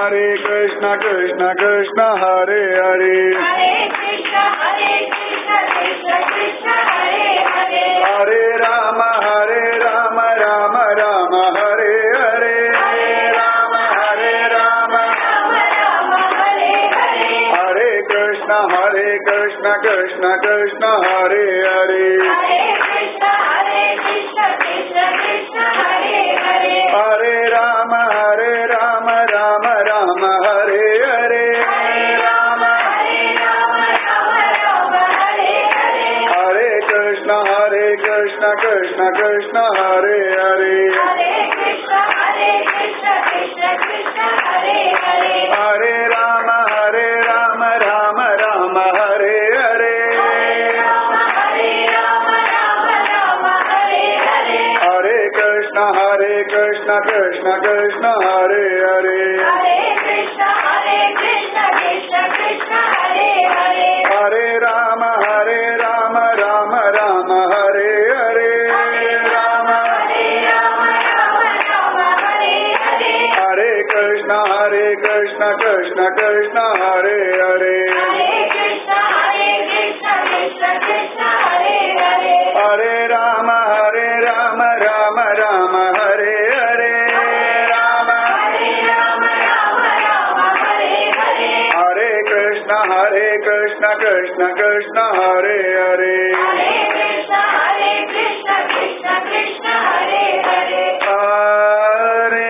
हरे कृष्ण कृष्ण कृष्ण हरे हरे हरे कृष्ण हरे कृष्ण कृष्ण कृष्ण हरे हरे हरे राम हरे राम राम राम हरे हरे हरे राम हरे राम राम राम हरे हरे हरे कृष्ण हरे कृष्ण कृष्ण कृष्ण हरे हरे हरे कृष्ण हरे कृष्ण कृष्ण कृष्ण हरे हरे हरे राम हरे राम राम राम हरे हरे हरे राम हरे राम राम राम हरे हरे हरे कृष्ण हरे कृष्ण कृष्ण कृष्ण हरे हरे हरे कृष्ण हरे कृष्ण कृष्ण कृष्ण हरे हरे हरे राम हरे राम राम राम हरे हरे राम हरे राम राम राम हरे हरे हरे कृष्ण हरे कृष्ण कृष्ण कृष्ण हरे हरे हरे कृष्ण हरे कृष्ण कृष्ण कृष्ण हरे हरे हरे राम हरे राम राम राम हरे हरे राम हरे राम राम राम हरे हरे हरे कृष्ण हरे कृष्ण कृष्ण कृष्ण हरे हरे हरे कृष्ण हरे कृष्ण कृष्ण कृष्ण हरे हरे हरे राम हरे राम राम राम हरे हरे राम हरे राम राम राम हरे हरे हरे कृष्ण हरे कृष्ण कृष्ण कृष्ण हरे हरे हरे कृष्ण हरे कृष्ण कृष्ण कृष्ण हरे हरे हरे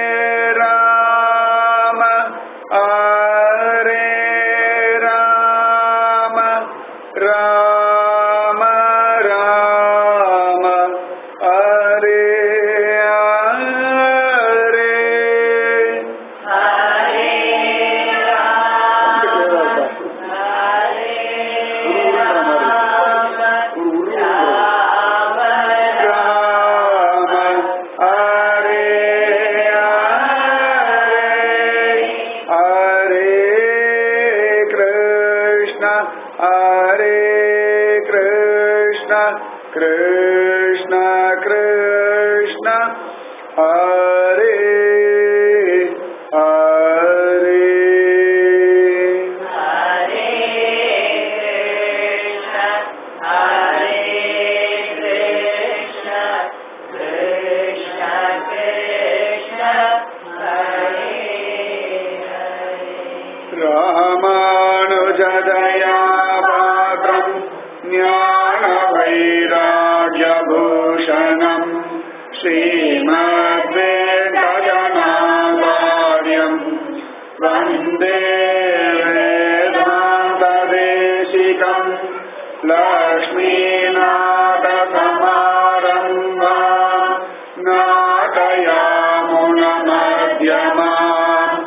राम हरे राम राम राम हरे हरे हरे राम हरे राम राम राम हरे हरे हरे कृष्ण हरे कृष्ण कृष्ण कृष्ण हरे हरे हरे कृष्ण हरे कृष्ण कृष्ण कृष्ण हरे हरे रामानुजदया पात्रम् ज्ञानवैराग्यभूषणम् श्रीमद्वेङ्कटनाचार्यम् वन्दे वेदान्तदेशिकम् लक्ष्मीनाथसमारम्भा नाटयामुनमध्यमाम्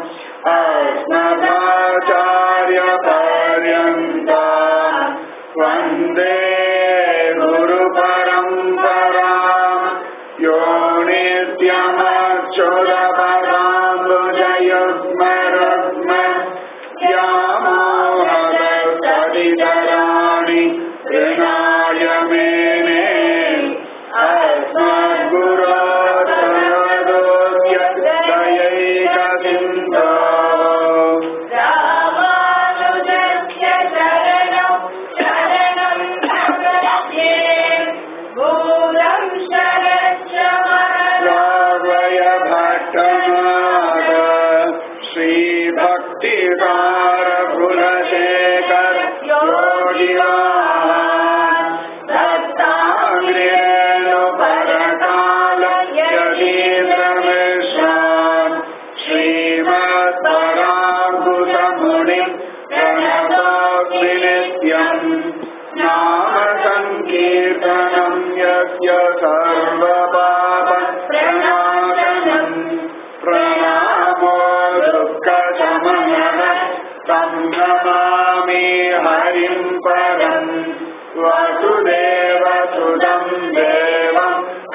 अस्मदाचार्यपर्यन्ता वन्दे गुरुपरम्परा यो नित्यमक्षुरपदाम्बुजयुग्मरुग्म व्यामोहदस्तदितराणि ऋणाय मेने अस्मद्गुरोर्भगवदोऽस्यैकसिन्धो रामानुजस्य शरणं शरणं प्रपद्ये भूलं शरश्च राघवय भट्टनाथ श्रीभक्तिसारकुलशेखर योगिवान् दत्ताग्रेणुपरकाल यतीन्द्रमिश्रान् श्रीमत्पराङ्कुशमुनिम् प्रणतोऽस्मि नित्यम् नाम सङ्कीर्तनम् यस्य सर्वपाप प्रणाशनम् प्रणामो दुःखशमनः तं नमामि हरिम् परम् वसुदेवसुतं देवं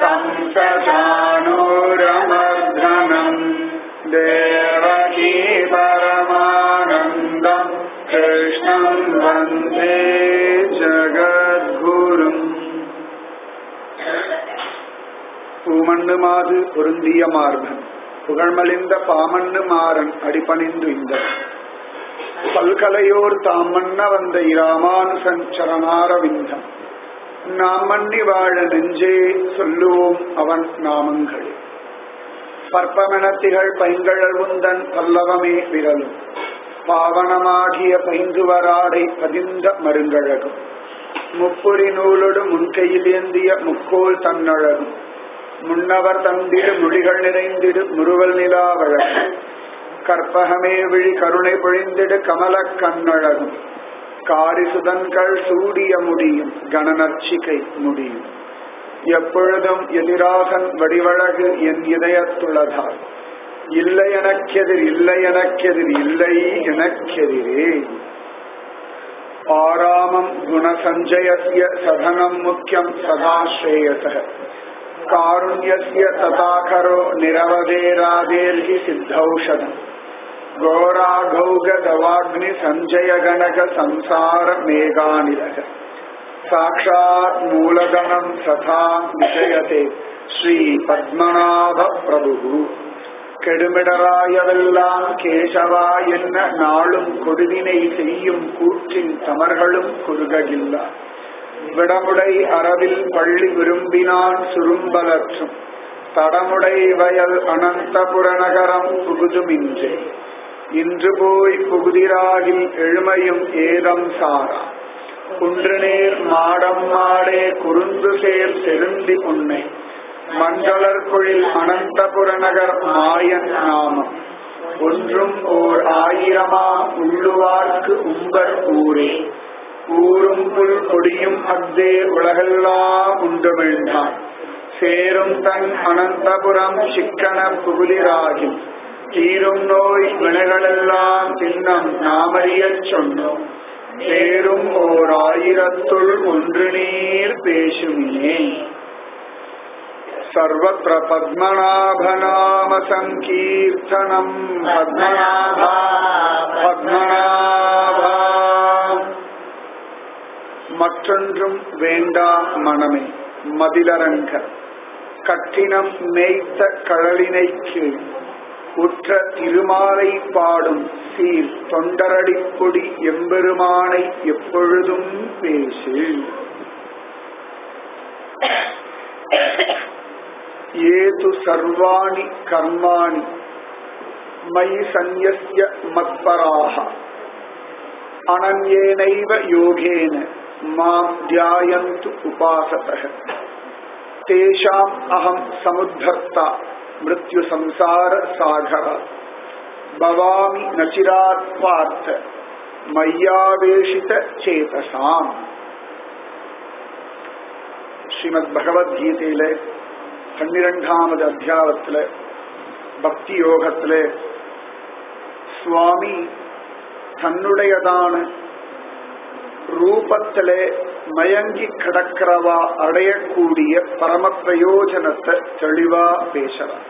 कंसचाणूरमर्धनम् देवकी परमानन्दम् कृष्णं वन्दे ஜகத்குரும் பூமண்டு மாது பொருந்திய மார்பன் புகழ்மலிந்த பாமன்னு மாறன் அடிபணிந்து இந்த பல்கலையோர் தாமன்ன வந்த இராமானுசன் சரணாரவிந்தம் நாம் மன்னி வாழ நெஞ்சே சொல்லுவோம் அவன் நாமங்களே பற்பமெனத்திகள் பைங்கழவுந்தன் பல்லவமே விரலும் பாவனமாகிய பைந்துவராடை பதிந்த மருங்கழகும் முப்புரி நூலொடு முன்கையில் ஏந்திய முக்கோல் தன்னழகும் முன்னவர் தந்திடு மொழிகள் நிறைந்திடு முறுவல் நிலாவழகும் கற்பகமே விழி கருணை பொழிந்திடு கமல கண்ணழகும் காரிசுதன்கள் சூடிய முடியும் கணநர்ச்சிகை முடியும் எப்பொழுதும் எதிராகன் வடிவழகு என் இதயத்துளதால் இல்லை எனக்கெதிர் இல்லை எனக்கெதிர் இல்லை எனக்கெதிரே ஆராமம் குணசஞ்சயஸ்ய சதனம் முக்கியம் சதாஸ்ரேயச காருண்யஸ்ய ததாகரோ நிரவதேராதேர்ஹி சித்தௌஷதம் घोराघौगदवाग्नि सञ्जय गणक संसार मेघानिलग साक्षात् मूलधनं तथा विषयते ஸ்ரீ பத்மநாப பிரபு கெடுமிடராயவெல்லாம் கேசவா என்ன நாளும் கொடுவினை செய்யும் கூற்றின் தமர்களும் குறுககில்லா விடமுடை அரவில் பள்ளி விரும்பினான் சுரும்பலற்றும் தடமுடை வயல் அனந்தபுர நகரம் புகுதுமின்றே இன்று போய் புகுதிராகில் எழுமையும் ஏதம் சாரா குன்று நேர் மாடம் மாடே குறுந்து சேர் செருந்தி உன்னை மண்டலர் குழில் அனந்தபுர நகர் மாயன் நாமம் ஒன்றும் ஓர் ஆயிரமா உள்ளுவார்க்கு உம்பர் ஊரே ஊரும் புல் கொடியும் அக்தே உலகெல்லாம் உண்டுமிழ்ந்தான் சேரும் தன் அனந்தபுரம் சிக்கன புகுதிராகி தீரும் நோய் வினைகளெல்லாம் தின்னம் நாமறியச் சொன்னோம் சேரும் ஓர் ஆயிரத்துள் ஒன்று நீர் பேசுமியே सर्वत्र पद्मनाभनाम सङ्कीर्तनम् पद्मनाभा பத்மநாபா மற்றொன்றும் வேண்டா மனமே மதிலரங்க கட்டினம் மேய்த்த கழலினை கீழ் உற்ற திருமாலை பாடும் சீர் தொண்டரடிப்பொடி எம்பெருமானை எப்பொழுதும் பேசு ஏது சர்வாணி கர்மாணி மயி சந்நிய மத்பராக அனன்யேனைவ யோகேன மாம் தியாயந்து உபாசதः தேஷாம் அகம் சமுத்தர்த்தா மிருத்யு சம்சார சாகர பவாமி நச்சிராத் பார்த்த மையாவேஷித சேதசாம் ஸ்ரீமத் பகவத்கீதையில பன்னிரெண்டாவது அத்தியாயத்துல பக்தி யோகத்துல சுவாமி தன்னுடையதான ரூபத்திலே மயங்கி கிடக்கிறவா அடையக்கூடிய பரம பிரயோஜனத்தை தெளிவா பேசுறார்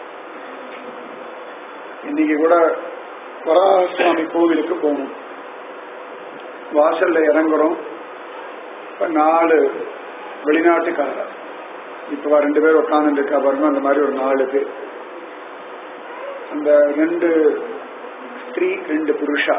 இன்னைக்கு கூட வராகசுவாமி கோவிலுக்கு போகணும் வாசல்ல இறங்குறோம் இப்ப நாலு வெளிநாட்டுக்காரர் இப்ப ரெண்டு பேர் உட்கார்ந்து இருக்கா பாருங்க அந்த மாதிரி ஒரு நாலு பேர் அந்த ரெண்டு ஸ்திரீ ரெண்டு புருஷா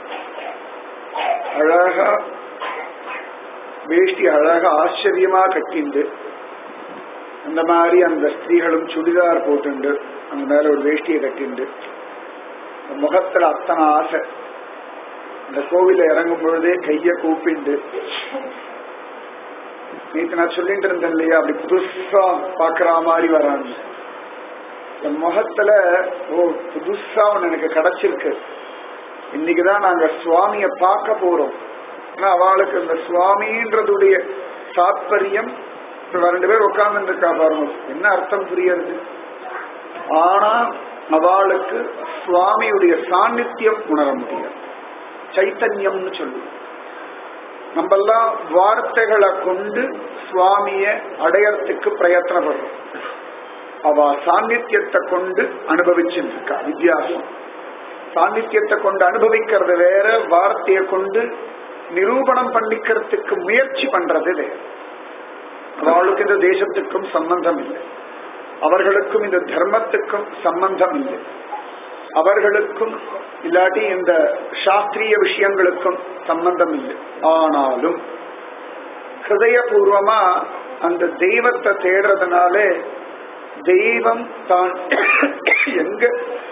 அழகா வேஷ்டி அழகா ஆச்சரியமா கட்டிண்டு அந்த மாதிரி அந்த ஸ்திரீகளும் சுடிதார் போட்டுண்டு அந்த மேல ஒரு வேஷ்டியை கட்டிண்டு முகத்துல அத்தனை ஆசை அந்த கோவில இறங்கும் பொழுதே கைய கூப்பிண்டு நேற்று நான் சொல்லிட்டு இருந்தேன் இல்லையா அப்படி புதுசா பாக்குற மாதிரி வராங்க என் முகத்துல ஓ புதுசா ஒண்ணு எனக்கு கிடைச்சிருக்கு இன்னைக்குதான் நாங்க சுவாமிய பார்க்க போறோம் ஆனா அவளுக்கு இந்த சுவாமின்றதுடைய தாத்பரியம் இப்ப ரெண்டு பேர் உட்கார்ந்து இருக்கா பாருங்க என்ன அர்த்தம் புரியறது ஆனா அவளுக்கு சுவாமியுடைய சாநித்தியம் உணர முடியாது சைத்தன்யம்னு சொல்லுவோம் நம்மெல்லாம் வார்த்தைகளை கொண்டு சுவாமிய அடையறதுக்கு பிரயத்தனப்படுறோம் அவ சாநித்தியத்தை கொண்டு அனுபவிச்சுருக்கா வித்தியாசம் சாநித்தியத்தை கொண்டு அனுபவிக்கிறது வேற வார்த்தையை கொண்டு நிரூபணம் பண்ணிக்கிறதுக்கு முயற்சி பண்றது வேற அவளுக்கு இந்த தேசத்துக்கும் சம்பந்தம் இல்லை அவர்களுக்கும் இந்த தர்மத்துக்கும் சம்பந்தம் இல்லை அவர்களுக்கும் இல்லாட்டி இந்த சாஸ்திரிய விஷயங்களுக்கும் சம்பந்தம் இல்லை ஆனாலும் ஹிருதயபூர்வமா அந்த தெய்வத்தை தேடுறதுனாலே தெய்வம் தான் எங்க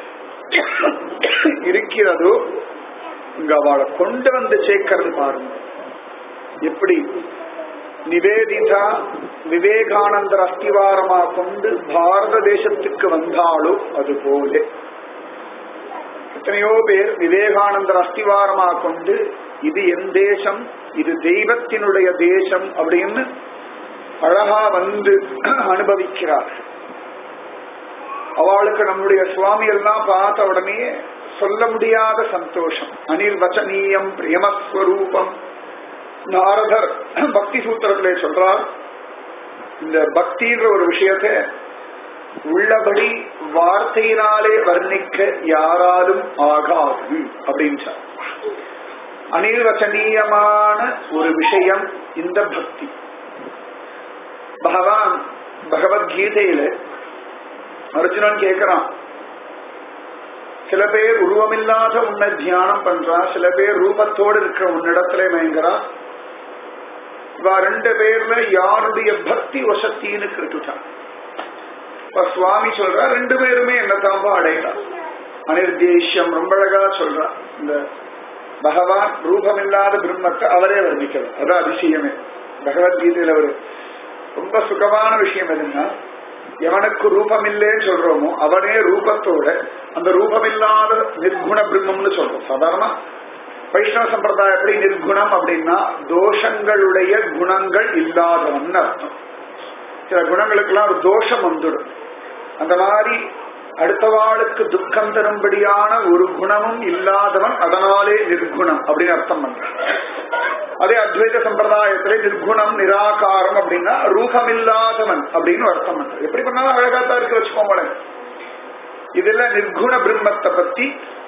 இருக்கிறதோ இங்க அவளை கொண்டு வந்து சேர்க்கிறது பாருங்க எப்படி நிவேதிதா விவேகானந்தர் அஸ்திவாரமா கொண்டு பாரத தேசத்துக்கு வந்தாலோ அது போல எத்தனையோ பேர் விவேகானந்தர் அஸ்திவாரமா கொண்டு இது என் தேசம் இது தெய்வத்தினுடைய தேசம் அப்படின்னு அழகா வந்து அனுபவிக்கிறார் அவளுக்கு நம்முடைய சுவாமி எல்லாம் பார்த்த உடனே சொல்ல முடியாத சந்தோஷம் அனில் வச்சனீயம் பிரேமஸ்வரூபம் நாரதர் பக்தி சூத்திரத்திலே சொல்றார் இந்த பக்தின்ற ஒரு விஷயத்தை உள்ளபடி வார்த்தையினாலே வர்ணிக்க யாராலும் ஆகாது அப்படின்னு சொன்னார். அனிர்வச்சனீயமான ஒரு விஷயம் இந்த பக்தி பகவான் பகவத்கீதையில அர்ஜுனன் கேட்கிறான் சில பேர் உருவமில்லாத உன்னை தியானம் பண்றா சில பேர் ரூபத்தோடு இருக்கிற உன்னிடத்துல மயங்குறா இவா ரெண்டு பேர்ல யாருடைய பக்தி வசத்தின்னு கேட்டுட்டான் இப்ப சுவாமி சொல்றா ரெண்டு பேருமே என்னதான்பா அடையலாம் அனிர்தேஷ்யம் ரொம்ப அழகா சொல்றா இந்த பகவான் ரூபமில்லாத பிரம்மத்தை அவரே வர்ணிக்கிறார் அது அதிசயமே பகவத்கீதையில அவர் ரொம்ப சுகமான விஷயம் எதுன்னா எவனுக்கு ரூபம் இல்லைன்னு சொல்றோமோ அவனே ரூபத்தோட அந்த ரூபமில்லாத நிர்குண பிரம்மம்னு சொல்றோம் சாதாரண வைஷ்ணவ சம்பிரதாயப்படி நிர்குணம் அப்படின்னா தோஷங்களுடைய குணங்கள் இல்லாதவன் அர்த்தம் சில குணங்களுக்கெல்லாம் ஒரு தோஷம் வந்துடும் அந்த மாதிரி அடுத்தவாளுக்கு துக்கம் தரும்படியான ஒரு குணமும் இல்லாதவன் அதனாலே நிர்குணம் அப்படின்னு அர்த்தம் பண்றான் அதே அத்வைத சம்பிரதாயத்திலே நிர்குணம் நிராகாரம் அப்படின்னா ரூபமில்லாதவன் அப்படின்னு அர்த்தம் பண்றான் எப்படி பண்ணாலும் அழகாத்தான் இருக்கு வச்சுக்கோங்களேன் இதுல நிர்குண பிரம்மத்தை பத்தி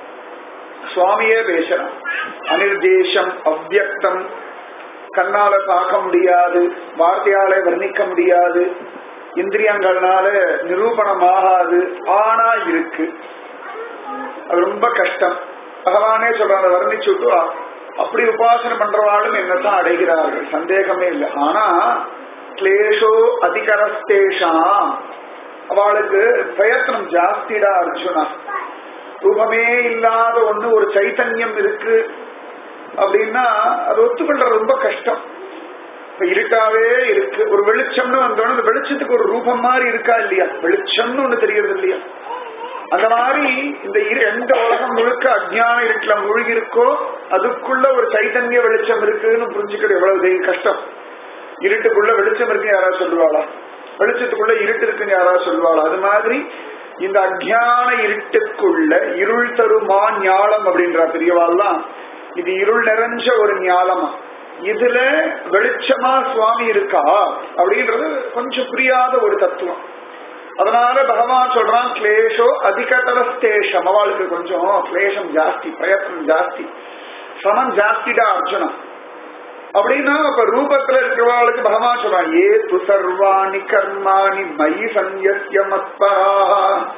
சுவாமியே பேசுறான் அனிர்தேசம் அவ்வியக்தம் கண்ணால பார்க்க முடியாது வார்த்தையால வர்ணிக்க முடியாது இந்திரியங்கள்னால நிரூபணம் ஆகாது ஆனா இருக்கு அது ரொம்ப கஷ்டம் பகவானே சொல்றாங்க வர்ணிச்சு விட்டு அப்படி உபாசனை பண்றவாளும் என்னதான் அடைகிறார்கள் சந்தேகமே இல்லை ஆனா கிளேஷோ அதிகரஸ்தேஷாம் அவளுக்கு பிரயத்னம் ஜாஸ்திடா அர்ஜுனா ரூபமே இல்லாத ஒண்ணு ஒரு சைத்தன்யம் இருக்கு அப்படின்னா அது ஒத்துக்கொள்றது ரொம்ப கஷ்டம் இப்ப இருட்டாவே இருக்கு ஒரு வெளிச்சம்னு வந்தோடனே அந்த வெளிச்சத்துக்கு ஒரு ரூபம் மாதிரி இருக்கா இல்லையா வெளிச்சம்னு ஒண்ணு தெரியறது இல்லையா அந்த மாதிரி இந்த இரு எந்த உலகம் முழுக்க அஜ்ஞான இருட்டுல மூழ்கி இருக்கோ அதுக்குள்ள ஒரு சைத்தன்ய வெளிச்சம் இருக்குன்னு புரிஞ்சுக்கிறது எவ்வளவு தெய்வ கஷ்டம் இருட்டுக்குள்ள வெளிச்சம் இருக்குன்னு யாராவது சொல்லுவாளா வெளிச்சத்துக்குள்ள இருட்டு இருக்குன்னு யாராவது சொல்லுவாளா அது மாதிரி இந்த அஜ்ஞான இருட்டுக்குள்ள இருள் தருமா ஞாலம் அப்படின்ற பெரியவாள்லாம் இது இருள் நிறைஞ்ச ஒரு ஞாலமா இதுல வெளிச்சமா சுவாமி இருக்கா அப்படின்றது கொஞ்சம் புரியாத ஒரு தத்துவம் அதனால பகவான் சொல்றான் கிளேஷோ அதிகதரஸ்தேஷம் அவளுக்கு கொஞ்சம் கிளேஷம் ஜாஸ்தி பிரயத்னம் ஜாஸ்தி சமம் ஜாஸ்திடா அர்ஜுனம் அப்படின்னா அப்ப ரூபத்துல இருக்கிறவாளுக்கு பகவான் சொல்றான் ஏ து சர்வாணி கர்மாணி மயி சந்யஸ்ய மத்பராக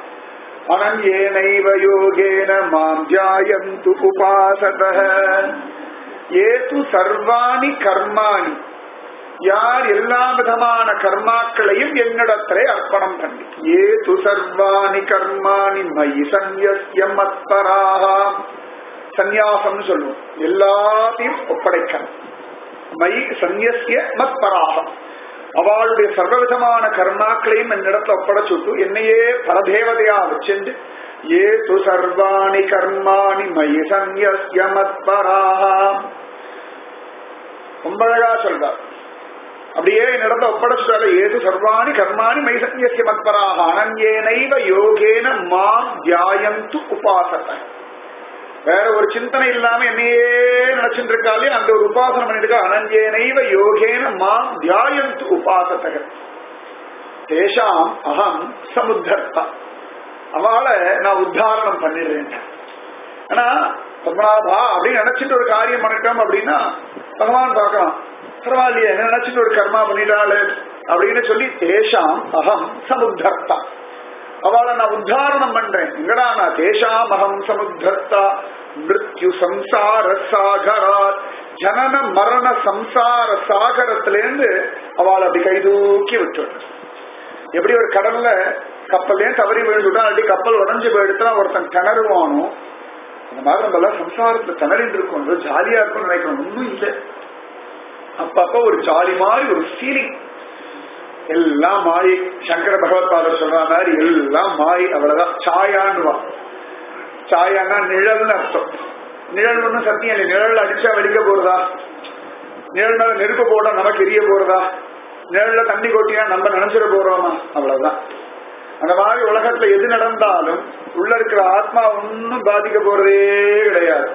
அனன்யேனைவ யோகேன மாம் ஜாயந்து உபாசதः ஏது சர்வாணி கர்மாணி யார் எல்லா விதமான கர்மாக்களையும் என்னிடத்திலே அர்ப்பணம் பண்ணி ஏது சர்வாணி கர்மாணி மயி சந்யஸ்ய மத்பராக சந்நியாசம் சொல்லுவோம் எல்லாத்தையும் ஒப்படைக்கணும் மயி சந்நியசிய மத்பராகம் அவளுடைய சர்வவிதமான கர்மாக்களையும் என்னிடத்துல ஒப்படைச்சுட்டு என்னையே பரதேவதையா வச்சுண்டு ஏ து சர்வாணி கர்மாணி மயி சந்நியசிய மத்பராகம் ரொம்ப அழகா சொல்றார் அப்படியே என்னிடத்துல ஒப்படைச்சுட்டாரு ஏது சர்வாணி கர்மாணி மயி சந்நியசிய மத்பராக அனன்யேனைவ யோகேன மாம் தியாயந்து உபாசத்தை வேற ஒரு சிந்தனை இல்லாம என்னையே நினைச்சுட்டு இருக்காளே அந்த ஒரு உபாசனம் பண்ணிருக்கா அனஞ்சேனைவ யோகேன மாம் தியாயந்து உபாசத்தக தேஷாம் அகம் சமுத்தர்த்தா அவளை நான் உத்தாரணம் பண்ணிடுறேன் ஆனா பத்மநாபா அப்படின்னு நினைச்சிட்டு ஒரு காரியம் பண்ணிட்டோம் அப்படின்னா பகவான் பார்க்கலாம் பரவாயில்லையே என்ன நினைச்சிட்டு ஒரு கர்மா பண்ணிட்டாளு அப்படின்னு சொல்லி தேஷாம் அகம் சமுத்தர்த்தா அவளை நான் உத்தாரணம் பண்றேன் எங்கடா நான் தேஷாம் அகம் சமுத்தர்த்தா மிருத்யு சம்சார சாகராத் ஜனன மரண சம்சார சாகரத்திலேருந்து அவளை அப்படி கைதூக்கி விட்டுடுறேன் எப்படி ஒரு கடல்ல கப்பல்லே தவறி விழுந்துட்டா அப்படி கப்பல் உடஞ்சு போயிடுத்தா ஒருத்தன் திணறுவானோ அந்த மாதிரி நம்ம எல்லாம் சம்சாரத்துல திணறிட்டு இருக்கோம் ஏதோ ஜாலியா இருக்கும்னு நினைக்கிறோம் ஒன்றும் இல்லை அப்பப்ப ஒரு ஜாலி மாதிரி ஒரு ஃபீலிங் எல்லாம் மாறி சங்கர பகவத்பாதர் சொல்ற மாதிரி எல்லாம் மாறி அவ்வளவுதான் சாயான்னுவா சாயான்னா நிழல்னு அர்த்தம் நிழல் ஒன்றும் சத்தியம் இல்லை நிழல் அடிச்சா வெடிக்க போறதா நிழல் மேல நெருப்பு போட்டா நமக்கு எரிய போறதா நிழல்ல தண்ணி கொட்டினா நம்ம நினைச்சிட போறோமா அவ்வளவுதான் அந்த மாதிரி உலகத்துல எது நடந்தாலும் உள்ள இருக்கிற ஆத்மா ஒன்னும் பாதிக்க போறதே கிடையாது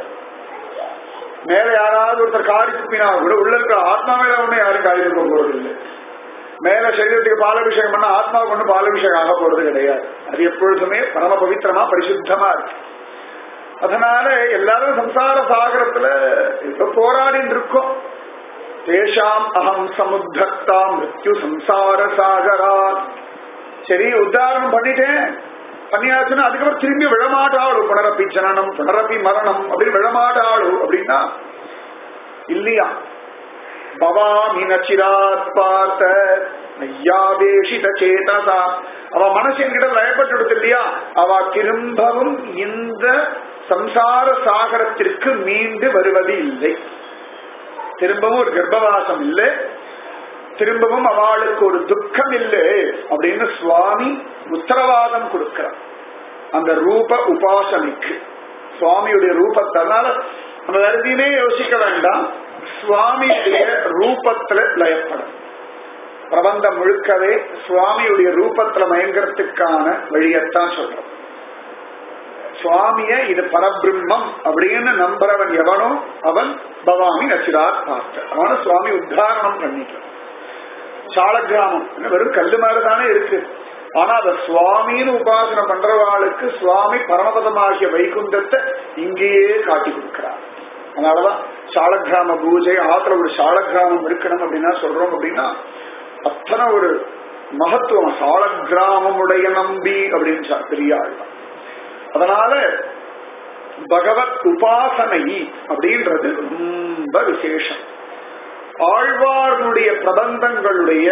மேல யாராவது ஒருத்தர் காரி துப்பினா கூட உள்ள இருக்கிற ஆத்மா மேல ஒண்ணு யாரும் காரி துப்ப போறது இல்லை மேல சரீரத்துக்கு பாலாபிஷேகம் பண்ணா ஆத்மாவுக்கு ஒண்ணு பாலாபிஷேகம் ஆக போறது கிடையாது அது எப்பொழுதுமே பரம பவித்திரமா பரிசுத்தமா இருக்கு அதனால எல்லாரும் சம்சார சாகரத்துல இப்ப போராடிட்டு இருக்கோம் தேஷாம் அகம் சமுத்தர்த்தா மிருத்யு சம்சார சாகரா சரி உத்தாரணம் பண்ணிட்டேன் பண்ணியாச்சுன்னா அதுக்கப்புறம் திரும்பி விழமாட்டாளு புனரப்பி ஜனனம் புனரப்பி மரணம் அப்படின்னு விழமாட்டாளு அப்படின்னா இல்லையா பவாமி நச்சிராத் பார்த்த ஐயாவேஷித சேதசா அவ மனசு என்கிட்ட லயப்பட்டு இல்லையா அவ திரும்பவும் இந்த சம்சார சாகரத்திற்கு மீண்டு வருவது இல்லை திரும்பவும் ஒரு கர்ப்பவாசம் இல்லை திரும்பவும் அவளுக்கு ஒரு துக்கம் இல்லை அப்படின்னு சுவாமி உத்தரவாதம் கொடுக்கிறார் அந்த ரூப உபாசனைக்கு சுவாமியுடைய ரூபத்தினால நம்ம வேற எதையுமே யோசிக்க வேண்டாம் சுவாமியுடைய ரூபத்துல லயப்படும் பிரபந்தம் முழுக்கவே சுவாமியுடைய ரூபத்துல மயங்கறதுக்கான வழியத்தான் சொல்றோம் சுவாமிய இது பரபிரம்மம் அப்படின்னு நம்புறவன் எவனோ அவன் பவாமி நச்சிராத் பார்த்த அவன சுவாமி உத்தாரணம் பண்ணிட்டான் சாலக்கிராமம் வெறும் கல்லு மாதிரி தானே இருக்கு ஆனா அத சுவாமின்னு உபாசனை பண்றவாளுக்கு சுவாமி பரமபதமாகிய வைகுண்டத்தை இங்கேயே காட்டி கொடுக்கிறார் அதனாலதான் சாலக்கிராம பூஜை ஆத்துல ஒரு சாலக்கிராமம் இருக்கணும் அப்படின்னா சொல்றோம் அப்படின்னா அத்தனை ஒரு மகத்துவம் சாலக்கிராமமுடைய நம்பி அப்படின்னு பெரியாள் அதனால பகவத் உபாசனை அப்படின்றது ரொம்ப விசேஷம் ஆழ்வார்களுடைய பிரபந்தங்களுடைய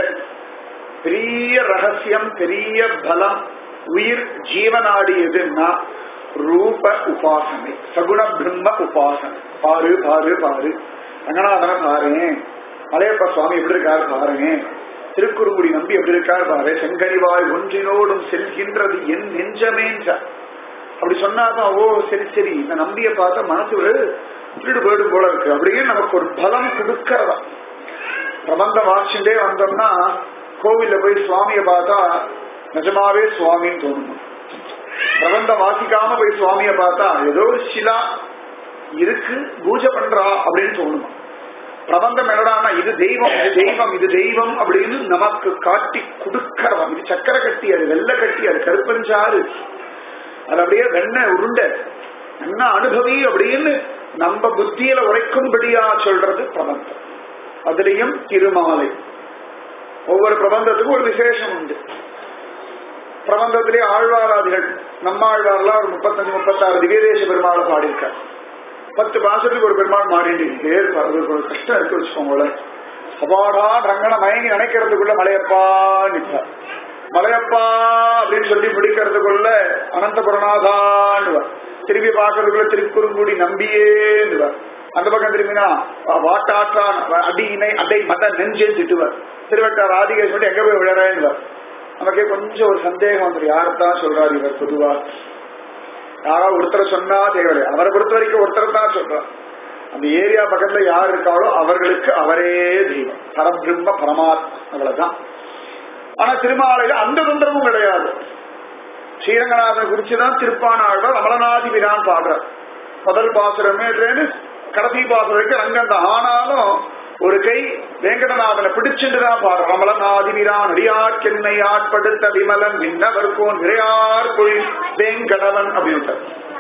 பெரிய ரகசியம் பெரிய பலம் உயிர் ஜீவனாடி எதுன்னா ரூப உபாசனை சகுண பிரம்ம உபாசனை பாரு பாரு பாரு ரங்கநாதன பாருங்க மலையப்ப சுவாமி எப்படி இருக்காரு பாருங்க திருக்குறுங்குடி நம்பி எப்படி இருக்காரு பாரு செங்கனிவாய் ஒன்றினோடும் செல்கின்றது என் நெஞ்சமேன்ற அப்படி சொன்னாதான் ஓ சரி சரி இந்த நம்பிய பார்த்தா மனசு ஒரு திருடு போயிடும் போல இருக்கு அப்படியே நமக்கு ஒரு பலம் கொடுக்கறதா பிரபந்த வாசிண்டே வந்தோம்னா கோவில்ல போய் சுவாமிய பார்த்தா நிஜமாவே சுவாமின்னு தோணும் பிரபந்த வாசிக்காம போய் சுவாமிய பார்த்தா ஏதோ ஒரு சிலா இருக்கு பூஜை பண்றா அப்படின்னு தோணுமா பிரபந்தம் என்னடானா இது தெய்வம் இது தெய்வம் இது தெய்வம் அப்படின்னு நமக்கு காட்டி கொடுக்கறவா இது சக்கரை கட்டி அது வெள்ளை கட்டி அது கருப்பஞ்சாறு அது அப்படியே வெண்ணெய் உருண்டை என்ன அனுபவி அப்படின்னு நம்ம புத்தியில உரைக்கும்படியா சொல்றது பிரபந்தம் அதுலயும் திருமாலை ஒவ்வொரு பிரபந்தத்துக்கும் ஒரு விசேஷம் உண்டு பிரபந்தத்திலே ஆழ்வாராதிகள் நம்ம ஆழ்வார்லாம் ஒரு முப்பத்தஞ்சு முப்பத்தாறு திவ்யதேச பெருமாளை பாடியிருக்கார் பத்து மாசத்துக்கு ஒரு பெருமாள் மாறிட்டு இருப்பார் அது ஒரு கஷ்டம் இருக்கு வச்சுக்கோங்களேன் அப்பாடா ரங்கனை மயங்கி நினைக்கிறதுக்குள்ள மலையப்பா நிற்பார் மலையப்பா அப்படின்னு சொல்லி முடிக்கிறதுக்குள்ள அனந்தபுரநாதான்னுவார் திரும்பி பார்க்கறதுக்குள்ள திருக்குறுங்குடி நம்பியேன்னுவார் அந்த பக்கம் திரும்பினா வாட்டாற்றான் அடி இணை அடை மத நெஞ்சே திட்டுவார் திருவட்டார் ஆதிகேஷ் மட்டும் எங்க போய் விழறேன்னுவார் நமக்கே கொஞ்சம் ஒரு சந்தேகம் வந்துடும் யார்தான் சொல்றாரு இவர் பொதுவா யாராவது ஒருத்தரை சொன்னா தேவையில்லை அவரை பொறுத்த வரைக்கும் ஒருத்தரை தான் சொல்றார் அந்த ஏரியா பக்கத்துல யார் இருக்காளோ அவர்களுக்கு அவரே தெய்வம் பரபிரம்ம பரமாத்மா அவ்வளவுதான் ஆனா திருமாலையில அந்த தொந்தரவும் கிடையாது ஸ்ரீரங்கநாதன் குறிச்சுதான் திருப்பானாழ்வார் அமலநாதி விரான் பாடுறார் முதல் பாசுரமே கடைசி பாசுரம் வரைக்கும் ரங்கம் தான் ஆனாலும் ஒரு கை வேங்கடநாதனை பிடிச்சுட்டு தான் பாடுற அமலநாதி விரான் அடியார் சென்னை ஆட்படுத்த விமலன் விண்ணவர்கோன் விரையார் பொழில் வேங்கடவன் அப்படின்னு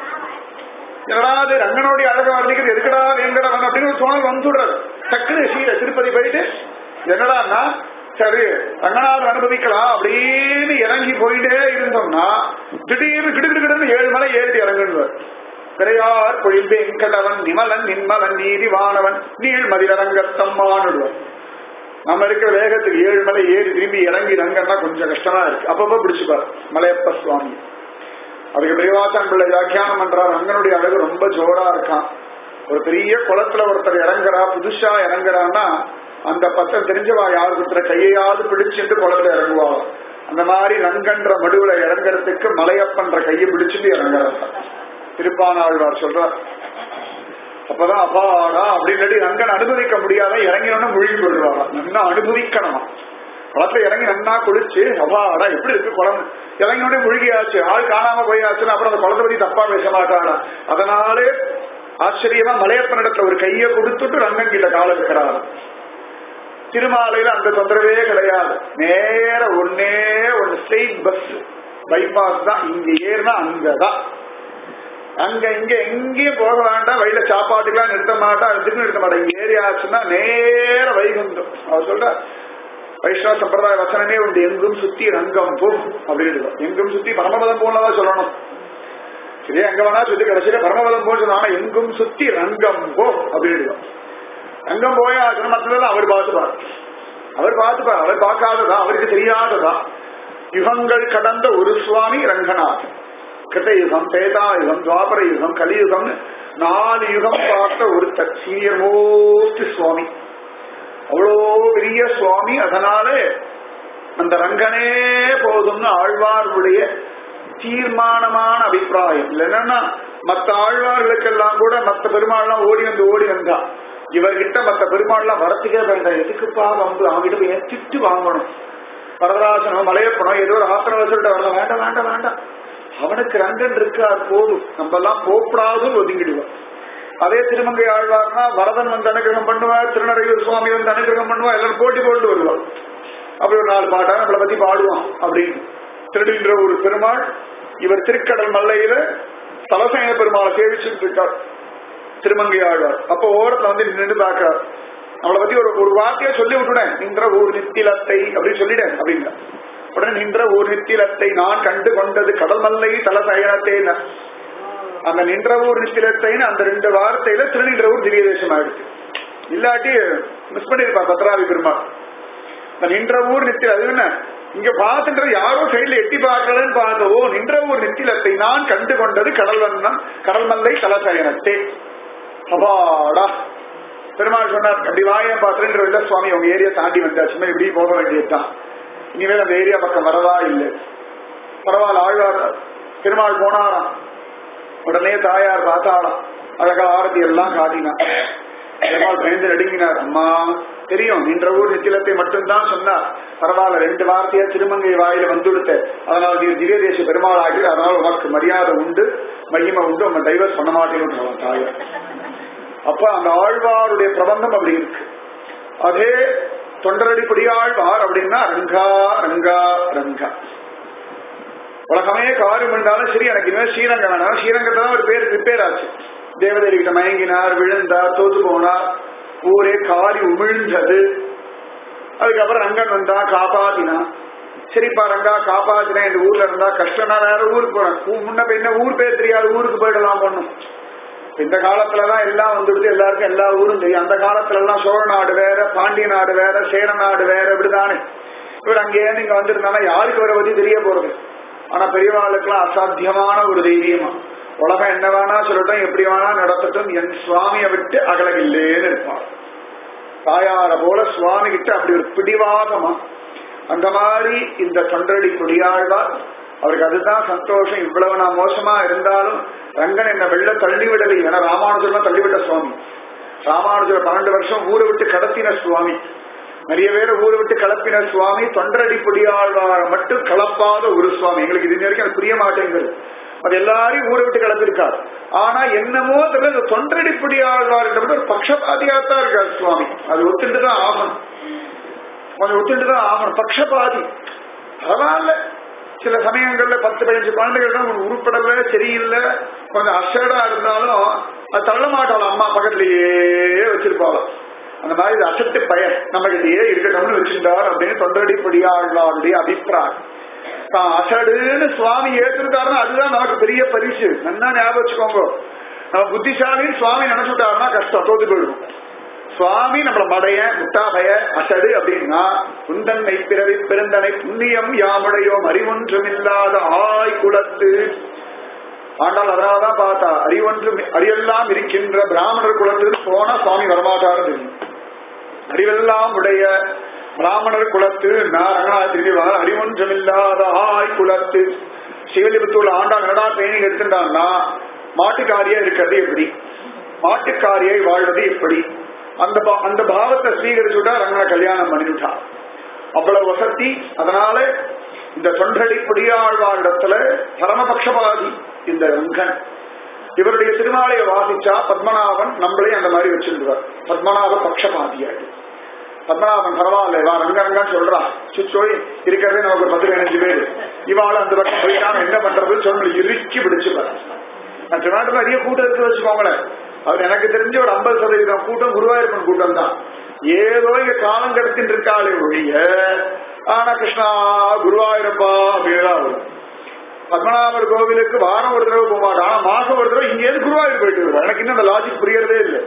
என்னடாது ரங்கனுடைய அழக வர்ணிக்கிறது எதுக்கடா வேங்கடவன் அப்படின்னு ஒரு தோணல் வந்துடுறாரு டக்குனு ஸ்ரீல திருப்பதி போயிட்டு என்னடான்னா சரி ரங்கநாதர் அனுபவிக்கலாம் அப்படின்னு இறங்கி போயிட்டே இருந்தோம்னா திடீர்னு கிடுகிடுன்னு ஏழு மலை ஏறி இறங்குவார் பிறையார் பொழில் வெங்கடவன் நிமலன் நின்மலன் நீதிவானவன் நீழ்மதிரங்கத்தம்மானுடுவார் நம்ம இருக்கிற வேகத்துக்கு ஏழு மலை ஏறி திரும்பி இறங்கி இறங்கன்னா கொஞ்சம் கஷ்டமா இருக்கு அப்பப்ப பிடிச்சுப்பார் மலையப்ப சுவாமி அதுக்கு பிரிவாசன் பிள்ளை வியாக்கியானம் பண்றார் ரங்கனுடைய அழகு ரொம்ப ஜோரா இருக்கான் ஒரு பெரிய குளத்துல ஒருத்தர் இறங்குறா புதுசா இறங்குறான்னா அந்த பத்தம் தெரிஞ்சவா யாரு ஒருத்தர் கையையாவது பிடிச்சிட்டு குளத்துல இறங்குவாங்க அந்த மாதிரி ரங்கன்ற மடுவுல இறங்குறதுக்கு மலையப்பன்ற கையை பிடிச்சிட்டு இறங்குறாங்க திருப்பானாழ்வார் சொல்றார் அப்பதான் அப்பாடா அப்படின்னு ரங்கன் அனுபவிக்க முடியாத இறங்கினோன்னு மூழ்கி கொள்வாரா நல்லா அனுபவிக்கணுமா குளத்துல இறங்கி நன்னா குளிச்சு அப்பாடா எப்படி இருக்கு குளம் இறங்கினோடனே முழுகியாச்சு ஆள் காணாம போயாச்சுன்னா அப்புறம் அந்த குளத்தை பத்தி தப்பா பேச மாட்டாடா அதனாலே ஆச்சரியமா மலையப்பனிடத்துல ஒரு கையை கொடுத்துட்டு ரங்கன் கிட்ட கால வைக்கிறார் திருமாலையில அந்த தொந்தரவே கிடையாது நேர ஒன்னே ஒன்னு ஸ்ட்ரெயிட் பஸ் பைபாஸ் தான் இங்க ஏறினா அங்கதான் அங்க இங்க எங்கேயும் போக வேண்டாம் வழியில சாப்பாட்டுக்கெல்லாம் நிறுத்த மாட்டா அதுக்கு நிறுத்த மாட்டா இங்க ஏரியாச்சுன்னா நேர வைகுந்தம் அவர் சொல்ற வைஷ்ணவ சம்பிரதாய வசனமே உண்டு எங்கும் சுத்தி ரங்கம் போ அப்படின்னு எங்கும் சுத்தி பரமபதம் போனதான் சொல்லணும் சரி அங்க வேணா சுத்தி கடைசியில பரமபதம் போன்னு சொன்னா எங்கும் சுத்தி ரங்கம் போ அப்படின்னு ரங்கம் போயா மற்றதெல்லாம் அவர் பார்த்துப்பார் அவர் பார்த்துப்பார் அவர் பார்க்காததா அவருக்கு தெரியாததா யுகங்கள் கடந்த ஒரு சுவாமி ரங்கநாதன் கிருதயுகம் பேதாயுகம் துவாபர யுகம் கலியுகம் நாலு யுகம் பார்த்த ஒரு சீனியர் மோஸ்ட் சுவாமி அவ்வளோ பெரிய சுவாமி அதனாலே அந்த ரங்கனே போதும்னு ஆழ்வார்களுடைய தீர்மானமான அபிப்பிராயம் இல்லைன்னா மத்த ஆழ்வார்களுக்கெல்லாம் கூட மத்த பெருமாள்லாம் ஓடி வந்து ஓடி வந்தா இவர்கிட்ட மத்த பெருமாள்லாம் வரத்துக்கே வேண்டாம் எதுக்குப்பா வம்பு அவங்ககிட்ட போய் திட்டு வாங்கணும் வரதராசனம் மலையப்பனம் ஏதோ ஒரு ஆத்திரவசல்கிட்ட வரல வேண்டாம் வேண்டாம் வேண்டாம் அவனுக்கு ரங்கன் இருக்கார் போதும் நம்ம எல்லாம் போப்படாதுன்னு ஒதுங்கிடுவான் அதே திருமங்கை ஆழ்வார்னா வரதன் வந்து அனுகிரகம் பண்ணுவார் திருநறையூர் சுவாமி வந்து அனுகிரகம் பண்ணுவா எல்லாரும் போட்டி போட்டு வருவான் அப்படி ஒரு நாலு பாட்டா நம்மளை பத்தி பாடுவான் அப்படின்னு திருடுகின்ற ஒரு பெருமாள் இவர் திருக்கடல் மல்லையில தலசேன பெருமாளை சேவிச்சுட்டு இருக்கார் திருமங்கை ஆழ்வார் அப்போ ஓரத்துல வந்து நின்று பார்க்கிறார் அவளை பத்தி ஒரு ஒரு வார்த்தையை சொல்லி விட்டுனேன் நின்ற ஒரு நித்திலத்தை அப்படின்னு சொல்லிட்டேன் அப்படின்னா உடனே நின்ற ஒரு நித்திலத்தை நான் கண்டு கொண்டது கடல் மல்லை தலசயனத்தேன அந்த நின்றவூர் நித்திலத்தைன்னு அந்த ரெண்டு வார்த்தையில திருநின்றவூர் திவ்ய தேசம் ஆயிடுச்சு இல்லாட்டி மிஸ் பண்ணிருப்பா பத்ராவி பெருமாள் இந்த நின்றவூர் நித்தில அது என்ன இங்க பார்த்துன்றது யாரோ சைட்ல எட்டி பார்க்கலன்னு பார்த்த ஓ நின்றவூர் நித்திலத்தை நான் கண்டு கொண்டது கடல் வண்ணம் கடல் மல்லை தலசயனத்தே அப்பாடா பெருமாள் சொன்னார் அப்படி வாயம் பார்த்துட்டு இல்ல சுவாமி உங்க ஏரியா தாண்டி வந்தாச்சுமே இப்படி போக வேண்டியதுதான் இனிமேல் அந்த ஏரியா பக்கம் வரவா இல்லை பரவாயில்ல ஆழ்வார் பெருமாள் போனாராம் உடனே தாயார் பார்த்தாளாம் அழகா ஆரத்தி எல்லாம் காட்டினார் பெருமாள் பயந்து நடுங்கினார் அம்மா தெரியும் நின்ற ஊர் நித்திலத்தை மட்டும்தான் சொன்னார் பரவாயில்ல ரெண்டு வார்த்தையா திருமங்கை வாயில வந்துடுத்த அதனால் நீ திவ்ய தேச பெருமாள் ஆகி அதனால் உனக்கு மரியாதை உண்டு மகிமை உண்டு உங்க டைவர்ஸ் பண்ண மாட்டேன்னு தாயார் அப்ப அந்த ஆழ்வாருடைய பிரபந்தம் அப்படி இருக்கு அதே தொண்டரடிப்படி ஆழ்வார் அப்படின்னா ரங்கா ரங்கா ரங்கா உலகமே காரியம் என்றாலும் சரி எனக்கு இனிமேல் ஸ்ரீரங்கம் வேணாம் ஸ்ரீரங்கத்தை தான் ஒரு பேர் ரிப்பேர் ஆச்சு தேவதேவி கிட்ட மயங்கினார் விழுந்தார் தோத்து போனார் ஊரே காரி உமிழ்ந்தது அதுக்கப்புறம் ரங்கன் வந்தா காப்பாத்தினா சரிப்பா ரங்கா காப்பாத்தினேன் இந்த ஊர்ல இருந்தா கஷ்டம்னா வேற ஊருக்கு போறேன் முன்ன என்ன ஊர் பேர் தெரியாது ஊருக்கு போயிடலாம் பண்ணும் இந்த காலத்துலதான் எல்லாம் வந்துடுது எல்லாருக்கும் எல்லா ஊரும் தெரியும் அந்த காலத்துல எல்லாம் சோழ நாடு வேற பாண்டிய நாடு வேற சேர நாடு வேற இப்படிதானே இவர் அங்கேயே நீங்க வந்திருந்தானா யாருக்கு வர பத்தி தெரிய போறது ஆனா பெரியவாளுக்கெல்லாம் அசாத்தியமான ஒரு தைரியமா உலகம் என்ன வேணா சொல்லட்டும் எப்படி வேணா நடத்தட்டும் என் சுவாமியை விட்டு அகலகில்லேன்னு இருப்பார் தாயார போல சுவாமி கிட்ட அப்படி ஒரு பிடிவாதமா அந்த மாதிரி இந்த தொண்டடி கொடியாழ்வார் அவருக்கு அதுதான் சந்தோஷம் இவ்வளவு நான் மோசமா இருந்தாலும் ரங்கன் என்ன வெள்ள தள்ளிவிடலை என ராமானுஜர்லாம் தள்ளிவிட்ட சுவாமி ராமானுஜர் பன்னெண்டு வருஷம் ஊரை விட்டு கடத்தின சுவாமி நிறைய பேரை ஊரை விட்டு கலப்பின சுவாமி தொண்டரடி பொடியாழ்வார மட்டும் கலப்பாத ஒரு சுவாமி எங்களுக்கு இது வரைக்கும் எனக்கு புரிய மாட்டேங்குது அது எல்லாரையும் ஊரை விட்டு கலப்பிருக்கார் ஆனா என்னமோ தெரியல இந்த தொண்டரடி பொடியாழ்வார்கிட்ட ஒரு பக்ஷபாதியாத்தான் இருக்கார் சுவாமி அது ஒத்துட்டு தான் ஆகணும் கொஞ்சம் ஒத்துட்டு தான் ஆகணும் பக்ஷபாதி பரவாயில்ல சில சமயங்கள்ல பத்து பதினஞ்சு குழந்தைகள் தான் உருப்படல சரியில்லை கொஞ்சம் அசடா இருந்தாலும் அது தள்ள மாட்டாள் அம்மா பக்கத்திலேயே வச்சிருப்பாள் அந்த மாதிரி இது அசட்டு பயன் நம்ம கிட்டயே இருக்கட்டும்னு வச்சிருந்தார் அப்படின்னு தொண்டடிப்படியாளுடைய அபிப்பிராயம் தான் அசடுன்னு சுவாமி ஏத்துட்டாருன்னா அதுதான் நமக்கு பெரிய பரிசு நல்லா ஞாபகம் வச்சுக்கோங்க நம்ம புத்திசாலின்னு சுவாமி நினைச்சுட்டாருன்னா கஷ்டம் தோத்து போயிடும் சுவாமி நம்மள மடைய முட்டாபய அசடு அப்படின்னா குந்தன்னை பிறவி பெருந்தனை புண்ணியம் யாமுடையோம் அறிவொன்றுமில்லாத ஆய் குலத்து ஆனால் அதனாலதான் பார்த்தா அறிவொன்று அறிவெல்லாம் இருக்கின்ற பிராமணர் குலத்துக்கு போனா சுவாமி வரமாட்டாரு தெரியும் அறிவெல்லாம் உடைய பிராமணர் குலத்து நான் திரும்பி வர அறிவொன்றமில்லாத ஆய் குலத்து சிவலிபுத்தூர்ல ஆண்டாள் என்னடா ட்ரைனிங் எடுத்துட்டான்னா மாட்டுக்காரியா இருக்கிறது எப்படி மாட்டுக்காரியை வாழ்வது எப்படி அந்த பா- அந்த பாவத்தை ஸ்வீகரிச்சுட்டா ரங்கனா கல்யாணம் பண்ணிவிட்டா அவ்வளவு வசதி அதனால இந்த தொண்டடி பொடியாழ்வாரிடத்துல பரமபக்ஷபாதி இந்த ரங்கன் இவருடைய திருமாலையை வாசிச்சா பத்மநாபன் நம்மளே அந்த மாதிரி வச்சிருந்தார் பத்மநாப பக்ஷபாதியாடு பத்மநாபன் பரவாயில்ல வா ரங்க ரங்கன்னு சொல்றா சுச்சோய் இருக்கிறதே நமக்கு ஒரு பத்து பதினஞ்சு பேர் இவாள் அந்த பக்கம் போயிட்டாம என்ன பண்றதுன்னு சொல்லி இறுக்கி பிடிச்சுப்பார் நான் திருநாட்டில் நிறைய கூட்டம் இருக்கு வச்சுக்கோங்களேன் அவர் எனக்கு தெரிஞ்ச ஒரு ஐம்பது சதவீதம் கூட்டம் குருவாயூரப்பன் கூட்டம் தான் ஏதோ இங்க காலம் கடத்தின்னு இருக்காளே ஒழிய ஆனா கிருஷ்ணா குருவாயூரப்பா அப்படிதான் வரும் பத்மநாபர் கோவிலுக்கு வாரம் ஒரு தடவை போக மாட்டான் ஆனா மாசம் ஒரு தடவை இங்கேருந்து குருவாயூர் போயிட்டு வருவார் எனக்கு இன்னும் அந்த லாஜிக் புரியறதே இல்லை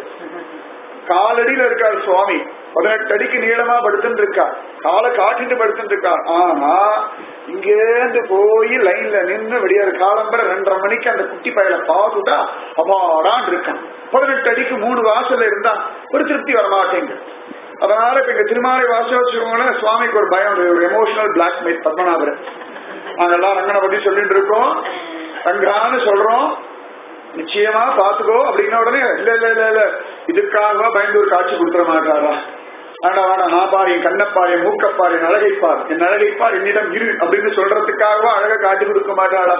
காலடியில இருக்கார் சுவாமி பதினெட்டு அடிக்கு நீளமா படுத்துட்டு இருக்கார் காலை காட்டிட்டு படுத்துட்டு இருக்கார் ஆனா இங்கேருந்து போய் லைன்ல நின்று விடியாரு காலம்பர ரெண்டரை மணிக்கு அந்த குட்டி பயலை பார்த்துட்டா அப்பாடான் இருக்கான் பதினெட்டு அடிக்கு மூணு வாசல்ல இருந்தா ஒரு திருப்தி வரமாட்டேங்க அதனால இப்ப இங்க திருமாலை வாசல் வச்சுக்கோங்களேன் சுவாமிக்கு ஒரு பயம் ஒரு எமோஷனல் பிளாக்மெயில் பத்மநாபர் நாங்கெல்லாம் ரங்கனை பத்தி சொல்லிட்டு இருக்கோம் ரங்கான்னு சொல்றோம் நிச்சயமா பாத்துக்கோ அப்படின்ன உடனே இல்ல இல்ல இல்ல இல்ல இதுக்காக பயந்து ஒரு காட்சி கொடுத்துட மாட்டாரா ஆனா வேணா நான் பாரு என் கண்ணப்பாரு என் மூக்கப்பாரு என் அழகைப்பார் என் அழகைப்பார் என்னிடம் இரு அப்படின்னு சொல்றதுக்காகவா அழகை காட்டி கொடுக்க மாட்டாளா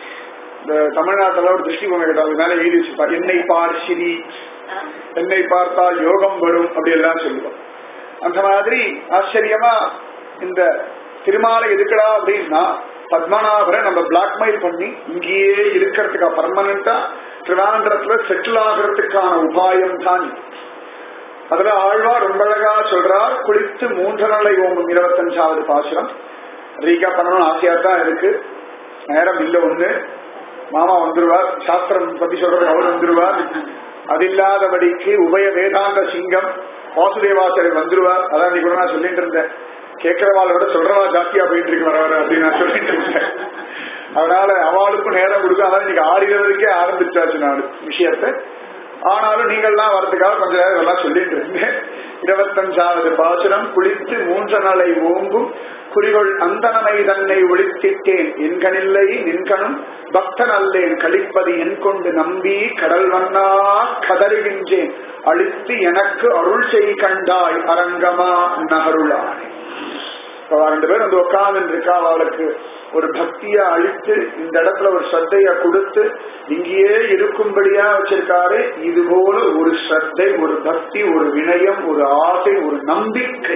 இந்த தமிழ்நாட்டுல ஒரு திருஷ்டி பொம்மை கேட்டாங்க மேல எழுதி வச்சுப்பார் என்னை பார் ஸ்ரீ என்னை பார்த்தால் யோகம் வரும் அப்படி எல்லாம் சொல்லுவோம் அந்த மாதிரி ஆச்சரியமா இந்த திருமாலை எதுக்குடா அப்படின்னா பத்மநாபரை நம்ம பிளாக்மெயில் பண்ணி இங்கேயே இருக்கிறதுக்கா பர்மனண்டா திருவாந்திரத்துல செட்டில் ஆகிறதுக்கான உபாயம் தான் இது. அதுல ஆழ்வார் ரொம்ப அழகா சொல்றார் குளித்து மூன்று நாளை ஓம்பும் இருபத்தஞ்சாவது பாசுரம் ரீகா பண்ணணும்னு ஆசையா தான் இருக்கு நேரம் இல்ல ஒண்ணு மாமா வந்துருவார் சாஸ்திரம் பத்தி சொல்றது அவர் வந்துருவார் அது இல்லாதபடிக்கு உபய வேதாந்த சிங்கம் வாசுதேவாச்சாரியர் வந்துருவார் அதான் இன்னைக்கு கூட நான் சொல்லிட்டு இருந்தேன் கேட்கிறவாளை விட சொல்றவா ஜாஸ்தியா போயிட்டு இருக்கு வர வர அப்படின்னு நான் சொல்லிட்டு இருந்தேன் அதனால அவளுக்கும் நேரம் கொடுக்க அதான் இன்னைக்கு ஆறு இருபதுக்கே ஆரம்பிச்சாச்சு நான் விஷயத்தை ஆனாலும் நீங்கள்லாம் வரதுக்காக கொஞ்ச நேரம் இதெல்லாம் சொல்லிட்டு இருந்தேன் இருபத்தஞ்சாவது பாசுரம் குளித்து மூன்று நாளை ஓம்பும் குறிகொள் அந்தனமை தன்னை ஒழித்திட்டேன் என்கனில்லை நின்கணும் பக்தன் அல்லேன் கழிப்பது என் கொண்டு நம்பி கடல் வண்ணா கதறுகின்றேன் அழித்து எனக்கு அருள் செய் கண்டாய் அரங்கமா நகருளானே இப்ப அவ ரெண்டு பேரும் வந்து உட்கார்ந்து இருக்கா அவளுக்கு ஒரு பக்திய அழித்து இந்த இடத்துல ஒரு ஸ்ரத்தைய கொடுத்து இங்கேயே இருக்கும்படியா வச்சிருக்காரு இது போல ஒரு ஸ்ரத்தை ஒரு பக்தி ஒரு வினயம் ஒரு ஆசை ஒரு நம்பிக்கை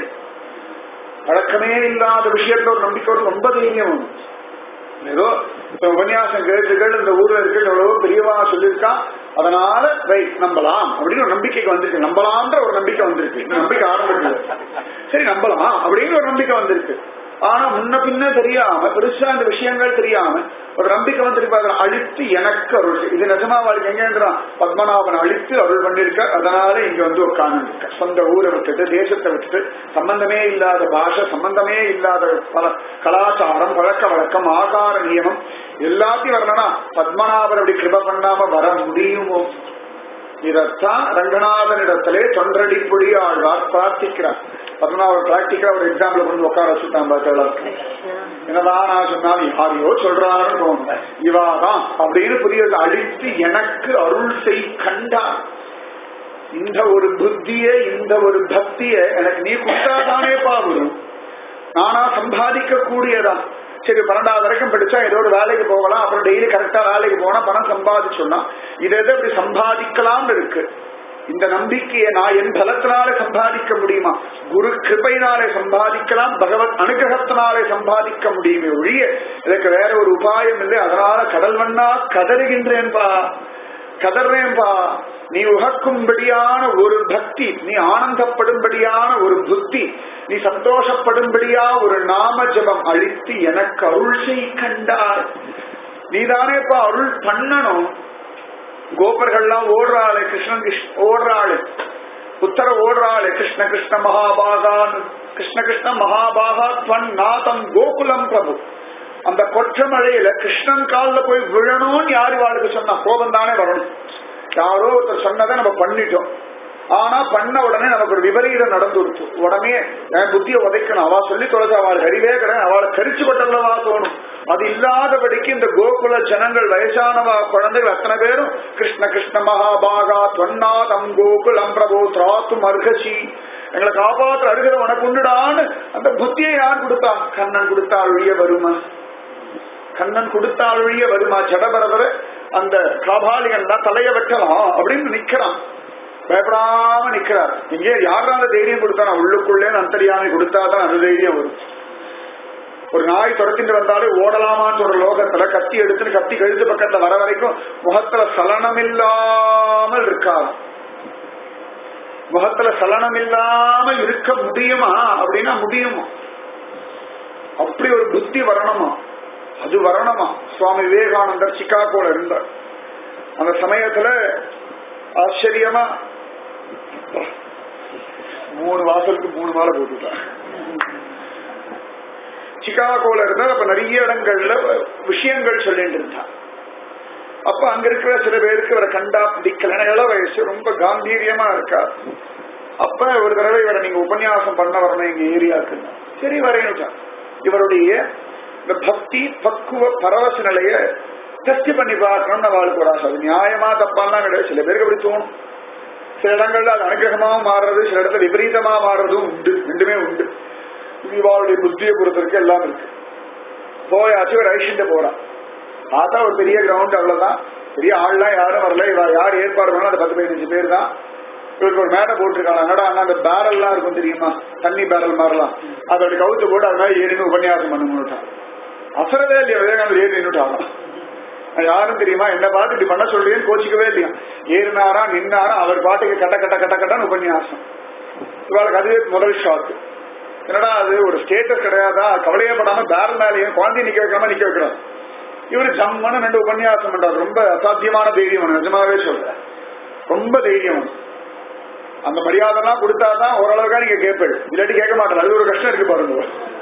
பழக்கமே இல்லாத விஷயத்துல ஒரு நம்பிக்கை ஒரு ரொம்ப தைரியம் வரும். ஏதோ இப்ப உபன்யாசம் கேட்டு கேட்டு இந்த ஊர்ல இருக்க எவ்வளவோ பெரியவா சொல்லியிருக்கா அதனால ரைட் நம்பலாம் அப்படின்னு ஒரு நம்பிக்கைக்கு வந்திருக்கு நம்பலாம்ன்ற ஒரு நம்பிக்கை வந்திருக்கு இந்த நம்பிக்கை ஆரம்பிக்கல சரி நம்பலாம் அப்படின்னு ஒரு நம்பிக்கை வந்திருக்கு ஆனா முன்ன பின்ன தெரியாம பெருசா இந்த விஷயங்கள் தெரியாம ஒரு நம்பிக்கை வந்திருப்பாங்க அழித்து எனக்கு அருள் செய். இது நிஜமா வாழ்க்கை எங்கன்றான் பத்மநாபன் அழித்து அருள் பண்ணிருக்க அதனால இங்க வந்து உட்கார்ந்து இருக்க சொந்த ஊரை விட்டுட்டு தேசத்தை விட்டுட்டு சம்பந்தமே இல்லாத பாஷை சம்பந்தமே இல்லாத பல கலாச்சாரம் பழக்க வழக்கம் ஆகார நியமம் எல்லாத்தையும் வரணும்னா பத்மநாபன் அப்படி கிருப பண்ணாம வர முடியுமோ இதத்தான் ரங்கநாதனிடத்திலே தொன்றடி பொடி ஆழ்வார் பிரார்த்திக்கிறார் பத்மநாபர் பிராக்டிக்கலா ஒரு எக்ஸாம்பிள் கொண்டு உட்கார வச்சுட்டான் பார்த்தா என்னதான் நான் சொன்னாலும் யாரையோ சொல்றாருன்னு தோணும் இவாதான் அப்படின்னு புரிய அழித்து எனக்கு அருள் செய் கண்டார் இந்த ஒரு புத்திய இந்த ஒரு பக்திய எனக்கு நீ கொடுத்தாதானே பாவரும் நானா சம்பாதிக்க கூடியதான் சரி பன்னெண்டாவது வரைக்கும் படிச்சா ஏதோ ஒரு வேலைக்கு போகலாம் அப்புறம் டெய்லி கரெக்டா வேலைக்கு போனா பணம் சம்பாதிச்சோம்னா இதை எதை இப்படி சம்பாதிக்கலாம்னு இருக்கு இந்த நம்பிக்கையை நான் என் பலத்தினாலே சம்பாதிக்க முடியுமா குரு கிருபையினாலே சம்பாதிக்கலாம் பகவத் அனுகிரகத்தினாலே சம்பாதிக்க முடியுமே ஒழிய இதற்கு வேற ஒரு உபாயம் இல்லை அதனால கடல் வண்ணா கதறுகின்றேன்பா கதறேன்பா நீ உகக்கும்படியான ஒரு பக்தி நீ ஆனந்தப்படும்படியான ஒரு புத்தி நீ சந்தோஷப்படும்படியா ஒரு நாம ஜபம் அளித்து எனக்கு அருள் செய் கண்டாய் நீதானேப்பா அருள் பண்ணணும் கோபர்கள்லாம் ஓடுறாளே கிருஷ்ணன் கிருஷ்ண ஓடுறாளு உத்தர ஓடுறாளே கிருஷ்ண கிருஷ்ண மகாபாகான் கிருஷ்ண கிருஷ்ண மகாபாகா துவன் நாதம் கோகுலம் பிரபு அந்த கொற்ற மழையில கிருஷ்ணன் காலில் போய் விழணும்னு யாரு வாழ்க்கை சொன்னா கோபம் தானே வரணும் யாரோ ஒருத்தர் சொன்னதை நம்ம பண்ணிட்டோம் ஆனா பண்ண உடனே நமக்கு ஒரு விபரீதம் நடந்து கொடுத்து உடனே என் புத்தியை உதைக்கணும் அவ சொல்லி தொலைச்ச அவள் அறிவே கிடையாது அவளை கரிச்சு கொட்டல்லவா தோணும் அது இல்லாதபடிக்கு இந்த கோகுல ஜனங்கள் வயசானவா குழந்தைகள் அத்தனை பேரும் கிருஷ்ண கிருஷ்ண மகாபாகா தொன்னாதம் கோகுலம் பிரபு திராத்து மர்கசி எங்களை காப்பாற்ற அருகிற உனக்கு உண்டுடான்னு அந்த புத்தியை யார் கொடுத்தா கண்ணன் கொடுத்தா ஒழிய வருமா கண்ணன் கொடுத்தா ஒழிய வருமா ஜடபரதர அந்த காபாலிகன் தான் தலைய வெட்டலாம் அப்படின்னு நிக்கிறான் பயப்படாம நிக்கிறார் இங்கே யாரால தைரியம் கொடுத்தா உள்ளுக்குள்ளே அந்தரியாமை கொடுத்தாதான் அந்த தைரியம் வரும் ஒரு நாய் துரத்திட்டு வந்தாலே ஓடலாமான்னு சொல்ற லோகத்துல கத்தி எடுத்துன்னு கத்தி கழுத்து பக்கத்துல வர வரைக்கும் முகத்துல சலனம் இல்லாமல் இருக்காது முகத்துல சலனம் இல்லாம இருக்க முடியுமா அப்படின்னா முடியுமா அப்படி ஒரு புத்தி வரணுமா அது வரணுமா சுவாமி விவேகானந்தர் சிக்காகோல இருந்தார் அந்த சமயத்துல ஆச்சரியமா மூணு வாசலுக்கு மூணு மாலை போட்டுட்டான் சிகாகோல இருந்தால் அப்ப நிறைய இடங்கள்ல விஷயங்கள் சொல்லிட்டு இருந்தான் அப்ப அங்க இருக்கிற சில பேருக்கு இவரை கண்டா பிடிக்கல இள வயசு ரொம்ப காம்பீரியமா இருக்கா அப்ப ஒரு தடவை இவரை நீங்க உபன்யாசம் பண்ண வரணும் எங்க ஏரியாவுக்கு சரி வரையணுட்டான் இவருடைய இந்த பக்தி பக்குவ பரவச நிலைய டெஸ்ட் பண்ணி பார்க்கணும்னு அவளுக்கு ஒரு ஆசை அது நியாயமா தப்பாலாம் கிடையாது சில பேருக்கு அப்படி தோணும் சில இடங்கள்ல அது அனுகிரகமாவும் மாறுறது சில இடத்துல விபரீதமா மாறுறதும் உண்டு ரெண்டுமே உண்டு இவாளுடைய புத்தியை பொறுத்திருக்கு எல்லாம் இருக்கு போயாச்சு ஒரு ஐஷிண்ட போறான் பார்த்தா ஒரு பெரிய கிரவுண்ட் அவ்வளவுதான் பெரிய ஆள்லாம் யாரும் வரல இவ யார் ஏற்பாடு பண்ணலாம் அந்த பத்து பதினஞ்சு பேர் தான் இவருக்கு ஒரு மேடை போட்டிருக்காங்க என்னடா அண்ணா அந்த பேரல்லாம் இருக்கும் தெரியுமா தண்ணி பேரல் மாதிரிலாம் அதோட கவுத்து போட்டு அது மாதிரி ஏறினு உபன்யாசம் பண்ணணும்னுட்டான் அசரவே இல்லையா விவேகானந்தர் ஏறி நின்றுட்டாங்க யாரும் தெரியுமா என்ன பார்த்து இப்படி பண்ண சொல்றேன்னு கோச்சிக்கவே இல்லையா ஏறினாரா நின்னாரா அவர் பாட்டுக்கு கட்ட கட்ட கட்ட கட்டன்னு உபன்யாசம் இவாளுக்கு அதுவே முதல் ஷாக்கு என்னடா அது ஒரு ஸ்டேட்டஸ் கிடையாதா கவலையே படாம பேரல் மேலேயும் குழந்தைய நிக்க வைக்காம நிக்க வைக்கிறார் இவரு ஜம்மனு ரெண்டு உபன்யாசம் பண்றாரு ரொம்ப அசாத்தியமான தைரியம் நிஜமாவே சொல்றேன் ரொம்ப தைரியம் அந்த மரியாதைலாம் கொடுத்தாதான் ஓரளவுக்கா நீங்க கேட்பேள் இல்லாட்டி கேட்க மாட்டேன் அது ஒரு கஷ்டம் இருக்கு பாருங்க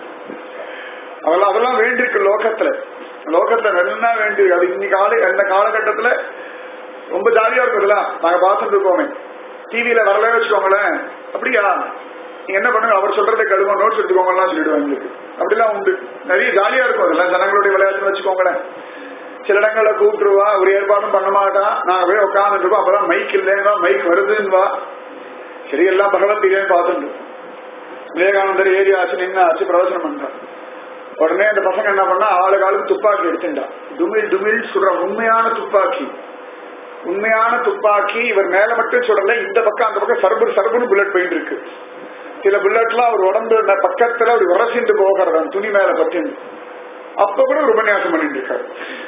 அதெல்லாம் அதெல்லாம் வேண்டியிருக்கு லோகத்துல லோகத்துல நல்லா வேண்டி அது இன்னைக்கு கால அந்த காலகட்டத்துல ரொம்ப ஜாலியா இருக்கும் இதெல்லாம் நாங்க பார்த்துட்டு இருக்கோமே டிவியில வரல வச்சுக்கோங்களேன் அப்படியா நீங்க என்ன பண்ணுங்க அவர் சொல்றதை கழுவ நோட்ஸ் எடுத்துக்கோங்கலாம் சொல்லிடுவாங்க எங்களுக்கு அப்படிலாம் உண்டு நிறைய ஜாலியா இருக்கும் அதெல்லாம் ஜனங்களுடைய விளையாட்டுன்னு வச்சுக்கோங்களேன் சில இடங்கள்ல கூப்பிட்டுருவா ஒரு ஏற்பாடும் பண்ண மாட்டா நாங்க போய் உட்காந்துருப்போம் அப்பதான் மைக் இல்லைன்னா மைக் வருதுன்னு சரி எல்லாம் பகவத்கீதையும் பார்த்துட்டு விவேகானந்தர் ஏறி ஆச்சு நின்று ஆச்சு பிரவசனம் பண்றான் உடனே அந்த பசங்க என்ன பண்ணா ஆளுக்கு ஆளுக்கு துப்பாக்கி எடுத்துட்டா டுமில் டுமில் சுடுற உண்மையான துப்பாக்கி உண்மையான துப்பாக்கி இவர் மேல மட்டும் சுடல இந்த பக்கம் அந்த பக்கம் சர்பு சர்புன்னு புல்லட் போயிட்டு இருக்கு சில புல்லட்லாம் அவர் உடம்பு பக்கத்துல அப்படி உரசிட்டு போகிறது அந்த துணி மேல பட்டு அப்ப கூட ஒரு உபன்யாசம் பண்ணிட்டு இருக்காரு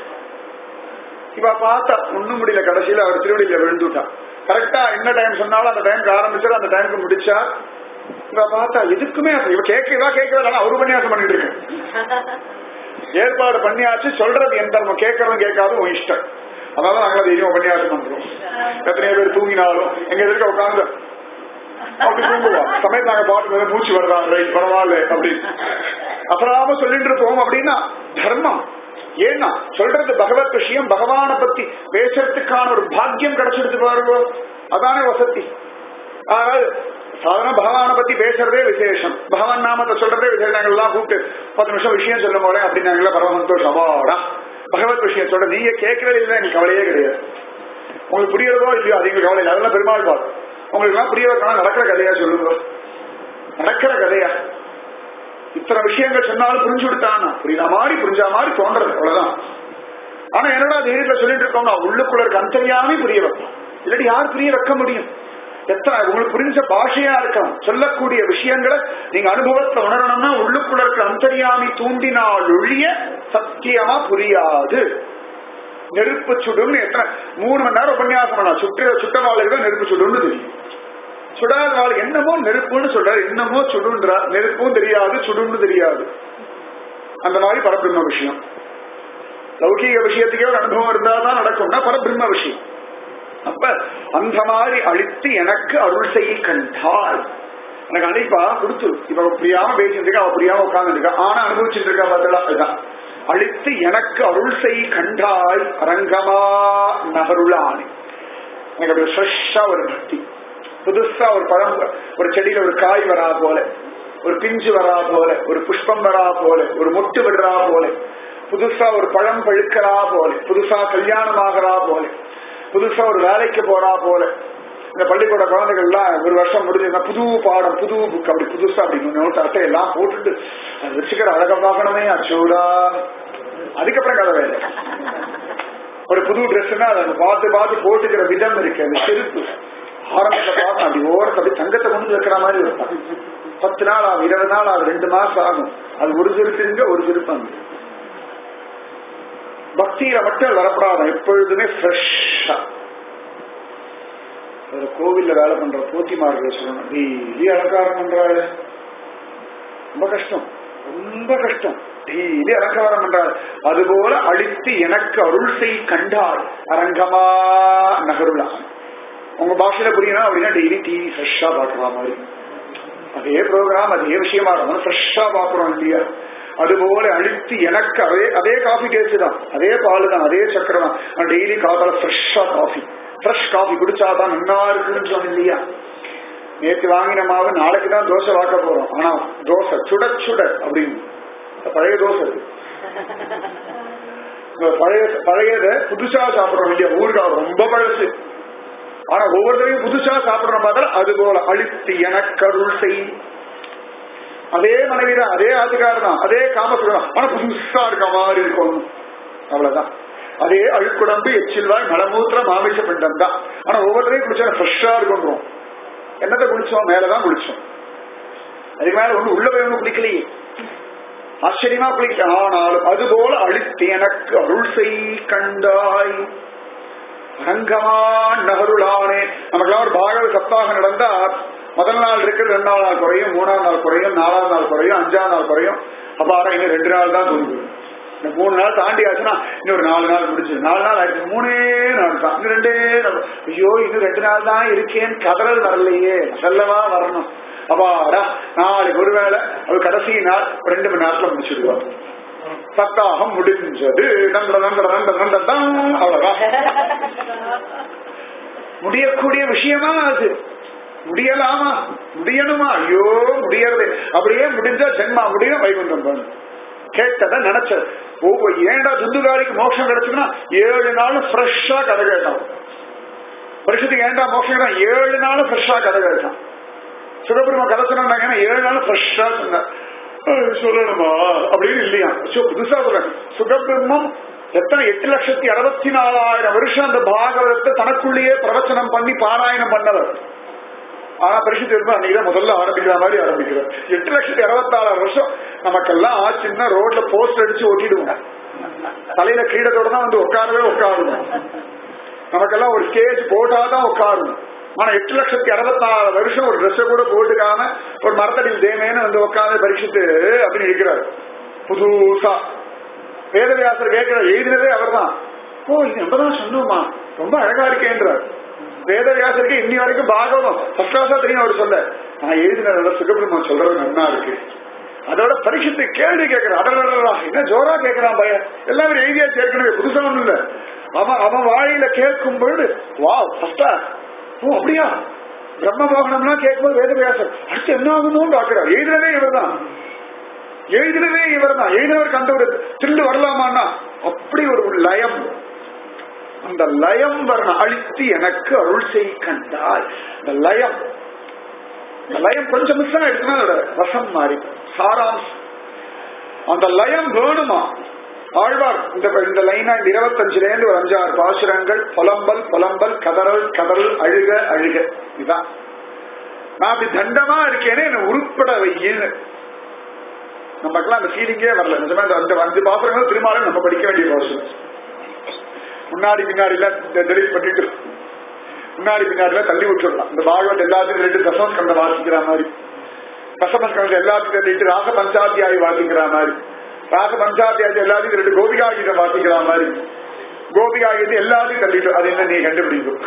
இவ பார்த்தா ஒண்ணும் முடியல கடைசியில அவர் திருவடியில விழுந்துட்டான் கரெக்டா என்ன டைம் சொன்னாலும் அந்த டைம்க்கு ஆரம்பிச்சாரு அந்த டைமுக்கு முடிச்சா இவ பார்த்தா எதுக்குமே இவ கேட்கவா கேட்கறதா அவர் உபன்யாசம் பண்ணிட்டு இருக்கு ஏற்பாடு பண்ணியாச்சு சொல்றது எந்த நம்ம கேட்கறதும் கேட்காதும் உன் இஷ்டம் அதனால நாங்க தைரியம் உபன்யாசம் பண்றோம் எத்தனையோ பேர் தூங்கினாலும் எங்க எதிர்க்க உட்காந்து அப்படி தூங்குவோம் சமயத்து நாங்க பாட்டு மூச்சு வருதா ரைட் பரவாயில்ல அப்படின்னு அப்புறாம சொல்லிட்டு இருப்போம் அப்படின்னா தர்மம் ஏன்னா சொல்றது பகவத் விஷயம் பகவான பத்தி பேசுறதுக்கான ஒரு பாக்கியம் கிடைச்சிடுத்து பாருங்க அதானே வசதி அதாவது சாதாரண பகவான பத்தி பேசுறதே விசேஷம் பகவான் நாமத்தை சொல்றதே விசேஷம் நாங்கள்லாம் கூப்பிட்டு பத்து நிமிஷம் விஷயம் சொல்லும் போல அப்படின்னு நாங்கள பரம சந்தோஷம் அவாடா பகவத் விஷயம் சொல்ற நீங்க கேட்கறது இல்லை எனக்கு கவலையே கிடையாது உங்களுக்கு புரியறதோ இல்லையோ அது எங்களுக்கு கவலை இல்லை அதெல்லாம் பெருமாள் பாரு உங்களுக்கு எல்லாம் புரிய வைக்கணும் நடக்கிற கதையா சொல்லுங்க நடக்கிற கதையா இத்தனை விஷயங்கள் சொன்னாலும் புரிஞ்சு விட்டானா புரியுற மாதிரி புரிஞ்ச மாதிரி தோன்றது அவ்வளவுதான் ஆனா என்னடா தைரியத்துல சொல்லிட்டு இருக்கோம்னா உள்ளுக்குள்ள இருக்க அந்தரியாமே புரிய வைப்போம் இல்லாட்டி யார் புரிய வைக்க முடியும் எத்தனை உங்களுக்கு புரிஞ்ச பாஷையா இருக்கலாம் சொல்லக்கூடிய விஷயங்களை நீங்க அனுபவத்துல உணரணும்னா உள்ளுக்குள்ள இருக்க அந்தரியாமி தூண்டினால் ஒழிய சத்தியமா புரியாது நெருப்பு சுடும்னு எத்தனை மூணு மணி நேரம் உபன்யாசம் பண்ணலாம் சுற்ற சுட்டவாளுக்கு தான் நெருப்பு சுடும்னு தெரியும் சுடாத வாழ் என்னமோ நெருப்புன்னு சொல்றாரு என்னமோ சுடுன்றா நெருப்பும் தெரியாது சுடுன்னு தெரியாது அந்த மாதிரி பரபிரம்ம விஷயம் லௌகீக விஷயத்துக்கே ஒரு அனுபவம் இருந்தா தான் நடக்கும்னா பரபிரம்ம விஷயம் அப்ப அந்த மாதிரி அழித்து எனக்கு அருள் செய்ய கண்டாள் எனக்கு அழைப்பா கொடுத்து இப்ப அவ புரியாம பேசிட்டு இருக்கா அவ புரியாம உட்கார்ந்து இருக்கா ஆனா அனுபவிச்சுட்டு இருக்கா பார்த்தா அதுதான் அழித்து எனக்கு அருள் செய் கண்டாய் அரங்கமா நகருளானே எனக்கு அப்படி ஃப்ரெஷ்ஷா ஒரு பக்தி புதுசா ஒரு பழம் ஒரு செடியில ஒரு காய் வரா போல ஒரு பிஞ்சு வரா போல ஒரு புஷ்பம் வரா போல ஒரு மொட்டு விடுறா போல புதுசா ஒரு பழம் பழுக்கிறா போல புதுசா கல்யாணம் ஆகிறா போல புதுசா ஒரு வேலைக்கு போறா போல இந்த பள்ளிக்கூட குழந்தைகள்லாம் ஒரு வருஷம் முடிஞ்சதுன்னா புது பாடம் புது புக் அப்படி புதுசா அப்படி நோட்டு அட்டை எல்லாம் போட்டுட்டு அது வச்சுக்கிற அழக பார்க்கணுமே அச்சோடா அதுக்கப்புறம் கதை வேலை ஒரு புது ட்ரெஸ்னா அதை பார்த்து பார்த்து போட்டுக்கிற விதம் இருக்கு அந்த செருப்பு ஆரம்பத்தை பார்த்து அப்படி ஓரத்தை அப்படி தங்கத்தை கொண்டு வந்து வைக்கிற மாதிரி இருக்கும் பத்து நாள் ஆகும் இருபது நாள் ஆகும் ரெண்டு மாசம் ஆகும் அது ஒரு செருப்பு இங்க ஒரு செருப்பு அங்க பக்தியில மட்டும் வரப்படாத எப்பொழுதுமே ஃப்ரெஷ்ஷா ஒரு கோவில்ல வேலை பண்ற போத்திமார்கள் சொல்லணும் டெய்லி அலங்காரம் பண்றாள் ரொம்ப கஷ்டம் ரொம்ப கஷ்டம் டெய்லி அலங்காரம் பண்றாள் அதுபோல அழித்து எனக்கு அருள் செய் கண்டாள் அரங்கமா நகருளான் உங்க பாஷையில புரியணும் அப்படின்னா டெய்லி டிவி ஃப்ரெஷ்ஷா பாக்குற மாதிரி அதே ப்ரோக்ராம் அதே விஷயமா இருக்கும் ஃப்ரெஷ்ஷா பாக்குறோம் இல்லையா அதுபோல அழித்து எனக்கு அதே அதே காஃபி டேஸ்ட் தான் அதே பால் தான் அதே சக்கரை தான் நான் டெய்லி காத்தால ஃப்ரெஷ்ஷா காஃபி ஃப்ரெஷ் காஃபி குடிச்சாதான் நல்லா இருக்குன்னு சொன்னேன் இல்லையா நேற்று வாங்கின மாவு நாளைக்கு தான் தோசை வாக்க போறோம் ஆனா தோசை சுட சுட அப்படின்னு பழைய தோசை அது. இந்த பழைய பழையத புதுசா சாப்பிடுறோம் இல்லையா ஊறுகாய் ரொம்ப பழசு ஆனா ஒவ்வொருத்தரையும் புதுசா சாப்பிடுற பார்த்தா அது போல அழித்து எனக்கருள் செய் அதே மனைவிதான் அதே ஆத்துக்காரர் தான் அதே காமசுரம் ஆனா புதுசா இருக்க மாதிரி இருக்கும் அவ்வளவுதான் அதே அழுக்குடம்பு எச்சில்வாய் மலமூத்திர மாமிச பிண்டம் தான் ஆனா ஒவ்வொருத்தரையும் குடிச்சா ஃப்ரெஷ்ஷா இருக்கும் என்னத்தை குடிச்சோம் மேலதான் குடிச்சோம் அதுக்கு மேல ஒண்ணு உள்ள போய் ஒண்ணு குளிக்கலையே ஆச்சரியமா குளிக்கல ஆனாலும் அதுபோல அழித்து எனக்கு அருள் செய் கண்டாய் அரங்கமா நகருளானே நமக்கெல்லாம் ஒரு பாகவத சப்தாக நடந்தா முதல் நாள் இருக்கிறது ரெண்டாம் நாள் குறையும் மூணாம் நாள் குறையும் நாலாம் நாள் குறையும் அஞ்சாம் நாள் குறையும் அப்ப ஆனா இன்னும் ரெண்டு நாள் தான் தோணுது இந்த மூணு நாள் தாண்டி ஆச்சுன்னா இன்னும் ஒரு நாலு நாள் முடிஞ்சு நாலு நாள் ஆயிடுச்சு மூணே நாள் தான் இன்னும் ரெண்டே நாள் ஐயோ இன்னும் ரெண்டு நாள் தான் இருக்கேன்னு கதறல் வரலையே செல்லவா வரணும் அப்பாடா நாளைக்கு ஒருவேளை அது கடைசி நாள் ஒரு ரெண்டு மணி நேரத்துல முடிச்சிடுவா சப்தாகம் முடிஞ்சது நன்ற நன்ற நன்ற நன்ற தான் அவ்வளவுதான் முடியக்கூடிய விஷயமா அது முடியலாமா முடியணுமா ஐயோ முடியறது அப்படியே முடிஞ்சா ஜென்மா முடியும் வைகுண்டம் போகணும் கேட்டத நினைச்சது ஒவ்வொரு ஏண்டா துந்துகாரிக்கு மோட்சம் கிடைச்சுன்னா ஏழு நாள் ஃப்ரெஷ்ஷா கதை கேட்டான் வருஷத்துக்கு ஏண்டா மோட்சம் கிடைக்கும் ஏழு நாள் ஃப்ரெஷ்ஷா கதை கேட்டான் சுகபிரம கதை சொன்னாங்கன்னா ஏழு நாள் ஃப்ரெஷ்ஷா சொன்னார் அஹ் சொல்லணுமா அப்படின்னு இல்லையா சோ, புதுசா சொல்றேன் சுகபிரம்மம் எத்தனை எட்டு லட்சத்தி அறுபத்தி நாலாயிரம் வருஷம் அந்த பாகவதத்தை தனக்குள்ளேயே பிரவச்சனம் பண்ணி பாராயணம் பண்ணவர் ஆனா பரிசு திரும்ப அன்னைக்கு தான் முதல்ல ஆரம்பிக்கிற மாதிரி ஆரம்பிக்கிறார் எட்டு லட்சத்தி அறுபத்தாறாயிரம் வருஷம் நமக்கெல்லாம் ஆச்சுன்னா ரோட்ல போஸ்ட் அடிச்சு ஓட்டிடுவோம் தலையில கிரீடத்தோட தான் வந்து உட்காரவே உட்காருவோம் நமக்கெல்லாம் ஒரு ஸ்டேஜ் போட்டாதான் உட்காரணும் ஆனா எட்டு லட்சத்தி அறுபத்தாறு வருஷம் ஒரு ட்ரெஸ் கூட போட்டுக்காம ஒரு மரத்தடியில் தேமேன்னு வந்து உட்காந்து பரீட்சித்து அப்படின்னு இருக்கிறார் புதுசா வேதவியாசர் கேட்கிற எழுதினதே அவர்தான் ஓ இது நம்ம தான் சொன்னோமா ரொம்ப அழகா இருக்கேன்றார் வேதவியாசருக்கு இன்னி வரைக்கும் பாகவதம் ஃபர்ஸ்ட் கிளாஸா தெரியும் அவர் சொல்ல நான் எழுதின சுகபிரம்மன் சொல்றது நன்னா இருக்கு அதோட பரிசுத்து கேள்வி கேட்கிறான் அடடா என்ன ஜோரா கேட்கிறான் பையன் எல்லாரும் எழுதியா சேர்க்கணும் புதுசா ஒண்ணும் இல்ல அவன் அவன் வாயில கேட்கும் பொழுது வா ஃபர்ஸ்டா ஓ அப்படியா பிரம்ம மோகனம்லாம் கேட்கும்போது வேதவியாசர் அடுத்து என்ன ஆகணும்னு பாக்குறார் எழுதினதே இவர் தான் எழுதினதே இவர் தான் எழுதினவர் கண்ட ஒரு தில்லு வரலாமான்னா அப்படி ஒரு லயம் அந்த லயம் வரணும் அழித்து எனக்கு அருள் செய் கண்டால் அந்த லயம் அந்த லயம் கொஞ்சம் மிஸ் ஆயிடுச்சுன்னா அதோட ரசம் மாறி சாராம்சம் அந்த லயம் வேணுமா ஆழ்வார் இந்த இந்த லைனா இந்த இருபத்தஞ்சுல இருந்து ஒரு அஞ்சாறு பாசுரங்கள் புலம்பல் புலம்பல் கதறல் கதறல் அழுக அழுக இதுதான் நான் அப்படி தண்டமா இருக்கேனே என்ன உருப்பட வையேன்னு நமக்கெல்லாம் அந்த ஃபீலிங்கே வரல நிஜமா இந்த அந்த அஞ்சு பாசுரங்கள் திருமாலும் நம்ம படிக்க வேண்டிய பாசுரம் முன்னாடி பின்னாடி எல்லாம் டெலிட் பண்ணிட்டு முன்னாடி பின்னாடி எல்லாம் தள்ளி விட்டுடலாம் இந்த பாகவத் எல்லாத்தையும் ரெண்டு தசமஸ்கந்த வாசிக்கிற மாதிரி தசமஸ்கந்த எல்லாத்தையும் தள்ளிட்டு ராச பஞ்சாத்தியாயி வாசிக்கிற மாதிரி ராச பஞ்சாத்தியாயி எல்லாத்தையும் ரெண்டு கோபிகா கீதம் வாசிக்கிற மாதிரி கோபிகா கீதம் எல்லாத்தையும் தள்ளிட்டு அது என்ன நீ கண்டுபிடிக்கும்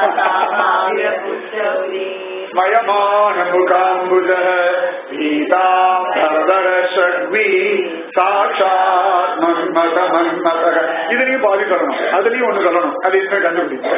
மயமான முகாம்புஜ பீதாம்பரதர ஷட்வி சாட்சாத் மன்மத மன்மத இது நீங்க பாதி சொல்லணும் அதுலயும் ஒண்ணு சொல்லணும் அது என்ன கண்டுபிடிக்கும்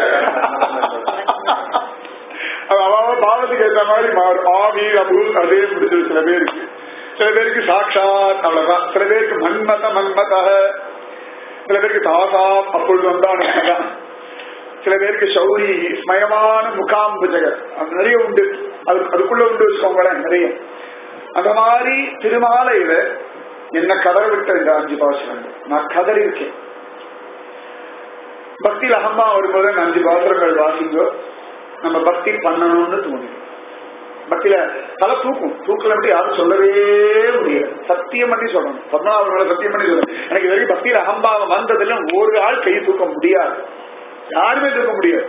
அதாவது பாவத்துக்கு ஏற்ற மாதிரி மாறும் ஆவி அபு அதே முடிஞ்சது சில பேருக்கு சில பேருக்கு சாட்சாத் அவ்வளவுதான் சில பேருக்கு மன்மத மன்மத சில பேருக்கு தாசா அப்பொழுது வந்தான் சில பேருக்கு சௌரி ஸ்மயமான முகாம்புஜகர் அது நிறைய உண்டு அது அதுக்குள்ள உண்டு வச்சுக்கோங்களேன் நிறைய அந்த மாதிரி திருமாலையில என்ன கதற விட்ட இந்த அஞ்சு பாசுரங்கள் நான் கதறி இருக்கேன் பக்தியில் அகம்மா வரும்போது அந்த அஞ்சு பாசுரங்கள் வாசிங்கோ நம்ம பக்தி பண்ணணும்னு தோணுது பக்தியில தலை தூக்கும் தூக்கல மட்டும் யாரும் சொல்லவே முடியாது சத்தியம் பண்ணி சொல்லணும் பத்மநாபர்களை சத்தியம் பண்ணி சொல்லணும் எனக்கு இது வரைக்கும் பக்தியில அகம்பாவம் வந்ததுல ஒரு ஆள் கை தூக்க முடியாது யாருமே தூக்க முடியாது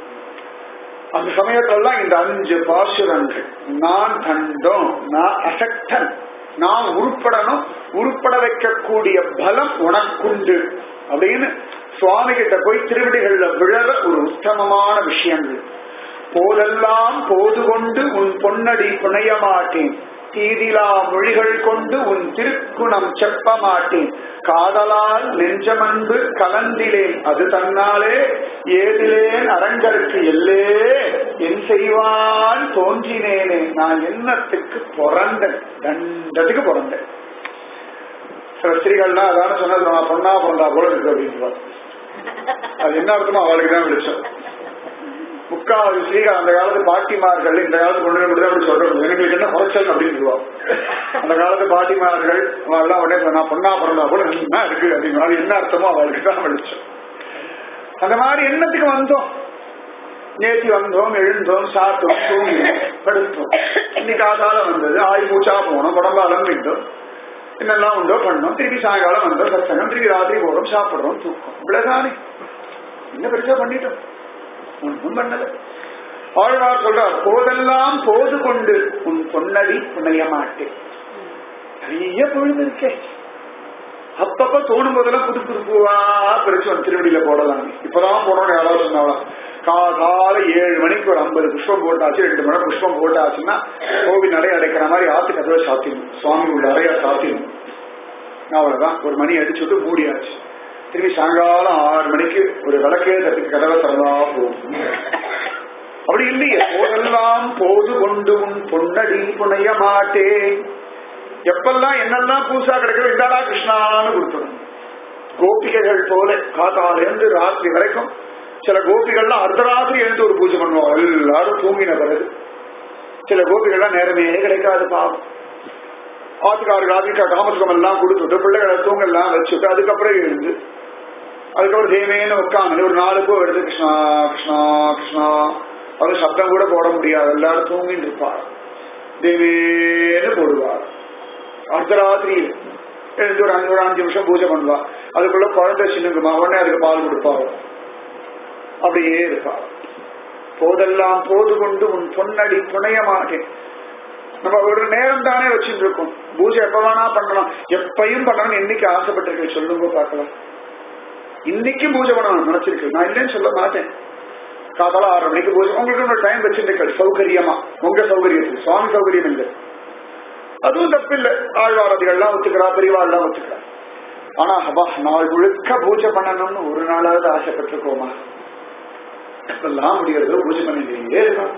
அந்த சமயத்துலலாம் இந்த அஞ்சு பாசுரங்கள் நான் தண்டம் நான் அசக்தன் நான் உருப்படணும் உருப்பட வைக்கக்கூடிய பலம் உனக்குண்டு அப்படின்னு சுவாமி கிட்ட போய் திருவிடிகள்ல விழற ஒரு உத்தமமான விஷயங்கள் போதெல்லாம் போது கொண்டு உன் பொன்னடி புனைய மாட்டேன் தீதிலா மொழிகள் கொண்டு உன் திருக்குணம் செப்ப மாட்டேன் காதலால் நெஞ்சமன்பு கலந்திலேன் அது தன்னாலே ஏதிலேன் அரங்கருக்கு எல்லே என் செய்வான் தோன்றினேனே நான் என்னத்துக்கு பிறந்தேன் தண்டத்துக்கு பிறந்தேன் சில ஸ்திரீகள்லாம் அதான சொன்னது நான் பொண்ணா பிறந்தா போல இருக்கு அப்படின்னு அது என்ன அர்த்தமோ அவளுக்கு தான் வெளிச்சம் முக்காவது ஸ்ரீகள் அந்த காலத்து பாட்டிமார்கள் இந்த காலத்து கொண்டு வந்து அப்படி சொல்றது எங்களுக்கு என்ன குறைச்சல் அப்படின்னு சொல்லுவாங்க அந்த காலத்து பாட்டிமார்கள் அவெல்லாம் உடனே சொன்னா பொண்ணா பிறந்தா கூட என்ன இருக்கு அப்படின்னு அது என்ன அர்த்தமோ அவளுக்கு தான் வெளிச்சம் அந்த மாதிரி எண்ணத்துக்கு வந்தோம் நேற்று வந்தோம் எழுந்தோம் சாப்பிட்டோம் தூங்கினோம் படுத்தோம் இன்னைக்கு காதால வந்தது ஆய் மூச்சா போனோம் உடம்பாலம் விட்டோம் என்னெல்லாம் உண்டோ பண்ணோம் திருப்பி சாயங்காலம் வந்தோம் சத்தங்கம் திருப்பி ராத்திரி போறோம் சாப்பிடுறோம் தூக்கம் இவ்வளவுதானே என்ன பெருசா பண்ணிட்டோம் ஒன்றும் பண்ணல ஆழ்வார் சொல்றார் போதெல்லாம் போது கொண்டு உன் பொன்னடி புனைய மாட்டேன் நிறைய பொழுது இருக்கே அப்பப்ப தோணும் போதெல்லாம் புது புது பூவா பிரிச்சு வந்து திருவடியில போடலாம் இப்பதான் போடணும் யாராவது சொன்னாலும் கால ஏழு மணிக்கு ஒரு ஐம்பது புஷ்பம் போட்டாச்சு ரெண்டு மணி புஷ்பம் போட்டாச்சுன்னா கோவில் நடை அடைக்கிற மாதிரி ஆத்து கதவை சாத்திடணும் சுவாமி உள்ள அறைய சாத்திடணும் அவ்வளவுதான் ஒரு மணி அடிச்சுட்டு மூடியாச்சு திரும்பி சாயங்காலம் ஆறு மணிக்கு ஒரு விளக்கே தட்டுக்கு கதவை திறந்தா போகும் அப்படி இல்லையே போதெல்லாம் போது கொண்டு உன் பொன்னடி புனைய மாட்டேன் எப்பெல்லாம் என்னெல்லாம் பூசா கிடைக்கும் இந்தாடா கிருஷ்ணான்னு கொடுத்துடும் கோபிகைகள் போல காத்தாலேருந்து ராத்திரி வரைக்கும் சில கோபிகள்லாம் அர்த்தராத்திரி எழுந்து ஒரு பூஜை பண்ணுவோம் எல்லாரும் தூங்கின பிறகு சில கோபிகள்லாம் நேரமே கிடைக்காது பாவம் ஆத்துக்காருக்கு ஆத்துக்கா காமசுகம் எல்லாம் கொடுத்துட்டு பிள்ளைகளை தூங்கெல்லாம் வச்சுட்டு அதுக்கப்புறம் எழுந்து அதுக்கப்புறம் தேவேன்னு உட்காந்து ஒரு நாலு பூ எடுத்து கிருஷ்ணா கிருஷ்ணா கிருஷ்ணா அது சப்தம் கூட போட முடியாது எல்லாரும் தூங்கிட்டு இருப்பார் தேவேன்னு போடுவார் அர்த்தராத்திரி எழுந்து ஒரு அஞ்சு ஒரு அஞ்சு நிமிஷம் பூஜை பண்ணுவா அதுக்குள்ள குழந்தை சின்னங்குமா உடனே அதுக்கு பால் கொடுப்பாரு அப்படியே இருப்பார் போதெல்லாம் போது கொண்டு உன் பொன்னடி புனைய மாட்டேன் நம்ம ஒரு நேரம் தானே வச்சுட்டு இருக்கோம் பூஜை எப்ப வேணா பண்ணலாம் எப்பயும் பண்ணணும் என்னைக்கு ஆசைப்பட்டிருக்கேன் சொல்லுங்க பார்க்கலாம் இன்னைக்கும் பூஜை பண்ணணும் நினைச்சிருக்கு நான் இல்லைன்னு சொல்ல மாட்டேன் காதால ஆறு மணிக்கு பூஜை உங்களுக்கு ஒரு டைம் வச்சிருக்கேன் சௌகரியமா உங்க சௌகரியத்துக்கு சுவாமி சௌகரியம் இல்லை அதுவும் தப்பில்லை ஆழ்வாரதிகள்லாம் ஒத்துக்கிறா பெரியவாள்லாம் ஒத்துக்கிறா ஆனா அப்பா நாள் முழுக்க பூஜை பண்ணணும்னு ஒரு நாளாவது ஆசைப்பட்டிருக்கோமா எப்பெல்லாம் முடியறதோ பூஜை பண்ணிட்டே இருக்கணும்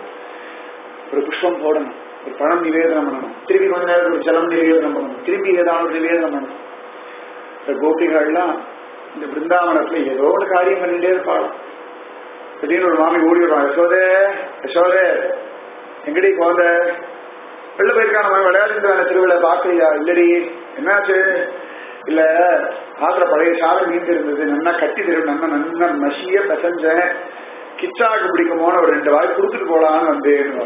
ஒரு புஷ்பம் போடணும் ஒரு பழம் நிவேதனம் பண்ணணும் திருப்பி கொஞ்ச நேரத்தில் ஒரு ஜலம் நிவேதனம் பண்ணணும் திருப்பி ஏதாவது ஒரு நிவேதனம் பண்ணணும் இந்த கோபிகள்லாம் இந்த பிருந்தாவனத்துல ஏதோ ஒரு காரியம் பண்ணிட்டே இருப்பாள் திடீர்னு ஒரு மாமி ஓடி வருவான் யசோதே யசோதே எங்கடி குழந்தை வெளில போயிருக்கான மாதிரி விளையாடுறான திருவிழா பாக்கலையா இல்லடி என்னாச்சு இல்ல ஆத்திர பழைய சாதம் மீந்து இருந்தது நல்லா கட்டி தரும் நல்லா நல்லா மசிய பிசைஞ்சேன் கிச்சாக்கு பிடிக்குமோன்னு ஒரு ரெண்டு வாய் கொடுத்துட்டு போலான்னு வந்தேன்னு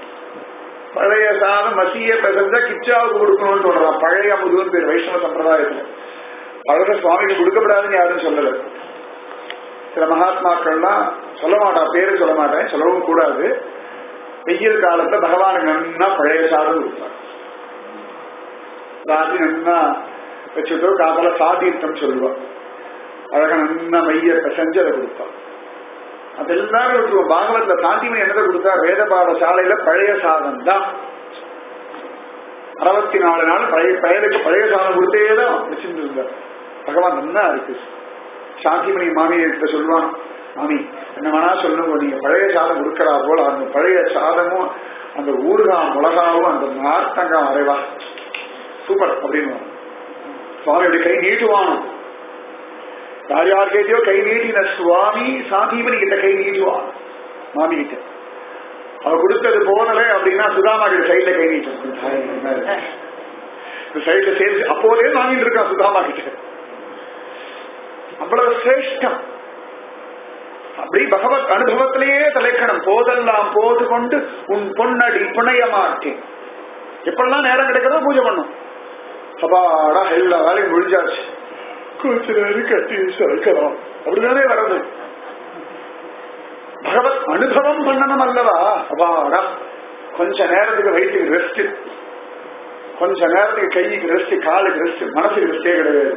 பழைய சாதம் மசிய பிசைஞ்சா கிச்சாவுக்கு கொடுக்கணும்னு சொல்றான் பழைய முதுகுன்னு பேர் வைஷ்ணவ சம்பிரதாயத்துல பழக சுவாமிக்கு கொடுக்கப்படாதுன்னு யாரும் சொல்லல சில மகாத்மாக்கள்லாம் சொல்ல மாட்டா பேரு சொல்ல மாட்டேன் சொல்லவும் கூடாது வெயில் காலத்துல பகவானுக்கு நன்னா பழைய சாதம் கொடுப்பார் ராத்திரி நன்னா வச்சுட்டோ காதல சாதீர்த்தம் சொல்லுவான் அழகா நன்னா மைய செஞ்சு அதை கொடுப்பான் அது எல்லாரும் விட்டுருவோம் பாகவத்துல சாந்திமணி என்னதை கொடுத்தா வேத பாட சாலையில பழைய சாதம் தான் அறுபத்தி நாலு நாள் பழைய பெயருக்கு பழைய சாதம் கொடுத்தே தான் வச்சுட்டு இருந்தார் பகவான் நல்லா இருக்கு சாந்திமணி மாமி கிட்ட சொல்லுவான் மாமி என்ன வேணா சொல்லுங்க நீங்க பழைய சாதம் கொடுக்கறா போல அந்த பழைய சாதமும் அந்த ஊறுகாய் மிளகாவும் அந்த நார்த்தங்காய் அரைவா சூப்பர் அப்படின்னு சுவாமி அப்படி கை நீட்டுவானோ யார் யார் கேட்டியோ கை நீட்டின சுவாமி சாந்தீபனி கிட்ட கை நீட்டுவான் மாமி கிட்ட அவ கொடுத்தது போனல அப்படின்னா சுதாமா கிட்ட சைட்ல கை நீட்டும் சைட்ல சேர்ந்து அப்போதே வாங்கிட்டு இருக்கான் சுதாமா கிட்ட அவ்வளவு சிரேஷ்டம் அப்படி பகவத் அனுபவத்திலேயே தலைக்கணும் போதெல்லாம் போது கொண்டு உன் பொன்னடி புனைய மாட்டேன் எப்பெல்லாம் நேரம் கிடைக்கிறதோ பூஜை பண்ணும் அப்பாடா எல்லா வேலையும் முடிஞ்சாச்சு கொஞ்ச நேரம் கட்டி சேர்க்கலாம் அப்படிதானே வர்றது பகவத் அனுபவம் பண்ணணும் அல்லவா அப்பாடா கொஞ்ச நேரத்துக்கு வயிற்றுக்கு ரெஸ்ட் கொஞ்ச நேரத்துக்கு கைக்கு ரெஸ்ட் காலுக்கு ரெஸ்ட் மனசுக்கு ரெஸ்டே கிடையாது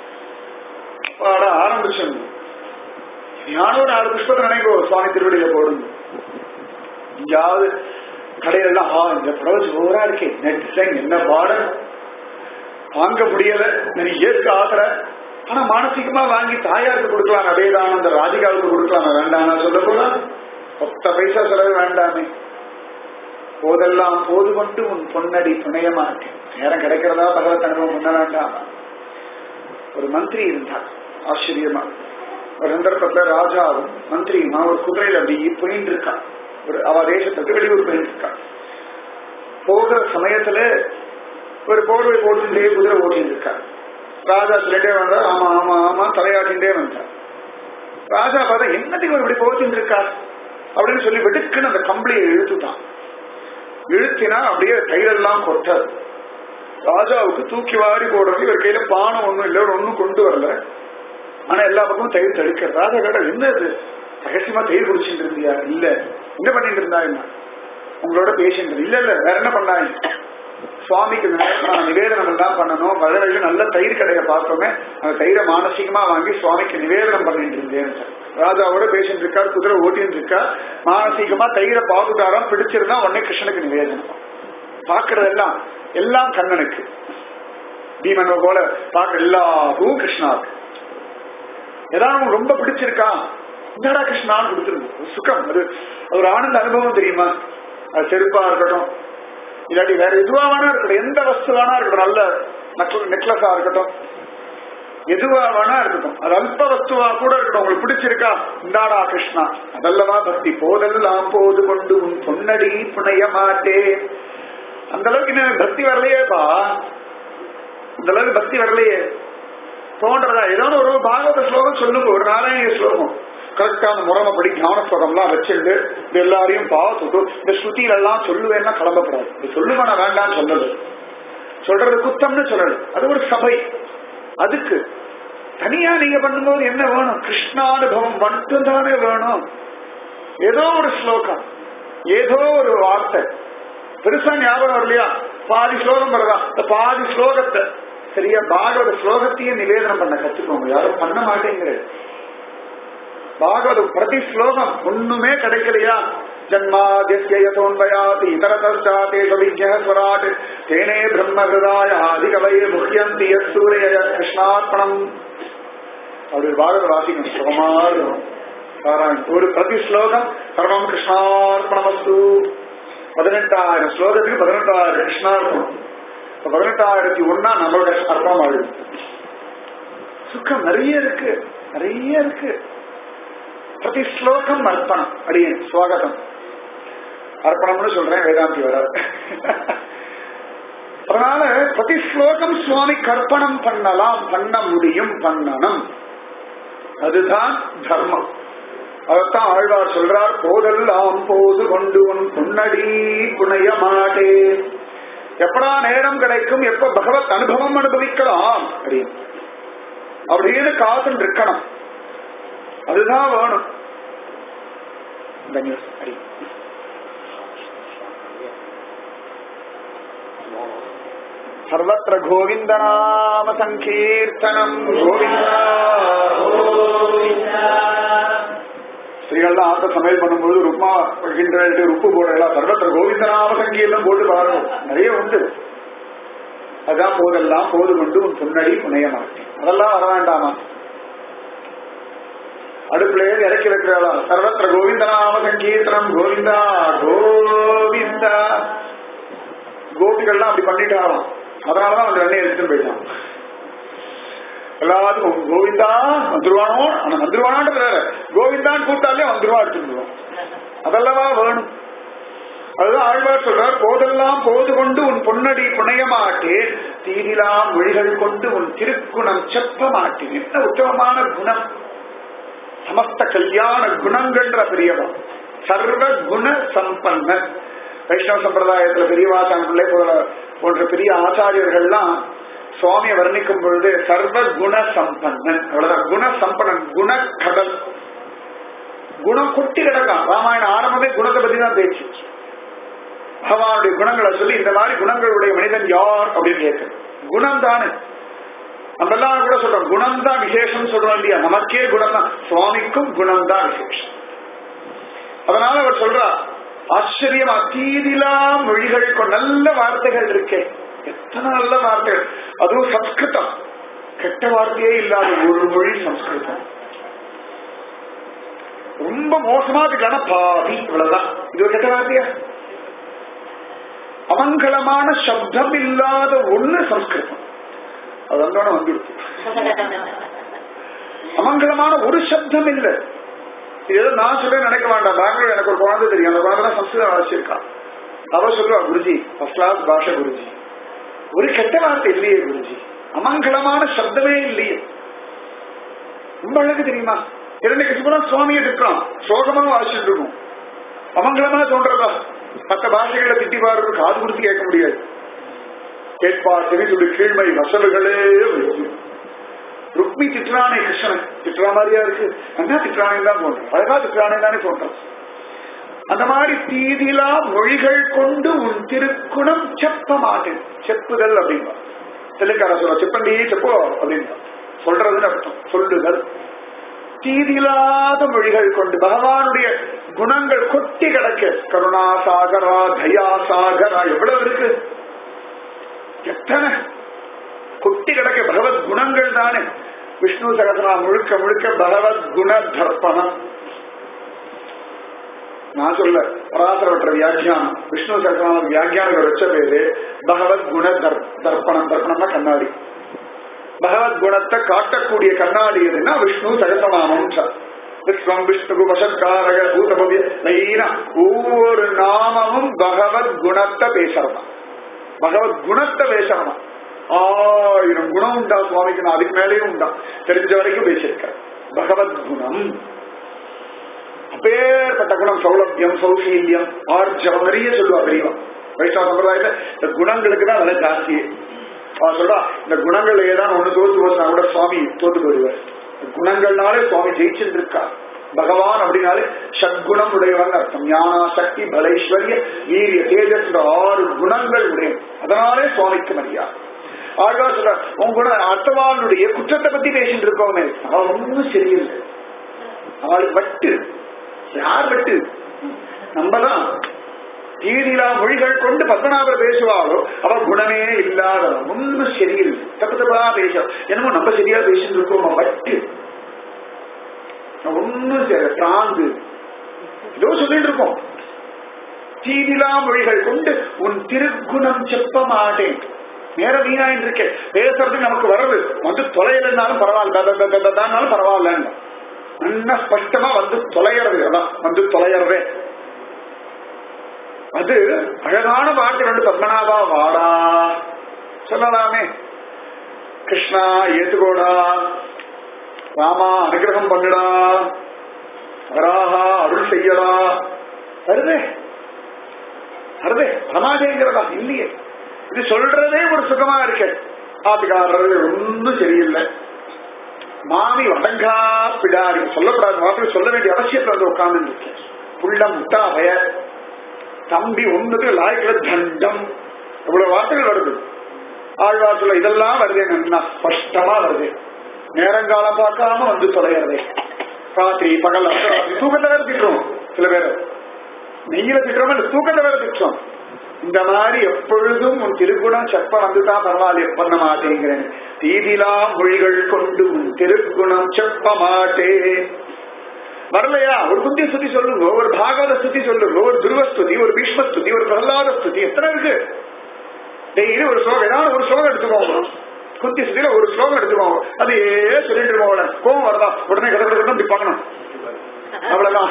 அப்பாடா ஆரம்பிச்சோம் ஞானம் ஒரு ஆறு புஷ்பத்தை நினைக்கோ சுவாமி திருவடியில போடுங்க எங்கேயாவது கடையெல்லாம் ஆ இந்த புடவை ஜோரா இருக்கே நெட் டிசைன் என்ன பாடம் வாங்க முடியல நிறைய இருக்கு ஆசை ஆனா மானசீகமா வாங்கி தாயாருக்கு கொடுக்கலாம் அபேதானந்த ராதிகாவுக்கு கொடுக்கலாம் வேண்டாம் சொல்ல போனா ஒத்த பைசா செலவு வேண்டாமே போதெல்லாம் போது கொண்டு உன் பொன்னடி துணைய மாட்டேன் நேரம் கிடைக்கிறதா பகவத் அனுபவம் பண்ண வேண்டாம் ஒரு மந்திரி இருந்தார் ஆச்சரியமா ஒரு சந்தர்ப்பத்துல ராஜாவும் மந்திரியுமா ஒரு குதிரையில அப்படி போயிட்டு இருக்கான் ஒரு அவ தேசத்துக்கு வெளியூர் போயிட்டு இருக்கான் போகிற சமயத்துல ஒரு போர்வை போட்டுட்டே குதிரை ஓட்டிட்டு இருக்கார் ராஜா சொல்லிட்டே வந்தார் ஆமா ஆமா ஆமா தலையாட்டின்றே வந்தார் ராஜா பார்த்தா என்னத்துக்கு இப்படி போச்சுட்டு இருக்கா அப்படின்னு சொல்லி வெடுக்குன்னு அந்த கம்பளியை இழுத்துட்டான் இழுத்தினா அப்படியே கையிலெல்லாம் கொட்டார் ராஜாவுக்கு தூக்கி வாரி போடுறது இவர் கையில பானம் ஒண்ணும் இல்லை ஒன்னும் கொண்டு வரல ஆனா எல்லா பக்கமும் தயிர் தடுக்க ராஜா கேட்டா என்ன இது ரகசியமா தயிர் குடிச்சிட்டு இருந்தியா இல்ல என்ன பண்ணிட்டு இருந்தா என்ன உங்களோட பேசிட்டு இல்ல இல்ல வேற என்ன பண்ணாங்க சுவாமிக்கு நிவேதனம் தான் பண்ணணும் பழவழி நல்ல தயிர் கடையை பார்த்தோமே அந்த தயிரை மானசீகமா வாங்கி சுவாமிக்கு நிவேதனம் பண்ணிட்டு இருந்தேன் ராஜாவோட பேசிட்டு இருக்கார் குதிரை ஓட்டின்னு இருக்கா மானசீகமா தயிரை பாதுகாரம் பிடிச்சிருந்தா உடனே கிருஷ்ணனுக்கு நிவேதனம் பாக்குறதெல்லாம் எல்லாம் கண்ணனுக்கு பீமனை போல பாக்குற எல்லாவும் கிருஷ்ணாவுக்கு ஏதாவது ரொம்ப பிடிச்சிருக்கா என்னடா கிருஷ்ணான்னு கொடுத்துருங்க சுகம் அது ஒரு ஆனந்த அனுபவம் தெரியுமா அது செருப்பா இருக்கட்டும் இல்லாட்டி வேற எதுவா வேணா இருக்கட்டும் எந்த வஸ்து வேணா இருக்கட்டும் நல்ல நெக்லஸா இருக்கட்டும் எதுவா வேணா இருக்கட்டும் அது அல்ப வஸ்துவா கூட இருக்கட்டும் உங்களுக்கு பிடிச்சிருக்கா இந்தாடா கிருஷ்ணா அதல்லவா பக்தி போதெல்லாம் போது கொண்டு உன் பொன்னடி புனைய மாட்டேன் அந்த அளவுக்கு இன்னும் பக்தி வரலையேப்பா அந்த அளவுக்கு பக்தி வரலையே தோன்றதா ஏதோ ஒரு பாகவத ஸ்லோகம் சொல்லுங்க ஒரு நாராயண ஸ்லோகம் கரெக்டா அந்த முறைமைப்படி ஞான ஸ்லோகம்லாம் வச்சுட்டு இது எல்லாரையும் பார்த்துட்டு இந்த ஸ்ருதியில எல்லாம் சொல்லுவேன்னா கிளம்பப்படாது இது சொல்லுமா நான் வேண்டாம்னு சொல்லல சொல்றது குத்தம்னு சொல்லல அது ஒரு சபை அதுக்கு தனியா நீங்க பண்ணும்போது என்ன வேணும் கிருஷ்ணானுபவம் மட்டும்தானே வேணும் ஏதோ ஒரு ஸ்லோகம் ஏதோ ஒரு வார்த்தை பெருசா ஞாபகம் வரலையா பாதி ஸ்லோகம் வருதா இந்த பாதி ஸ்லோகத்தை சரியா பாகவத ஸ்லோகத்தையும் நிவேதனம் பண்ண கத்துக்கோங்க யாரும் பண்ண மாட்டேங்கிறது பாகவத பிரதி ஸ்லோகம் ஒண்ணுமே கிடைக்கலையா ஜன்மாதித்யோன்மயாதி இதரதாத்தேஸ்வராட் தேனே பிரம்ம ஹிருதாய அதிகவையே முக்கியந்தி சூரிய கிருஷ்ணார்ப்பணம் அப்படி பாகவத வாசிக்கணும் சுகமா இருக்கும் பாராயணம். ஒரு பிரதி ஸ்லோகம் சர்வம் கிருஷ்ணார்ப்பணமஸ்து பதினெட்டாயிரம் ஸ்லோகத்துக்கு பதினெட்டாயிரம் கிருஷ்ணார்ப்பணம் இப்ப பதினெட்டாயிரத்தி ஒன்னா நம்மளோட அர்ப்பணம் ஆகுது சுக்கம் நிறைய இருக்கு நிறைய இருக்கு பிரதி ஸ்லோகம் அர்ப்பணம் அடியேன் சுவாகதம் அர்ப்பணம்னு சொல்றேன் வேதாந்தி வராது அதனால பிரதி ஸ்லோகம் சுவாமிக்கு அர்ப்பணம் பண்ணலாம் பண்ண முடியும் பண்ணணும் அதுதான் தர்மம் அதைத்தான் ஆழ்வார் சொல்றார் போதெல்லாம் போது கொண்டு உன் பொன்னடி புனைய மாட்டேன் எப்படா நேரம் கிடைக்கும் எப்ப பகவத் அனுபவம் அனுபவிக்கலாம் அப்படின்னு அப்படின்னு காத்துட்டு இருக்கணும் அதுதான் வேணும் இந்த நியூஸ் அடி சர்வத்திர கோவிந்த நாம சங்கீர்த்தனம் கோவிந்தா ஸ்ரீகள்லாம் ஆத்த சமையல் பண்ணும்போது ருக்மா கிண்டல் உப்பு போடலாம் சர்வத்திர கோவிந்த நாம சங்கீர்த்தம் போட்டு பாருங்க நிறைய உண்டு அதான் போதெல்லாம் போது கொண்டு உன் புன்னடி புனைய மாட்டேன் அதெல்லாம் வர வேண்டாமா அடுப்புலேயே இறக்கி வைக்கிறாளா சர்வத்திர கோவிந்த நாம சங்கீர்த்தனம் கோவிந்தா கோவிந்தா கோபிகள்லாம் அப்படி பண்ணிட்டாராம் அதனாலதான் அந்த எண்ணெய் எடுத்துட்டு போயிட்டான் எல்லாத்துக்கும் கோவிந்தா வந்துருவானோ ஆனா வந்துருவானான்றது வேற கோவிந்தான்னு கூப்பிட்டாலே வந்துருவா எடுத்துருவான் அதெல்லவா வேணும் அதுதான் ஆழ்வார் சொல்றார் போதெல்லாம் போது கொண்டு உன் பொன்னடி புனைய மாட்டேன் தீரிலா மொழிகள் கொண்டு உன் திருக்குணம் செப்ப மாட்டேன் என்ன உத்தமமான குணம் சமஸ்த கல்யாண குணங்கள்ன்ற பெரியவா சர்வ குண சம்பன்ன வைஷ்ணவ சம்பிரதாயத்துல பெரியவாசான பிள்ளை போல போன்ற பெரிய ஆச்சாரியர்கள்லாம் சுவாமியை வர்ணிக்கும் பொழுது சர்வ குண சம்பன்னன் அவ்வளவுதான் குண சம்பன்னன் குண கடல் குணம் கொட்டி கிடக்கான் ராமாயண ஆரம்பமே குணத்தை பத்தி தான் பேச்சு பகவானுடைய குணங்களை சொல்லி இந்த மாதிரி குணங்களுடைய மனிதன் யார் அப்படின்னு கேட்க குணம் தானே நம்ம எல்லாம் கூட சொல்றோம் குணம் தான் விசேஷம் சொல்றோம் இல்லையா நமக்கே குணம் தான் சுவாமிக்கும் குணம் தான் விசேஷம் அதனால அவர் சொல்றார் ஆச்சரியம் அத்தீதிலா மொழிகள் கொண்ட நல்ல வார்த்தைகள் இருக்கே எத்தனை நல்ல வார்த்தைகள் அதுவும் சம்ஸ்கிருதம் கெட்ட வார்த்தையே இல்லாத ஒரு மொழி சம்ஸ்கிருதம் ரொம்ப மோசமா இருக்கான பாதி இவ்வளவுதான் இது ஒரு கெட்ட வார்த்தையா அமங்கலமான சப்தம் இல்லாத ஒண்ணு சம்ஸ்கிருதம் அது வந்தோட வந்துடுச்சு அமங்கலமான ஒரு சப்தம் இல்லை இது ஏதோ நான் சொல்ல நினைக்க வேண்டாம் பெங்களூர் எனக்கு ஒரு குழந்தை தெரியும் அந்த குழந்தை சம்ஸ்கிருதம் வாசிச்சிருக்கா அவ சொல்லுவா குருஜி ஃபர்ஸ்ட் கிளாஸ் பாஷா குருஜி ஒரு கெட்ட வார்த்தை இல்லையே குருஜி அமங்கலமான சப்தமே இல்லையே ரொம்ப அழகு தெரியுமா இரண்டு கட்சிபுரம் சுவாமியை இருக்கிறான் சோகமா வாசிச்சுட்டு இருக்கும் அமங்கலமா தோன்றதா மற்ற பாஷைகளை திட்டி பாரு காது கொடுத்து கேட்க முடியாது கேட்பார் செவிசுடு கீழ்மை வசல்களே வைக்கும் ருக்மி திட்டுறானே கிருஷ்ணன் திட்டுற மாதிரியா இருக்கு என்ன திட்டுறானே தான் தோன்றும் அழகா திட்டுறானே தானே தோன்றும் அந்த மாதிரி தீதிலா மொழிகள் கொண்டு உன் திருக்குணம் செப்ப மாட்டேன் செப்புதல் அப்படின்னா தெலுங்கார சொல்ல செப்பண்டி செப்போ அப்படின்னா சொல்றதுன்னு அர்த்தம் சொல்லுதல் தீதிலாத மொழிகள் கொண்டு பகவானுடைய குணங்கள் கொட்டி கிடக்கு கருணா சாகரா தயா சாகரா எவ்வளவு இருக்கு எத்தனை கொட்டி கிடக்க பகவத் குணங்கள் தானே விஷ்ணு சகசனா முழுக்க முழுக்க பகவத் குண தர்ப்பணம் நான் சொல்ல பராசரவற்ற வியாக்கியானம் விஷ்ணு சகசனான வியாக்கியானம் வச்ச பேரு பகவத் குண தர்ப்பணம் தர்ப்பணம்னா கண்ணாடி பகவத் குணத்தை காட்டக்கூடிய கண்ணாடி எதுன்னா விஷ்ணு சகசநாமம் விஸ்வம் விஷ்ணு வசத்காரக பூதபவிய லைனா ஒவ்வொரு நாமமும் பகவத் குணத்தை பேசுறதா பகவத் குணத்தை பேசணும் ஆயிரம் குணம் உண்டா சுவாமிக்கு நான் அதுக்கு மேலேயும் உண்டா தெரிஞ்ச வரைக்கும் பேசியிருக்கேன் பகவத் குணம் அப்பேற்பட்ட குணம் சௌலபியம் சௌசீல்யம் ஆர்ஜவம் நிறைய சொல்லுவா பெரியவா வைஷ்ணவ சம்பிரதாயத்துல இந்த குணங்களுக்கு தான் அதெல்லாம் ஜாஸ்தியே அவன் சொல்றா இந்த குணங்கள்ல ஏதாவது ஒண்ணு தோத்து போச்சுனா கூட சுவாமி தோத்து போயிடுவார் குணங்கள்னாலே சுவாமி ஜெயிச்சுட்டு இருக்கா பகவான் அப்படின்னாலே சத்குணம் உடையவன் அர்த்தம் ஞானா சக்தி பலைஸ்வரிய வீரிய தேஜஸ் ஆறு குணங்கள் உடையவன் அதனாலே சுவாமிக்கு மரியாதை ஆழ்வா சொல்ற உன் குண அத்தவாளுடைய குற்றத்தை பத்தி பேசிட்டு இருக்கோமே அவள் ஒன்றும் சரியில்லை அவளுக்கு வட்டு யார் வட்டு நம்மதான் தீதிலா மொழிகள் கொண்டு பத்மநாபர் பேசுவாளோ அவள் குணமே இல்லாதவன் ஒன்னும் சரியில்லை தப்பு தப்பா பேச என்னமோ நம்ம சரியா பேசிட்டு இருக்கோம் வட்டு ஒன்னும் சரி பிராந்து ஏதோ சொல்லிட்டு இருக்கோம் தீதிலா மொழிகள் கொண்டு உன் திருக்குணம் செப்ப மாட்டேன் நேர வீணாயின் இருக்கேன் பேசுறது நமக்கு வருது வந்து தொலைலன்னாலும் பரவாயில்ல பரவாயில்லன்னு நல்லா ஸ்பஷ்டமா வந்து தொலைகிறது அதான் வந்து தொலைகிறதே அது அழகான பாட்டு ரெண்டு பத்மநாபா வாடா சொல்லலாமே கிருஷ்ணா ஏத்துக்கோடா ராமா அனுகிரகம் பண்ணுடா வராகா அருள் செய்யடா வருதே வருதே வரமாட்டேங்கிறதா இல்லையே இது சொல்றதே ஒரு சுகமா இருக்கு ஆத்துக்காரர் ஒன்னும் சரியில்லை மாமி வடங்கா பிடாரி சொல்லப்படாத வார்த்தை சொல்ல வேண்டிய அவசியத்துல வந்து உட்கார்ந்து புள்ள முட்டா பய தம்பி ஒண்ணுக்கு லாய்க்குல தண்டம் இவ்வளவு வார்த்தைகள் வருது ஆழ்வார் சொல்ல இதெல்லாம் வருது என்ன ஸ்பஷ்டமா வருது நேரங்காலம் பார்க்காம வந்து தொலைகிறது ராத்திரி பகல் அர்த்தராத்திரி தூக்கத்தை வேற திட்டுறோம் சில பேர் நெய்யில திட்டுறோம் இல்ல தூக்கத்தை வேற திட்டுறோம் இந்த மாதிரி எப்பொழுதும் உன் திருக்குணம் செப்ப வந்துதான் பரவாயில்ல பண்ண மாட்டேங்கிறேன் தீதிலா மொழிகள் கொண்டு உன் திருக்குணம் செப்ப மாட்டேன் வரலையா ஒரு குந்தி ஸ்துதி சொல்லுங்க ஒரு பாகவத ஸ்துதி சொல்லுங்க ஒரு துருவஸ்துதி ஒரு பீஷ்மஸ்துதி ஒரு பிரகலாத ஸ்துதி எத்தனை இருக்கு டெய்லி ஒரு ஸ்லோகம் ஏதாவது ஒரு ஸ்லோகம் எடுத்துக்கோங்க குந்தி ஸ்துதியில ஒரு ஸ்லோகம் எடுத்துக்கோங்க அது ஏ சொல்லிட்டு இருக்கோம் கோவம் வரதா உடனே கதை கதை கதை பார்க்கணும் அவ்வளவுதான்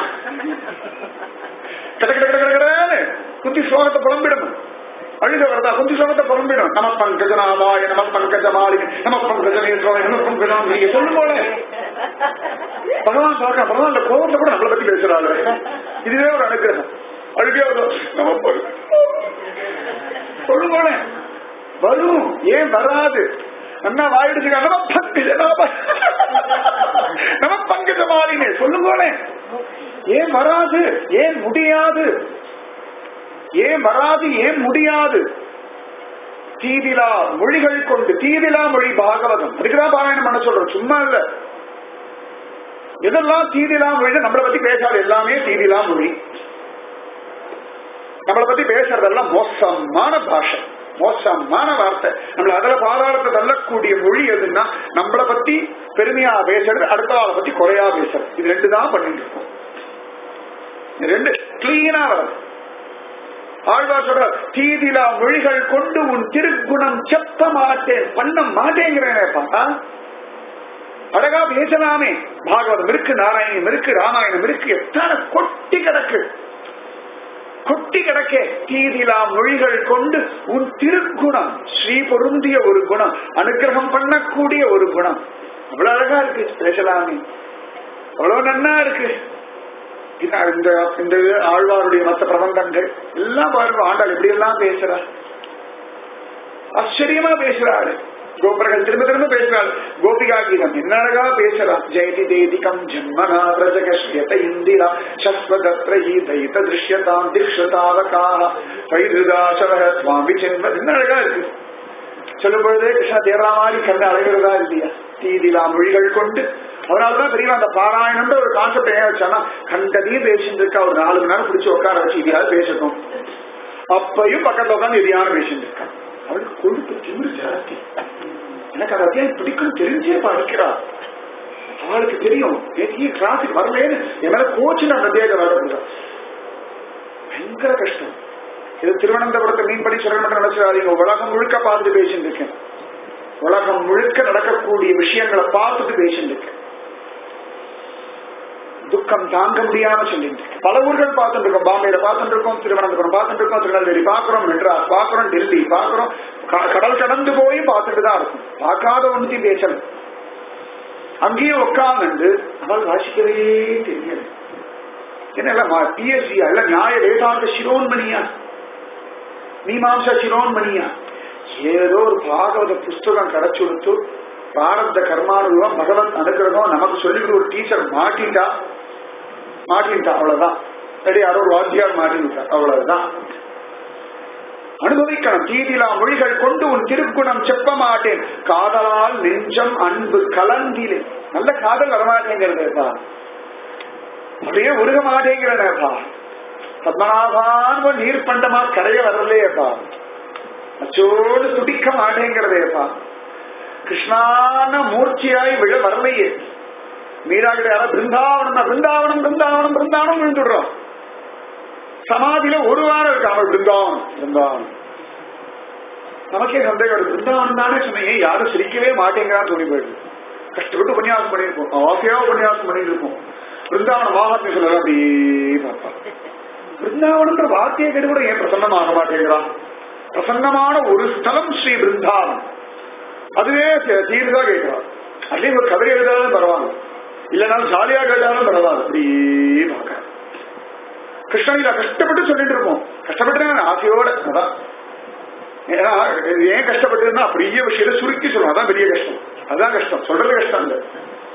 கட கட கட கட கடன்னு குந்தி ஸ்லோகத்தை புலம்பிடணும் அழுக வரதா குந்தி ஸ்லோகத்தை புலம்பிடும் நம பங்கஜ நாமாய நம பங்கஜ மாளிகை நம பங்கஜ நேத்ராய நம பங்கஜம் நீங்க சொல்லும் போல பகவான் பார்க்க பகவான் அந்த கோபத்தை கூட நம்மளை பத்தி பேசுறாரு இதுவே ஒரு அனுகிரகம் அழுகே வரும் நம்ம பங்க- சொல்லும் போல வரும் ஏன் வராது அண்ணா வாயிடுச்சுங்க நம்ம பங்கஜ நாம நம்ம பங்கஜ மாளிகை சொல்லும் போல ஏன் வராது ஏன் முடியாது ஏன் வராது ஏன் முடியாது தீதிலா மொழிகள் கொண்டு தீதிலா மொழி பாகவதம் அதுக்குதான் பாராயணம் பண்ண சொல்றோம் சும்மா இல்ல எதெல்லாம் தீதிலா மொழி நம்மளை பத்தி பேசாது எல்லாமே தீதிலா மொழி நம்மளை பத்தி பேசுறதெல்லாம் மோசமான பாஷை மோசமான வார்த்தை நம்மள அதுல பாதாளத்தை தள்ளக்கூடிய மொழி எதுன்னா நம்மளை பத்தி பெருமையா பேசுறது அடுத்த ஆளை பத்தி குறையா பேசுறது இது ரெண்டு தான் பண்ணிட்டு இருக்கோம் இது ரெண்டு கிளீனா வரும் ஆழ்வார் சொல்ற தீதிலா மொழிகள் கொண்டு உன் திருக்குணம் செப்ப மாட்டேன் பண்ண மாட்டேங்கிறேனேப்பா அழகா பேசலாமே பாகவதம் இருக்கு நாராயணம் இருக்கு ராமாயணம் இருக்கு எத்தனை கொட்டி கிடக்கு கொட்டி கிடக்கே தீதிலா மொழிகள் கொண்டு உன் திருக்குணம் ஸ்ரீ பொருந்திய ஒரு குணம் அனுகிரகம் பண்ணக்கூடிய ஒரு குணம் அவ்வளவு அழகா இருக்கு பேசலாமே அவ்வளவு நன்னா இருக்கு இது இந்த இந்த ஆழ்வாருடைய மற்ற பிரபந்தங்கள் எல்லாம் பாருங்க ஆண்டாள் எப்படி எல்லாம் பேசுறா ஆச்சரியமா பேசுறாரு கோபுரங்கள் திரும்ப திரும்ப பேசுறாள் கோபிகா கீதம் என்ன அழகா பேசுறா ஜெயதி தேதிகம் ஜன்மனா பிரஜகஷ்யத இந்திரா சஸ்வதத்ரஹி தைத திருஷ்யதாம் திக்ஷதாவகாக பைருதாசவக சுவாமி ஜென்ம என்ன அழகா இருக்கு சொல்லும் பொழுதே கிருஷ்ண தேரா மாதிரி கண்ணு அழகிறதா இல்லையா தீதிலா மொழிகள் கொண்டு அதனாலதான் பெரியவா அந்த பாராயணம்ன்ற ஒரு கான்செப்ட் ஏன் வச்சானா கண்டதையும் பேசிட்டு இருக்கா ஒரு நாலு மணி நேரம் பிடிச்சு உட்கார வச்சு இதையாவது பேசட்டும் அப்பையும் பக்கத்துல உட்காந்து எதையான பேசிட்டு இருக்கா அவளுக்கு கொழுப்பு திமிரு ஜாஸ்தி எனக்கு அந்த அத்தியாயம் பிடிக்கும் தெரிஞ்சே படிக்கிறா அவளுக்கு தெரியும் நேற்று கிளாஸுக்கு வரலேன்னு என் மேல கோச்சு அந்த அத்தியாயத்தை விளையாடுறா பயங்கர கஷ்டம் இது திருவனந்தபுரத்தை மீன்படி சொல்ல மட்டும் நினைச்சிடாதீங்க உலகம் முழுக்க பார்த்துட்டு பேசிட்டு இருக்கேன் உலகம் முழுக்க நடக்கக்கூடிய விஷயங்களை பார்த்துட்டு பேசிட்டு இருக்கேன் துக்கம் தாங்க முடியாம சொல்லிட்டு இருக்கேன். பல ஊர்கள் பார்த்துட்டு இருக்கோம் பாம்பேல பார்த்துட்டு இருக்கோம் திருவனந்தபுரம் பார்த்துட்டு இருக்கோம் திருநெல்வேலி பார்க்கிறோம் மெட்ராஸ் பார்க்கிறோம் டெல்லி பார்க்கிறோம் க- கடல் கடந்து போய் பார்த்துட்டு தான் இருக்கும் பார்க்காத ஒன்றுத்தையும் பேசல அங்கேயும் உட்கார்ந்து அவள் வாசிக்கவே தெரியல என்ன பிஎஸ்சி அல்ல நியாய வேதாந்த சிரோன்மணியா மீமாம்ச சிரோன்மணியா ஏதோ ஒரு பாகவத புஸ்தகம் கிடைச்சு கொடுத்து பிராரப்த கர்மானுபவம் பகவத் அனுகிரகம் நமக்கு சொல்லிக்கிட்டு ஒரு டீச்சர் மாட்டிட்டா மாட்டிட்டா அவ்வளவுதான் சரி யாரோ ஒரு வாத்தியார் மாட்டிட்டா அவ்வளவுதான் அனுபவிக்கணும் தீதிலா மொழிகள் கொண்டு உன் திருக்குணம் செப்ப மாட்டேன் காதலால் நெஞ்சம் அன்பு கலந்திலே நல்ல காதல் வரமாட்டேங்கிறதேப்பா அப்படியே உருக மாட்டேங்கிறனேப்பா பத்மநாபான் நீர் பண்டமா கரைய வரலையேப்பா அச்சோடு துடிக்க மாட்டேங்கிறதேப்பா கிருஷ்ணான மூர்த்தியாய் விழ வரலையே மீராகிட்ட யாரா பிருந்தாவனம் பிருந்தாவனம் பிருந்தாவனம் பிருந்தாவனம் விழுந்துடுறோம் சமாதியில ஒரு வாரம் இருக்கு அவள் பிருந்தாவனம் பிருந்தாவனம் நமக்கே சந்தேகம் வருது. பிருந்தாவனம் தானே சொன்னீங்க யாரும் சிரிக்கவே மாட்டேங்கிறான்னு தோணி போயிடுது கஷ்டப்பட்டு உபன்யாசம் பண்ணியிருக்கோம் ஆசையா உபன்யாசம் பண்ணியிருக்கோம் பிருந்தாவனம் மாகாத்மிய சொல்ல அப்படியே பார்ப்பா பிருந்தாவனம்ன்ற வார்த்தையை கேட்டு கூட ஏன் பிரசன்னமாக மாட்டேங்கிறான் பிரசன்னமான ஒரு ஸ்தலம் ஸ்ரீ பிருந்தாவனம் அதுவே தீ- தீர்ந்தா கேட்கிறான் அதே ஒரு கதை எழுதாலும் பரவாயில்ல இல்லைனாலும் ஜாலியா கேட்டாலும் பரவாயில்ல அப்படியே பார்க்க கிருஷ்ணகிரியில கஷ்டப்பட்டு சொல்லிட்டு இருப்போம் கஷ்டப்பட்டு ஆசையோட அதான் ஏன்னா இது ஏன் கஷ்டப்பட்டுன்னா அப்படியே விஷயத்தை சுருக்கி சொல்லுவோம் அதான் பெரிய கஷ்டம் அதான் கஷ்டம் சொல்றது கஷ்டம் இல்லை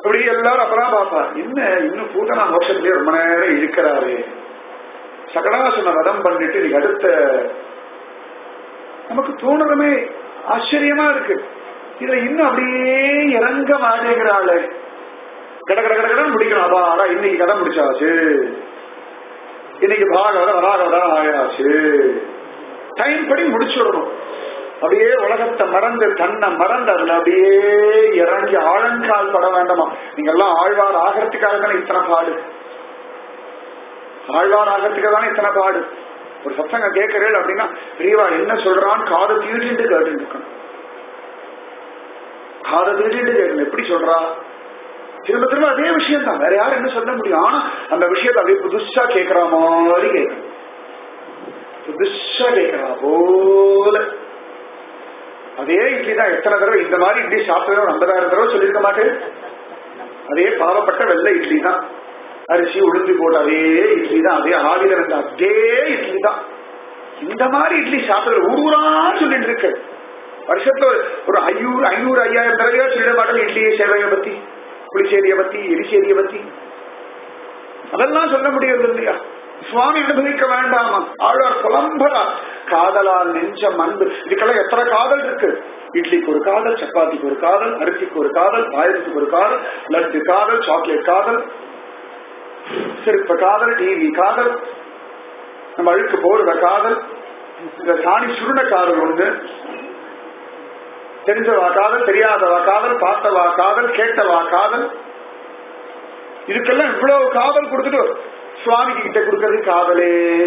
அப்படி எல்லாரும் அப்பதான் பாப்பா என்ன இன்னும் பூதனா மோட்சத்திலேயே ரொம்ப நேரம் இருக்கிறாரு சகடாசுன வதம் பண்ணிட்டு நீ அடுத்த நமக்கு தோணுறமே ஆச்சரியமா இருக்கு இதுல இன்னும் அப்படியே இறங்க மாட்டேங்கிறாள் கட கட கட கடன் முடிக்கணும் அப்பா ஆனா இன்னைக்கு கதை முடிச்சாச்சு இன்னைக்கு பாகவத வராகவதா ஆயாச்சு டைம் படி முடிச்சுடணும் அப்படியே உலகத்தை மறந்து தன்னை மறந்து அதுல அப்படியே இறங்கி ஆழங்கால் பட வேண்டாமா நீங்க எல்லாம் ஆழ்வார் ஆகிறதுக்காக தானே இத்தனை பாடு ஆழ்வார் ஆகிறதுக்காக தானே இத்தனை பாடு ஒரு சத்தங்க கேட்கிறேன் அப்படின்னா பெரியவா என்ன சொல்றான்னு காதை தீட்டிட்டு கேட்டு இருக்கணும் காதை தீட்டிட்டு கேட்கணும் எப்படி சொல்றா திரும்ப திரும்ப அதே விஷயம் தான் வேற யாரும் என்ன சொல்ல முடியும் ஆனா அந்த விஷயத்தை அப்படியே புதுசா கேட்கிற மாதிரி கேட்கணும் புதுசா கேட்கிறா போல அதே இட்லி தான் எத்தனை தடவை இந்த மாதிரி இட்லி சாப்பிட்டு ஒரு ஐம்பதாயிரம் தடவை சொல்லியிருக்க மாட்டேன் அதே பாவப்பட்ட வெள்ளை இட்லி தான் அரிசி உளுந்து போட்ட அதே இட்லி தான் அதே ஆவில இருந்த அதே இட்லி தான் இந்த மாதிரி இட்லி சாப்பிடுறது ஊர் ஊரா சொல்லிட்டு இருக்கு வருஷத்துல ஒரு ஐநூறு ஐநூறு ஐயாயிரம் தடவையா சொல்லிட மாட்டேன் இட்லி சேவையை பத்தி புளிச்சேரியை பத்தி எரிசேரியை பத்தி அதெல்லாம் சொல்ல முடியாது இல்லையா சுவாமி அனுபவிக்க வேண்டாமா ஆழ்வார் புலம்பரா காதலால் நெஞ்சம் அன்பு இதுக்கெல்லாம் எத்தனை காதல் இருக்கு இட்லிக்கு ஒரு காதல் சப்பாத்திக்கு ஒரு காதல் அரிசிக்கு ஒரு காதல் பாயசத்துக்கு ஒரு காதல் லட்டு காதல் சாக்லேட் காதல் சிற்ப காதல் டிவி காதல் நம்ம அழுக்கு போடுற காதல் இந்த சாணி சுருண காதல் ஒண்ணு தெரிஞ்சவா காதல் தெரியாதவா காதல் பார்த்தவா காதல் கேட்டவா காதல் இதுக்கெல்லாம் இவ்வளவு காதல் கொடுத்துட்டு சுவாமிக்கு கிட்ட கொடுக்கறது காதலே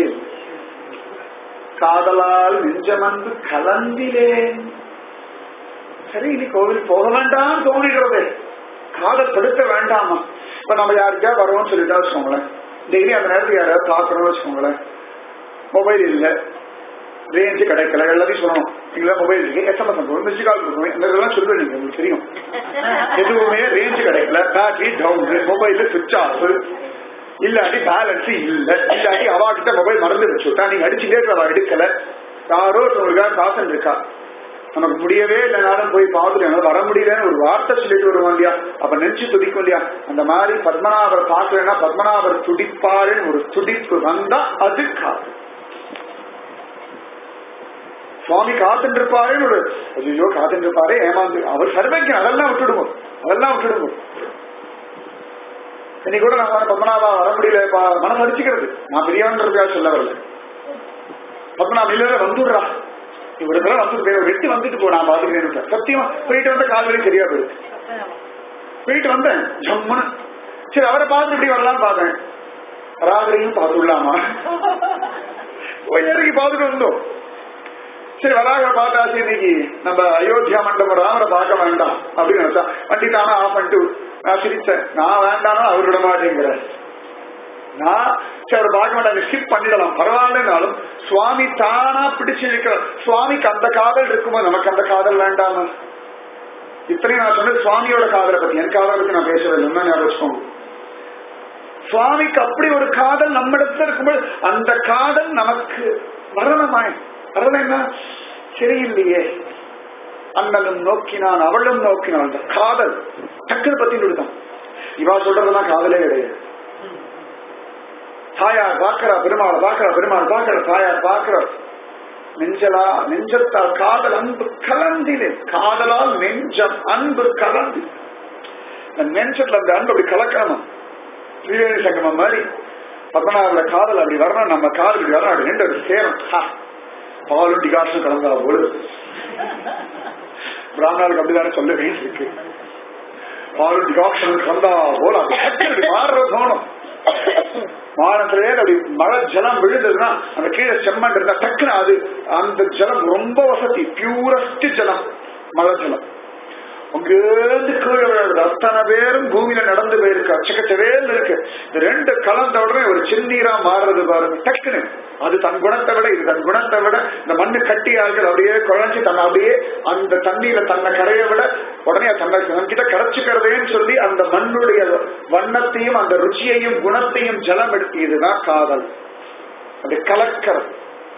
காதலால் நெஞ்சமந்து கலந்திலேன் சரி இனி கோவில் போக வேண்டாம் தோணுகிறது காதல் தடுக்க வேண்டாமா இப்ப நம்ம யாருக்கா வரோம்னு சொல்லிட்டா வச்சுக்கோங்களேன் டெய்லி அந்த நேரத்துக்கு யாராவது பாக்குறோம்னு வச்சுக்கோங்களேன் மொபைல் இல்ல ரேஞ்சு கிடைக்கல எல்லாத்தையும் சொல்லணும் எங்களை மொபைல் இருக்கு எஸ்எம்எஸ் அனுப்புவோம் மிஸ்டு கால் கொடுக்கணும் இந்த இதெல்லாம் சொல்லுவேன் நீங்க உங்களுக்கு தெரியும் எதுவுமே ரேஞ்சு கிடைக்கல பேட்டரி டவுன் மொபைல் சுவிட்ச் ஆஃப் இல்லாட்டி பேலன்ஸ் இல்ல இல்லாட்டி அவா கிட்ட மொபைல் மறந்து வச்சுட்டா நீங்க அடிச்சுட்டே இருக்க அவ எடுக்கல யாரோ ஒருத்தவங்களுக்காக காசன் இருக்கா நமக்கு முடியவே இல்லைனாலும் போய் பார்த்துட்டு என்னால வர முடியலன்னு ஒரு வார்த்தை சொல்லிட்டு வருவோம் இல்லையா அப்ப நெஞ்சு துடிக்கும் இல்லையா அந்த மாதிரி பத்மநாபர் பார்க்கலன்னா பத்மநாபர் துடிப்பாருன்னு ஒரு துடிப்பு வந்தா அது காது சுவாமி காத்துட்டு இருப்பாருன்னு ஒரு ஐயோ காத்துட்டு இருப்பாரு ஏமாந்து அவர் சர்வஜன் அதெல்லாம் விட்டுடுவோம் அதெல்லாம் விட்டுடுவோம் இன்னைக்கு கூட நான் பத்மநாபா வர முடியல பா- மனசு அடிச்சுக்கிறது நான் பெரியவன்றதுக்காக சொல்ல வரல பத்மநாப இல்ல வந்துடுறா இவருக்கெல்லாம் வந்து வெட்டி வந்துட்டு போ நான் பாத்துக்கிறேன் சத்தியமா போயிட்டு வந்த கால் வலி சரியா போயிடுச்சு போயிட்டு வந்தேன் ஜம்முன்னு சரி அவரை பார்த்து இப்படி வரலாம்னு பார்த்தேன் ராகரையும் பார்த்து விடலாமா போய் இறங்கி பார்த்துட்டு வந்தோம் சரி வராக பார்த்தாச்சு இன்னைக்கு நம்ம அயோத்தியா மண்டபம் ராமரை பார்க்க வேண்டாம் அப்படின்னு நினைச்சா வண்டி தானே ஆஃப் பண்ணிட்டு நான் சிரிச்சேன் நான் வேண்டாம்னா அவர் விட மாட்டேங்கிற நான் சரி அவர் பார்க்க வேண்டாம் ஸ்கிப் பண்ணிடலாம் பரவாயில்லனாலும் சுவாமி தானா பிடிச்சு நிற்கிற சுவாமிக்கு அந்த காதல் இருக்கும்போது நமக்கு அந்த காதல் வேண்டாமா இத்தனையும் நான் சொன்னது சுவாமியோட காதலை பத்தி என் காதலை பத்தி நான் பேசவே இல்லை என்ன ஞாபகம் வச்சுக்கோங்க சுவாமிக்கு அப்படி ஒரு காதல் நம்மிடத்துல இருக்கும்போது அந்த காதல் நமக்கு வரணுமாய் வரலைன்னா சரியில்லையே அண்ணலும் நோக்கினான் அவளும் நோக்கினான் அந்த காதல் டக்குனு பத்தி விடுதான் இவா சொல்றதெல்லாம் காதலே கிடையாது தாயார் பாக்குறா பெருமாள் பாக்குறா பெருமாள் பாக்குற தாயார் பாக்குற நெஞ்சலா நெஞ்சத்தால் காதல் அன்பு கலந்திலே காதலால் நெஞ்சம் அன்பு கலந்து அந்த நெஞ்சத்துல அந்த அன்பு அப்படி கலக்கணும் திரிவேணி சங்கமம் மாதிரி பத்மநாபோட காதல் அப்படி வரணும் நம்ம காதல் இப்படி வரணும் அப்படி நின்று அது சேரும் ஹா, பாலும் டிகாஷும் கலந்தா பொழுது பிராமணருக்கு அப்படிதானே சொல்ல வேண்டியிருக்கு பாலும் டிகாஷன் கலந்தா போல அது டக்குனு இப்படி மாறுறது தோணும் வானத்திலே அப்படி மழை ஜலம் விழுந்ததுன்னா அந்த கீழே செம்மண் இருந்தா டக்குனு அது அந்த ஜலம் ரொம்ப வசதி பியூரஸ்ட் ஜலம் மழை ஜலம் அங்கேருந்து கீழே விழுறது அத்தனை பேரும் பூமியில நடந்து போயிருக்கு அச்சக்கச்சவேல் இருக்கு இந்த ரெண்டு கலந்த உடனே ஒரு சின்னீரா மாறுறது பாருங்க டக்குன்னு அது தன் குணத்தை விட இது தன் குணத்தை விட இந்த மண்ணு கட்டியார்கள் அப்படியே குழஞ்சி தன்னை அப்படியே அந்த தண்ணீர தன்னை கரைய விட உடனே தன்னை தன்கிட்ட கரைச்சுக்கிறதேன்னு சொல்லி அந்த மண்ணுடைய வண்ணத்தையும் அந்த ருச்சியையும் குணத்தையும் ஜலம் எடுத்து இதுதான் காதல் அது கலக்கிறது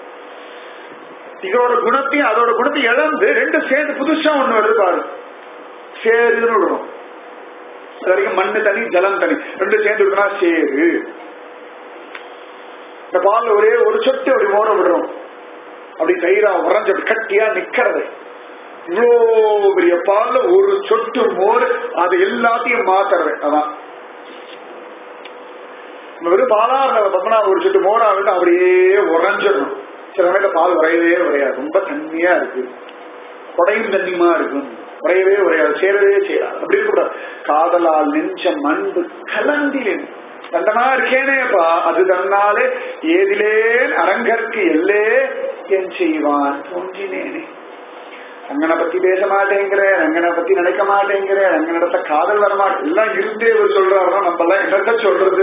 இதோட குணத்தையும் அதோட குணத்தையும் இழந்து ரெண்டு சேர்ந்து புதுசா ஒண்ணு வருது பாரு சேருன்னு விடுறோம் அது வரைக்கும் மண்ணு தனி ஜலம் தனி ரெண்டு சேர்ந்து இருக்குன்னா சேரு இந்த பால்ல ஒரே ஒரு சொட்டு அப்படி மோர விடுறோம் அப்படி தயிரா உறைஞ்சு அப்படி கட்டியா நிக்கிறது இவ்வளோ பெரிய பால்ல ஒரு சொட்டு மோர் அது எல்லாத்தையும் மாத்துறது அதான் நம்ம வெறும் பாலா இருந்த பத்மனா ஒரு சொட்டு மோரா வந்து அப்படியே உறைஞ்சிடணும் சில சமயத்துல பால் உரையவே உரையாது ரொம்ப தண்ணியா இருக்கு குடையும் தண்ணியுமா இருக்கும் உரையவே உரையாது சேரவே சேராது அப்படி இருக்கக்கூடாது காதலால் நெஞ்ச மண்பு கலந்திலேன் தண்டமா இருக்கேனேப்பா அது தன்னாலே ஏதிலேன் அரங்கற்கு எல்லே என் செய்வான் தோன்றினேனே ரங்கனை பத்தி பேச மாட்டேங்கிறேன் ரங்கனை பத்தி நினைக்க மாட்டேங்கிறேன் ரங்கனிடத்த காதல் வரமாட்டேன் எல்லாம் இருந்தே இவர் சொல்றாருன்னா நம்ம எல்லாம் என்னத்த சொல்றது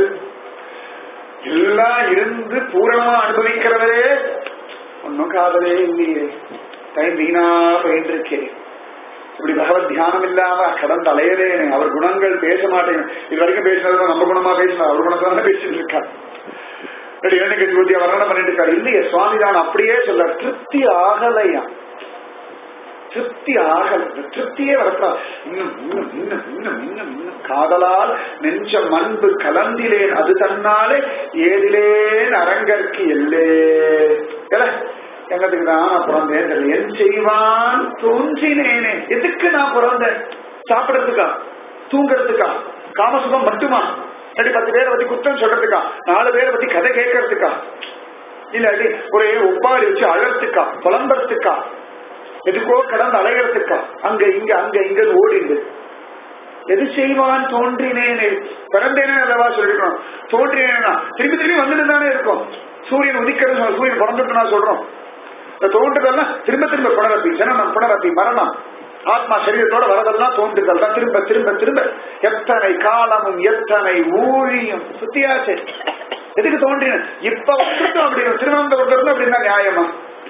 எல்லாம் இருந்து பூரணமா அனுபவிக்கிறவரே ஒன்னும் காதலே இல்லையே டைம் வீணா பயின்றிருக்கேன் இப்படி பகவத் தியானம் இல்லாம கடந்து அலையலேனே அவர் குணங்கள் பேச மாட்டேன் இது வரைக்கும் பேசினது நம்ம குணமா பேசினார் அவர் குணத்தை தானே பேசிட்டு இருக்கார் இரண்டு கட்சி ஊத்திய வர்ணனை பண்ணிட்டு இருக்காரு இல்லையே சுவாமி தான் அப்படியே சொல்ல திருப்தி ஆகலையா திருப்தி ஆகல திருப்தியே வரப்பா இன்னும் இன்னும் இன்னும் இன்னும் இன்னும் இன்னும் காதலால் நெஞ்ச மண்பு கலந்திலேன் அது தன்னாலே ஏதிலேன் அரங்கற்கு எல்லே இல்ல எங்கத்துக்கு தான் நான் பிறந்தேன் தெரியல. என் செய்வான் தோன்றினேனே எதுக்கு நான் பிறந்தேன் சாப்பிடறதுக்கா தூங்குறதுக்கா காமசுகம் மட்டுமா இல்லாட்டி பத்து பேரை பத்தி குத்தம் சொல்றதுக்கா நாலு பேரை பத்தி கதை கேட்கறதுக்கா இல்லாட்டி ஒரே ஒப்பாரி வச்சு அழறதுக்கா புலம்புறதுக்கா எதுக்கோ கடந்து அலையறதுக்கா அங்க இங்க அங்க இங்க ஓடிண்டு எது செய்வான் தோன்றினேனே பிறந்தேனே அல்லவா சொல்லிருக்கணும் தோன்றினேனா திருப்பி திருப்பி வந்துட்டு தானே இருக்கும் சூரியன் உதிக்கிறது சொல்ல- சூரியன் பிறந்துட்டு நான் சொல்றோம் இந்த தோன்றுதெல்லாம் திரும்ப திரும்ப புனரப்பி ஜனனம் புனரப்பி மரணம் ஆத்மா சரீரத்தோட வரதெல்லாம் தோன்றுதல் தான் திரும்ப திரும்ப திரும்ப எத்தனை காலமும் எத்தனை ஊழியும் சுத்தியாச்சு எதுக்கு தோன்றின இப்ப வந்துட்டோம் அப்படின்னு திருவனந்தபுரத்துல அப்படின்னா நியாயமா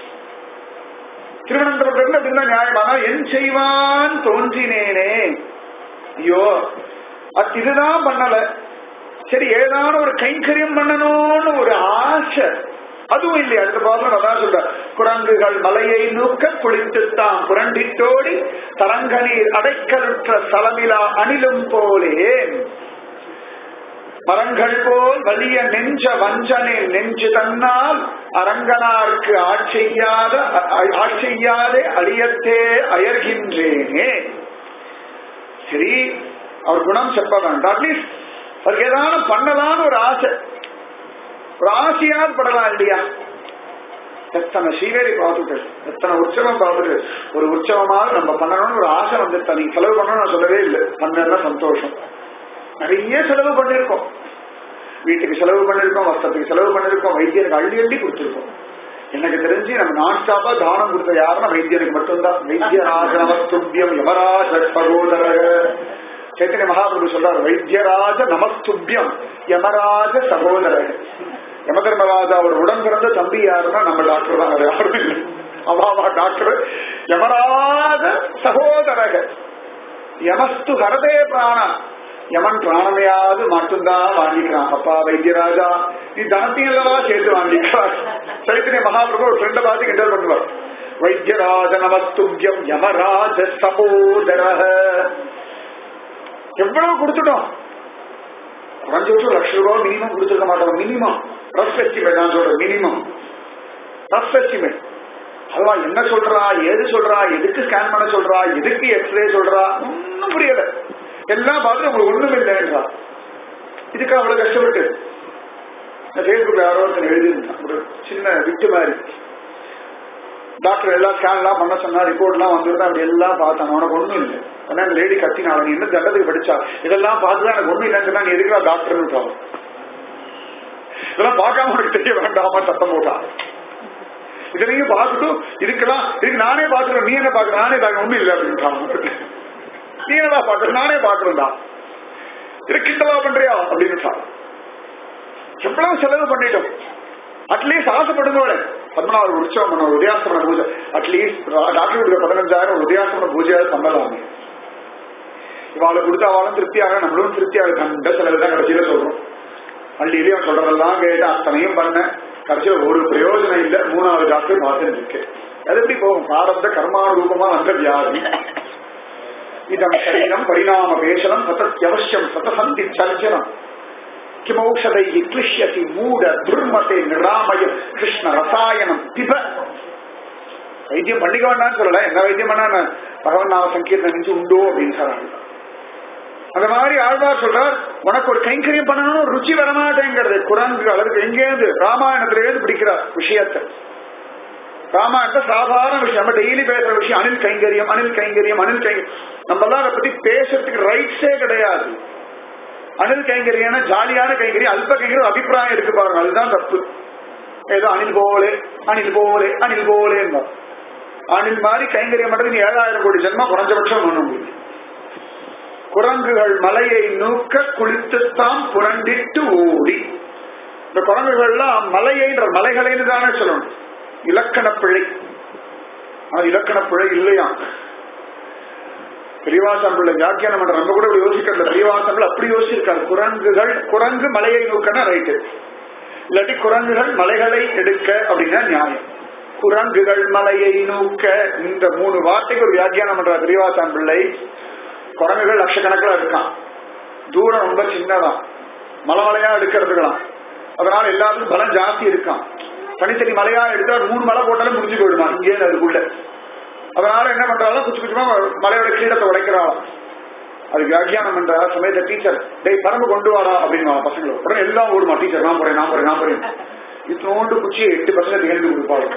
திருவனந்தபுரத்துல அப்படின்னா நியாயமா நான் என் செய்வான் தோன்றினேனே ஐயோ அது இதுதான் பண்ணல சரி ஏதான ஒரு கைங்கரியம் பண்ணணும்னு ஒரு ஆசை அதுவும் இல்லையா அடுத்த பாகம் அதான் சொல்ற குரங்குகள் மலையை நூக்க குளித்துத்தான் புரண்டிட்டோடி தரங்கநீர் அடைக்கலுற்ற சலமிலா அணிலும் போலே மரங்கள் போல் வலிய நெஞ்ச வஞ்சனே நெஞ்சு தன்னால் அரங்கனார்க்கு ஆட்செய்யாத ஆட்செய்யாதே அழியத்தே அயர்கின்றேனே சரி அவர் குணம் செப்ப வேண்டாம் அட்லீஸ்ட் அவருக்கு ஏதாவது பண்ணலான்னு ஒரு ஆசை ஒரு ஆசையாவது படலாம் இல்லையா எத்தனை சீவேரி பார்த்துட்டு எத்தனை உற்சவம் பார்த்துட்டு ஒரு உற்சவமாவது நம்ம பண்ணணும்னு ஒரு ஆசை வந்துட்டா நீ செலவு பண்ணணும் நான் சொல்லவே இல்லை பண்ணா சந்தோஷம் நிறைய செலவு பண்ணிருக்கோம் வீட்டுக்கு செலவு பண்ணிருக்கோம் வஸ்திரத்துக்கு செலவு பண்ணிருக்கோம் வைத்தியருக்கு அள்ளி அள்ளி கொடுத்துருக்கோம் எனக்கு தெரிஞ்சு நம்ம நான் ஸ்டாப்பா தானம் கொடுத்த யாருன்னா வைத்தியருக்கு மட்டும்தான் வைத்தியராஜ நமஸ்துபியம் யமராஜ சகோதரக சைத்தன்ய மகாபிரபு சொல்றார் வைத்தியராஜ நமஸ்துபியம் யமராஜ சகோதரக யம தர்மராஜாவோட உடன் பிறந்த தம்பி யாருன்னா நம்ம டாக்டர் தான் வேற யாரும் இல்லை அவாவா டாக்டர் யமராஜ சகோதரக யமஸ்து ஹரதே பிராணா யமன் பிராணமையாவது மட்டும்தான் வாங்கிக்கிறான் அப்பா வைத்தியராஜா நீ தனத்தையும் அல்லவா சேர்த்து வாங்கிக்கிறார் சைத்தன்ய மகாபிரபு ஒரு ஃப்ரெண்டை பார்த்து கிண்டல் பண்ணுவார் வைத்தியராஜ நமஸ்துபியம் யமராஜ சகோதரக எவ்வளவு கொடுத்துட்டோம் குறைஞ்ச ஒரு லட்ச ரூபாய் மினிமம் கொடுத்துருக்க மாட்டோம் மினிமம் ரஃப் எஸ்டிமேட் நான் சொல்றேன் மினிமம் ரஃப் எஸ்டிமேட் அதுவா என்ன சொல்றா ஏது சொல்றா எதுக்கு ஸ்கேன் பண்ண சொல்றா எதுக்கு எக்ஸ்ரே சொல்றா ஒன்னும் புரியல எல்லாம் பார்த்து உங்களுக்கு ஒண்ணும் இல்லைன்றா இதுக்கு அவ்வளவு கஷ்டப்பட்டு ஃபேஸ்புக் யாரோ ஒருத்தன் எழுதியிருந்தான் ஒரு சின்ன விட்டு மாதிரி டாக்டர் எல்லாம் ஸ்கேன் எல்லாம் பண்ண சொன்னா ரிப்போர்ட் எல்லாம் வந்துருந்தா அப்படி எல்லாம் பார்த்தான் உனக்கு ஒண்ணும் இல்லை ஆனா அந்த லேடி கத்தினா நீ என்ன தண்டத்துக்கு படிச்சா இதெல்லாம் பார்த்துதான் எனக்கு ஒண்ணும் இல்லைன்னு சொன்னா நீ எதுக்குறா டாக்டர்னு விட்டாங்க இதெல்லாம் பார்க்காம உனக்கு தெரிய வேண்டாமா சத்தம் போட்டா இதனையும் பார்த்துட்டு இதுக்கெல்லாம் இதுக்கு நானே பாக்குறேன் நீ என்ன பாக்குற நானே பாக்குறேன் ஒண்ணும் இல்லை அப்படின்ட்டாங்க நீ என்னடா பாக்குற நானே பாக்குறேன்டா இது கிண்டலா பண்றியா அப்படின்னு எவ்வளவு செலவு பண்ணிட்டோம் அட்லீஸ்ட் ஆசைப்படுங்களே பத்மநாபர் உற்சவம் பண்ண ஒரு உதயாசிரம பூஜை அட்லீஸ்ட் டாக்டர் கொடுக்க பதினஞ்சாயிரம் ஒரு உதயாசிரம பூஜையாவது பண்ணலாமே இவாளை கொடுத்து அவளும் திருப்தியாக நம்மளும் திருப்தியாக கண்ட செலவு தான் கடைசியில சொல்றோம் பள்ளியிலயும் சொல்றதெல்லாம் கேட்டு அத்தனையும் பண்ண கடைசியில ஒரு பிரயோஜனம் இல்ல மூணாவது டாக்டர் பார்த்துட்டு இருக்கு அது எப்படி போகும் பிராரப்த கர்மானுரூபமா வந்த வியாதி இதம் சரீரம் பரிணாம பேசலம் சதத்யவசியம் சதசந்தி சர்ஜனம் கிமௌஷதை கிளிஷ்யதி மூட துர்மத்தை நிராமயம் கிருஷ்ண ரசாயனம் பிப வைத்தியம் பண்ணிக்க வேண்டாம்னு சொல்லல என்ன வைத்தியம் பண்ணா பகவன் நாம சங்கீர்த்தம் நெஞ்சு உண்டோ அப்படின்னு சொல்றாங்க அந்த மாதிரி ஆழ்வார் சொல்றார் உனக்கு ஒரு கைங்கரியம் பண்ணணும் ருச்சி வரமாட்டேங்கிறது குரங்கு அளவுக்கு எங்கேருந்து ராமாயணத்திலேருந்து பிடிக்கிறார் விஷயத்தை ராமாயணத்தை சாதாரண விஷயம் நம்ம டெய்லி பேசுற விஷயம் அனில் கைங்கரியம் அனில் கைங்கரியம் அனில் கைங்கரியம் நம்ம எல்லாம் அதை பத்தி பேசுறதுக்கு ரைட்ஸே கிடையாது அனில் கைங்கரியம்னா ஜாலியான கைங்கரியம் அல்ப கைங்கரியம் அபிப்பிராயம் இருக்கு பாருங்க அதுதான் தப்பு ஏதோ அனில் போலே அனில் போலே அனில் போலே அனில் மாதிரி கைங்கரியம் பண்றது நீ ஏழாயிரம் கோடி ஜென்மம் குறைஞ்சபட்சம் பண்ண முடியும் குரங்குகள் மலையை நூக்க குளித்துத்தான் புரண்டிட்டு ஓடி இந்த குரங்குகள்லாம் மலையைன்ற மலைகளைன்னு தானே சொல்லணும் இலக்கண பிழை ஆனா இலக்கண பிழை இல்லையா பெரியவாசம் பிள்ளை வியாக்கியானம் பண்ற நம்ம கூட இப்படி யோசிக்கிறத பெரியவாசம் பிள்ளை அப்படி யோசிச்சிருக்காரு குரங்குகள் குரங்கு மலையை நோக்கனா ரைட்டு இல்லாட்டி குரங்குகள் மலைகளை எடுக்க அப்படின்னா நியாயம் குரங்குகள் மலையை நோக்க இந்த மூணு வார்த்தைக்கு ஒரு வியாக்கியானம் பண்ற பெரியவாசம் பிள்ளை குரங்குகள் லட்சக்கணக்கில் இருக்கான் தூரம் ரொம்ப சின்னதான் மலை மலையா எடுக்கிறதுக்கலாம் அதனால எல்லாத்துக்கும் பலம் ஜாஸ்தி இருக்கான் தனித்தனி மலையா எடுத்தா மூணு மலை போட்டாலும் முடிஞ்சு போயிடுமா இங்கே அதுக்குள்ள அதனால என்ன பண்றாலும் குச்சி குச்சிமா மலையோட கீழத்தை உடைக்கிறாளாம் அது வியாக்கியானம் பண்ற சமயத்தை டீச்சர் டேய் பரம்பு கொண்டு வாடா அப்படின்னு பசங்களை உடனே எல்லாம் ஓடுமா டீச்சர் நான் போறேன் நான் போறேன் நான் போறேன் இத்தோண்டு குச்சியை எட்டு பசங்க தேர்ந்து கொடுப்பாங்க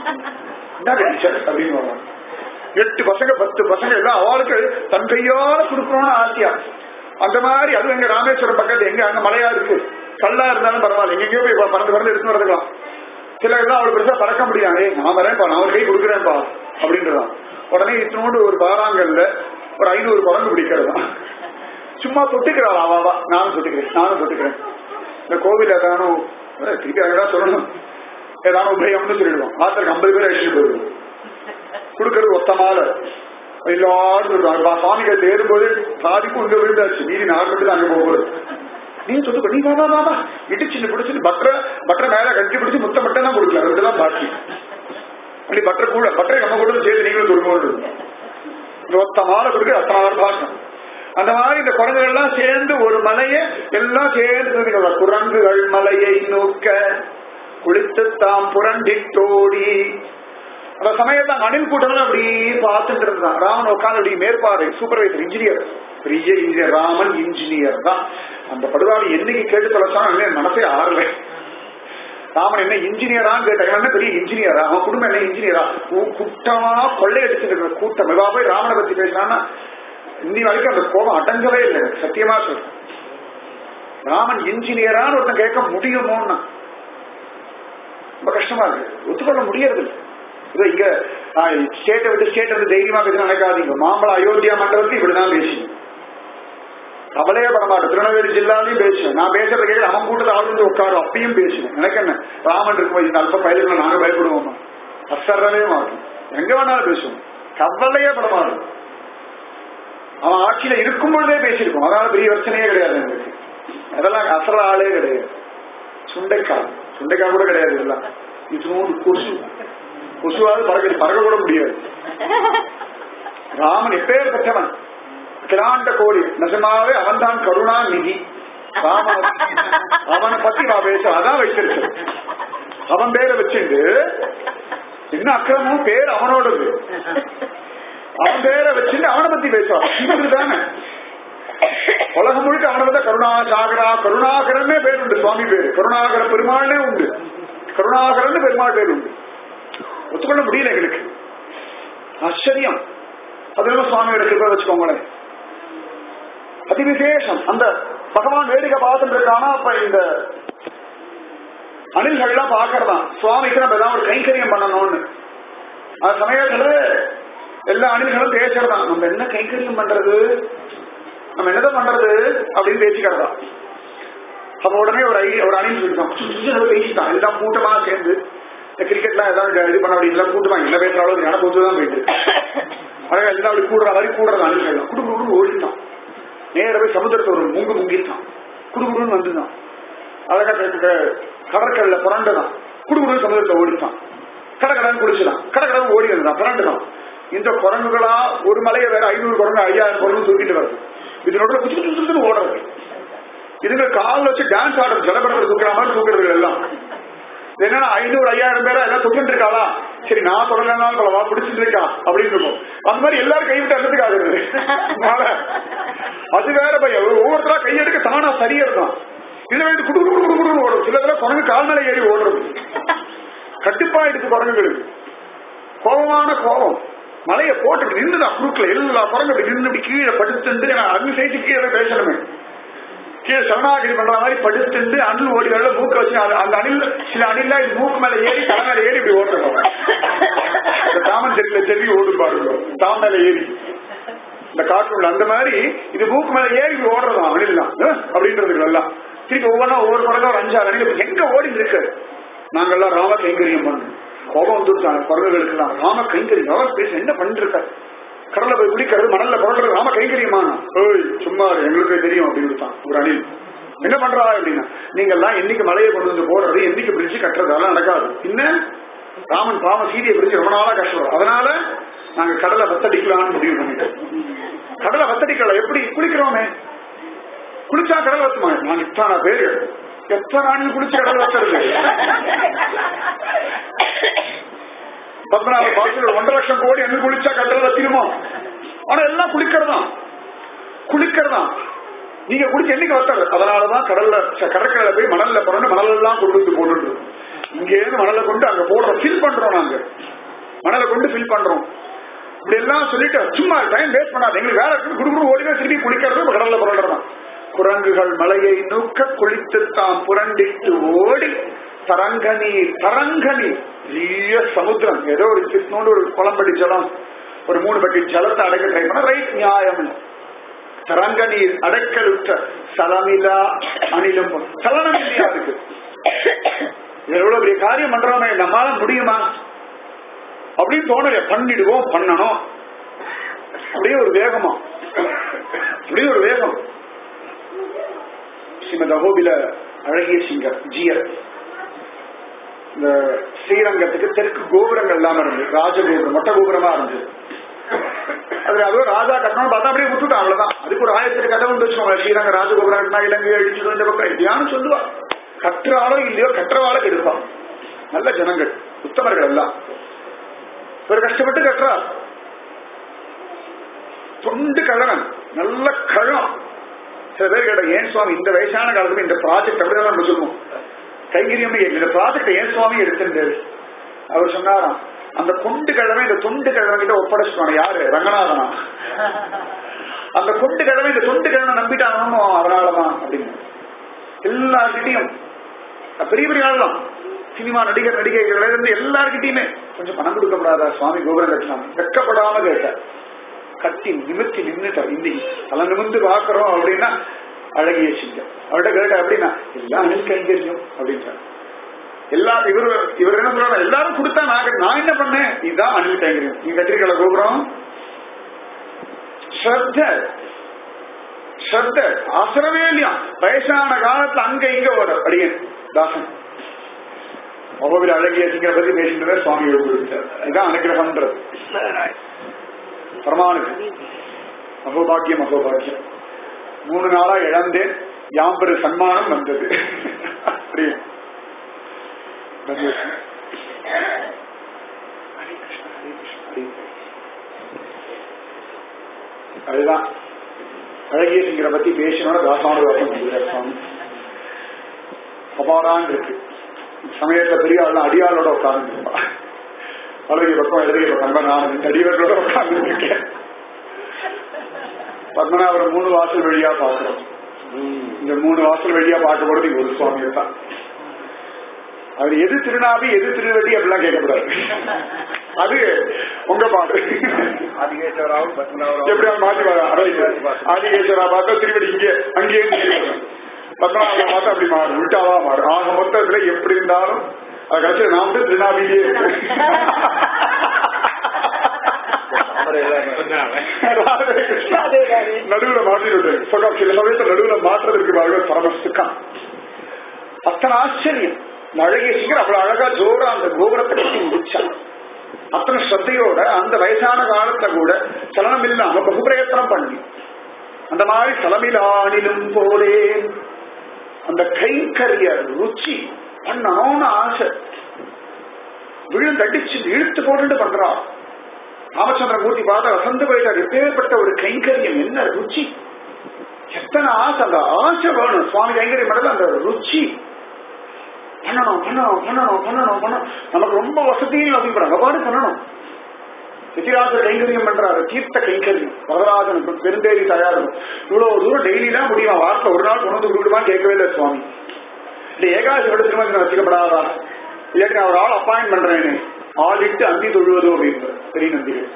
என்ன டீச்சர் அப்படின்னு வராங்க எட்டு பசங்க பத்து பசங்க எல்லாம் அவளுக்கு தன் கையால கொடுக்கணும்னு ஆசையா அந்த மாதிரி அது எங்க ராமேஸ்வரம் பக்கத்து எங்க அங்க மலையா இருக்கு கல்லா இருந்தாலும் பரவாயில்ல எங்கெங்கயோ போய் பறந்து பறந்து எடுத்து வரதுக்கலாம் சில எல்லாம் அவளுக்கு பெருசா பறக்க முடியாது ஏய், நான் வரேன்ப்பா நான் ஒரு கை கொடுக்குறேன்ப்பா அப்படின்றதான் உடனே இத்தனோடு ஒரு பாராங்கல்ல ஒரு ஐநூறு குரங்கு பிடிக்கிறதா சும்மா தொட்டுக்கிறாள் அவாவா நானும் தொட்டுக்கிறேன் நானும் தொட்டுக்கிறேன் இந்த கோவில் ஏதானும் அஹ், திருப்பி அங்கதான் சொல்லணும் ஏதானும் உபயம்னு சொல்லிடுவோம் ஆத்திரக்கு ஐம்பது பேர் அழிச்சுட்டு போயிடுவோம் கொடுக்கறது ஒத்தமால எல்லாரும் சொல்றாங்க சுவாமிகள் ஏறும்போது சாதிக்கும் இங்க விழுந்தாச்சு மீதி நாலு மட்டும் தான் அங்க போகுது நீ சொல்லு நீ வா வா வா வா இடிச்சு பிடிச்சு பட்டரை பட்டரை மேல கட்டி பிடிச்சு முத்த மட்டும் தான் கொடுக்கல ரெண்டு தான் பாக்கி அப்படி பட்டரை கூட பட்டரை நம்ம கூட சேர்த்து நீங்களும் கொடுக்கணும் இந்த ஒத்த மாலை கொடுக்க அத்தனை நாள் பார்க்கணும் அந்த மாதிரி இந்த குரங்குகள் எல்லாம் சேர்ந்து ஒரு மலையை எல்லாம் சேர்ந்து நிற்கிறதா. குரங்குகள் மலையை நோக்க குளித்து தாம் புரண்டிட்டோடி அந்த சமயத்தை அணில் கூட்டம் அப்படி பார்த்துட்டு இருந்தான் ராமன் உட்காந்து அப்படி மேற்பார்வை சூப்பர்வைசர் இன்ஜினியர் பெரிய இன்ஜினியர் ராமன் இன்ஜினியர் தான் அந்த படுவாளி என்னைக்கு கேட்டு தொலைச்சானு என் மனசே ஆறல ராமன் என்ன இன்ஜினியரான்னு கேட்டாங்க என்ன பெரிய இன்ஜினியரா அவன் குடும்பம் என்ன இன்ஜினியரா கூ- கூட்டமா கொள்ளையடிச்சுட்டு இருக்கிற கூட்டம் இவா போய் ராமனை பத்தி பேசினான்னா இன்னி வரைக்கும் அந்த கோபம் அடங்கவே இல்லை எனக்கு சத்தியமா சொல்றேன் ராமன் இன்ஜினியரான்னு ஒருத்தன் கேட்க முடியுமோன்னா ரொம்ப கஷ்டமா இருக்கு ஒத்துக்கொள்ள முடியறது இல்லை இதோ இங்க ஸ்டேட்டை விட்டு ஸ்டேட்டை விட்டு தைரியமா பேச நினைக்காதீங்க மாம்பழ அயோத்தியா மண்டலத்தில் இப்படிதான் பேசுங்க கவலையே பட மாட்டேன் திருநெல்வேலி ஜில்லாலையும் பேசுவேன் நான் பேசுறத கேட்க அவன் கூட்டத்தை ஆள் வந்து உட்காரும் அப்பயும் பேசுவேன் எனக்கு என்ன ராமன் இருக்கும் இந்த அல்ப பயிர்கள் நாங்க பயப்படுவோமா அசரவே மாட்டோம் எங்க வேணாலும் பேசுவோம் கவலையே பட மாட்டோம் அவன் ஆட்சியில இருக்கும் பொழுதே பேசியிருக்கோம் அதனால பெரிய பிரச்சனையே கிடையாது எங்களுக்கு அதெல்லாம் அசர ஆளே கிடையாது சுண்டைக்காய் சுண்டைக்காய் கூட கிடையாது இதெல்லாம் இது கொசு கொசுவாவது பறக்க பறக்க கூட முடியாது ராமன் எப்பேற்பட்டவன் கிராண்ட கோடி நிஜமாவே அவன்தான் கருணா நிதி ராமன் அவனை பத்தி நான் பேச அதான் வச்சிருக்கேன் அவன் பேரை வச்சுட்டு என்ன அக்கிரமும் பேர் அவனோடது அவன் பேரை வச்சுட்டு அவனை பத்தி பேசுவான் இப்படிதானே உலகம் முழுக்க அவனை பார்த்தா கருணா சாகரா கருணாகரன்னே பேர் உண்டு சுவாமி பேரு கருணாகர பெருமாள்னே உண்டு கருணாகரன் பெருமாள் பேர் உண்டு ஒத்துக்கொள்ள முடியல எங்களுக்கு ஆச்சரியம் அதுல சுவாமியோட கிருப்பை வச்சுக்கோங்களேன் அதிவிசேஷம் அந்த பகவான் வேடிக்கை பார்த்துட்டு இருக்கானா அப்ப இந்த அணில்கள்லாம் பாக்குறதான் சுவாமிக்கு நம்ம ஏதாவது ஒரு கைங்கரியம் பண்ணணும்னு அந்த சமயத்துல எல்லா அணில்களும் பேசுறதான் நம்ம என்ன கைங்கரியம் பண்றது நம்ம என்னதான் பண்றது அப்படின்னு பேசிக்கிறதா அப்ப உடனே ஒரு ஐ ஒரு அணில் சொல்லிட்டான் பேசிட்டான் எல்லாம் கூட்டமா சேர்ந்து இந்த கிரிக்கெட்லாம் ஏதாவது இது பண்ண அப்படி எல்லாம் கூட்டமா என்ன பேசுற அளவுக்கு ஞான போட்டு தான் போயிட்டு அழகா எல்லாம் அப்படி கூடுற மாதிரி கூடுறது அணில்கள் குடும்ப குடும்பம் ஓடிட்டான் நேர போய் சமுத்திரத்தை ஒரு முங்கு முங்கிட்டான் குடுகுடுன்னு வந்துதான் அழகா கடற்கல்ல புரண்டுதான் குடுகுடு சமுதிரத்தை ஓடிட்டான் கடற்கடன் குளிச்சுதான் கடற்கடன் ஓடி வந்தான் புரண்டுதான் இந்த குரங்குகளா ஒரு மலையை வேற ஐநூறு குரங்கு ஐயாயிரம் குரங்கு தூக்கிட்டு வருது இதனோட குச்சி குச்சி குச்சின்னு ஓடுறது இதுங்க கால் வச்சு டான்ஸ் ஆடுறது ஜலபரத்தில் தூக்குற மாதிரி தூக்குறது எல்லாம் இது என்னன்னா ஐநூறு ஐயாயிரம் பேரா எல்லாம் தொட்டு இருக்காளா சரி நான் தொடங்கினாலும் பலவா பிடிச்சிட்டு இருக்கா அப்படின்னு இருக்கும் அந்த மாதிரி எல்லாரும் கைவிட்டு அறதுக்கு ஆகுறது அதனால அது வேற பையன் ஒவ்வொருத்தரா கையெடுக்க தானா சரியா இருக்கும் இதுல வந்து குடு குடு குடு குடு ஓடும் சில தடவை குரங்கு கால் மேல ஏறி ஓடுறது கட்டுப்பாயிடுச்சு குரங்குகளுக்கு கோபமான கோபம் மலையை போட்டு நின்றுதான் குறுக்கல எல்லா குரங்கு அப்படி நின்று இப்படி கீழே படுத்துட்டு நான் அங்க சைட்டு கீழே பேசணுமே கீழே சரணாகிரி பண்ற மாதிரி படுத்துட்டு அணில் ஓடி வரல மூக்க வச்சு அது- அந்த அணில் சில அணில் இது மூக்கு மேல ஏறி தலை மேல ஏறி இப்படி ஓட்டுறோம் இந்த தாமன் செடியில செடி ஓடும் பாருங்க தாம் மேல ஏறி இந்த காற்றுள்ள அந்த மாதிரி இது மூக்கு மேல ஏறி இப்படி ஓடுறதா அணில் தான் அஹ், அப்படின்றதுக்கு எல்லாம் திருப்பி ஒவ்வொன்றா ஒவ்வொரு குரங்கும் ஒரு அஞ்சாறு அணில் இப்ப எங்க ஓடி இருக்கு நாங்கெல்லாம் ராம கைங்கரியம் பண்றோம் கோபம் வந்துருக்காங்க குரங்குகளுக்கு எல்லாம் ராம கைங்கரியம் அவர் பேச என்ன பண்ணிட்டு இருக்காரு கடல்ல போய் குளிக்கிறது மணல்ல புரள்றது ராம கைங்கரியமான ஓய் சும்மா இரு, எங்களுக்கே தெரியும் அப்படின்னு தான் ஒரு அணில் என்ன பண்றா அப்படின்னா நீங்க எல்லாம் என்னைக்கு மலையை கொண்டு வந்து போடுறது என்னைக்கு பிரிட்ஜ் கட்டுறது அதெல்லாம் நடக்காது இன்னும் ராமன் பாவம் சீதையை பிரிச்சு ரொம்ப நாளா கஷ்டம் அதனால நாங்க கடலை வத்தடிக்கலாம்னு முடிவு பண்ணிட்டோம் கடலை வத்தடிக்கல எப்படி குளிக்கிறோமே குளிச்சா கடல் வத்துமா நான் இத்தான பேரு எத்தனை ஆண்டு குளிச்சு கடல் வத்துறது பத்மநாப பாசத்தில் ஒன்றரை லட்சம் கோடி என்ன குளிச்சா கடல் வத்திருமோ ஆனா எல்லாம் குளிக்கிறதா குளிக்கிறதா நீங்க குளிச்சு என்னைக்கு வத்தாரு அதனாலதான் கடல்ல ச- கடற்கரையில போய் மணல்ல பிறந்து மணல் எல்லாம் கொண்டு வந்து போட்டுட்டு இங்க இருந்து மணலை கொண்டு அங்க போடுறோம் ஃபில் பண்றோம் நாங்க மணலை கொண்டு ஃபில் பண்றோம் இப்படி எல்லாம் சொல்லிட்டு சும்மா டைம் வேஸ்ட் பண்ணாது எங்களுக்கு வேற இருக்கு குடுக்குடு ஓடிவே திருப்பி குளிக்கிறது கடல்ல புரண்டுறதான் குரங்குகள் மலையை நூக்க குளித்து தாம் புரண்டிட்டு ஓடி தரங்க நீர் தரங்க நீர் பெரிய சமுத்திரம் ஏதோ ஒரு சின்னோண்டு ஒரு குளம்படி ஜலம் ஒரு மூணு பக்கெட் ஜலத்தை அடக்க ட்ரை பண்ண ரைட் நியாயம் இல்லை. தரங்க நீர் அடைக்கலுற்ற சலமிலா அணிலும் போல். சலனம் இல்லையா இருக்கு இது எவ்வளவு பெரிய காரியம் பண்றோமே நம்மளால முடியுமா அப்படின்னு தோணல பண்ணிடுவோம் பண்ணணும் அப்படியே ஒரு வேகமா அப்படியே ஒரு வேகம் ஸ்ரீமத் அகோபில அழகிய சிங்கர் ஜியர் இந்த ஸ்ரீரங்கத்துக்கு தெற்கு கோபுரங்கள் இல்லாம இருந்தது ராஜகோபுரம் மொட்டை கோபுரமா இருந்தது அதுல அதோ ராஜா கட்டணம் பார்த்தா அப்படியே விட்டுட்டான் அவ்வளவுதான் அதுக்கு ஒரு ஆயிரத்தி கதை உண்டு வச்சுக்கோங்க ஸ்ரீரங்க ராஜகோபுரம் கட்டினா இலங்கை அழிச்சு இந்த பக்கம் எப்படியானு சொல்லுவா கட்டுறாளோ இல்லையோ கட்டுறவாள கெடுப்பான் நல்ல ஜனங்கள் உத்தமர்கள் எல்லாம் இவர் கஷ்டப்பட்டு கட்டுறா தொண்டு கழகன் நல்ல கழம் சில பேர் கேட்ட ஏன் சுவாமி இந்த வயசான காலத்துல இந்த ப்ராஜெக்ட் அப்படிதான் நம்ம சொல்லுவோம் கைங்கரியம் இந்த ப்ராஜெக்ட் ஏன் சுவாமி எடுத்திருந்தாரு அவர் சொன்னாராம் அந்த கொண்டு கிழமை இந்த தொண்டு கிழமை கிட்ட ஒப்படைச்சிட்டான் யாரு ரங்கநாதனா அந்த கொண்டு கிழமை இந்த தொண்டு கிழமை நம்பிட்டானோ அதனாலதான் அப்படின்னு எல்லார்கிட்டையும் பெரிய பெரிய ஆள்லாம் சினிமா நடிகர் நடிகைகள் இருந்து எல்லார்கிட்டயுமே கொஞ்சம் பணம் கொடுக்கப்படாதா சுவாமி கோபுரம் கட்டலாம் வெக்கப்படாம கேட்டார் கட்டி நிமித்தி நின்னுட்டார் இந்த தலை நிமிந்து பாக்குறோம் அப்படின்னா அழகிய சிங்கம் அவர்கிட்ட கேட்ட அப்படின்னா எல்லாம் அணில் கைங்கரியம் அப்படின்றார் எல்லா இவர் இவர் என்ன சொல்றாரு எல்லாரும் கொடுத்தா நான் நான் என்ன பண்ணேன் இதுதான் அணில் கைங்கரியம் நீ கத்திரிக்கலை கோபுரம் ஸ்ரத்த ஸ்ரத்த அசரவே இல்லையா வயசான காலத்துல அங்க இங்க ஓட அடியன் தாசன் மகோவில் அழகிய சிங்கிற பத்தி பேசிட்டு சுவாமி எழுதிட்டார் இதுதான் அனுகிரகம்ன்றது பரமானுக்கு மகோபாக்கியம் மகோபாக்கியம் மூணு நாளா இழந்தேன் யாம்பரு சன்மானம் வந்தது அப்படியே தன்யவாதம். ஹரே கிருஷ்ணா, ஹரே கிருஷ்ணா, ஹரே கிருஷ்ணா. அதுதான் அழகிய சிங்கரை பத்தி பேசினோட தாசான வாசம் சொல்லுறார் சுவாமி அபாரான் இருக்கு சமயத்துல பெரிய ஆள் அடியாளோட உட்கார்ந்து இருப்பா அழகிய பக்கம் எழுதிய பக்கம் நான் இந்த அடியாளோட உட்கார்ந்து இருக்கேன் பத்மநாபுரம் மூணு வாசல் வழியா பாக்குறோம் இந்த மூணு வாசல் வழியா பார்க்க போறது இங்க ஒரு சுவாமியை தான் அது எது திருநாவி எது திருவடி அப்படிலாம் கேட்கக்கூடாது அது உங்க பாடு ஆதிகேஸ்வராவும் பத்மநாபராவும் எப்படியா மாத்தி வர ஆதிகேஸ்வரா பார்த்தா திருவடி இங்கே அங்கேயே பத்மநாபரை பார்த்தா அப்படி மாறும் உள்டாவா மாறும் ஆக மொத்தத்துல எப்படி இருந்தாலும் அது கடைசி நான் வந்து திருநாவிலே நடுவுல மாற்றிட்டு சொல்ல சில சமயத்துல நடுவுல மாற்றுறதுக்கு பாருங்க பரமசுக்கான் அத்தனை ஆச்சரியம் இந்த அழகிய சிங்கர் அவ்வளவு அழகா ஜோரா அந்த கோபுரத்தை கட்டி முடிச்சான் அத்தனை ஸ்ரத்தையோட அந்த வயசான காலத்துல கூட சலனம் இல்லாம பகு பிரயத்தனம் பண்ணி அந்த மாதிரி சலமிலானிலும் போலே அந்த கைங்கரிய ருச்சி பண்ணணும்னு ஆசை விழுந்தடிச்சு இழுத்து போட்டுட்டு பண்றா ராமச்சந்திரமூர்த்தி பார்த்து வசந்து போயிட்டார் எப்பேற்பட்ட ஒரு கைங்கரியம் என்ன ருச்சி எத்தனை ஆசை அந்த ஆசை வேணும் சுவாமி கைங்கரியம் பண்ணது அந்த ருச்சி பண்ணணும் பண்ணணும் பண்ணணும் பண்ணணும் பண்ணணும் நமக்கு ரொம்ப வசதியும் அப்படிங்கிறாங்க பாடு பண்ணணும் எதிராசர் கைங்கரியம் பண்றாரு தீர்த்த கைங்கரியம் வரதராஜனுக்கு பெருந்தேரி தயாரும் இவ்வளவு தூரம் டெய்லிலாம் முடியுமா வாரத்தில் ஒரு நாள் கொண்டு வந்து விடுவான்னு கேட்கவே இல்லை சுவாமி இல்ல ஏகாதசி விட திரும்ப வச்சுக்கப்படாதா இல்லாட்டி நான் ஒரு ஆள் அப்பாயிண்ட் பண்றேன்னு ஆள் இட்டு அந்தி தொழுவதோ அப்படின்னு பெரிய நந்திகள்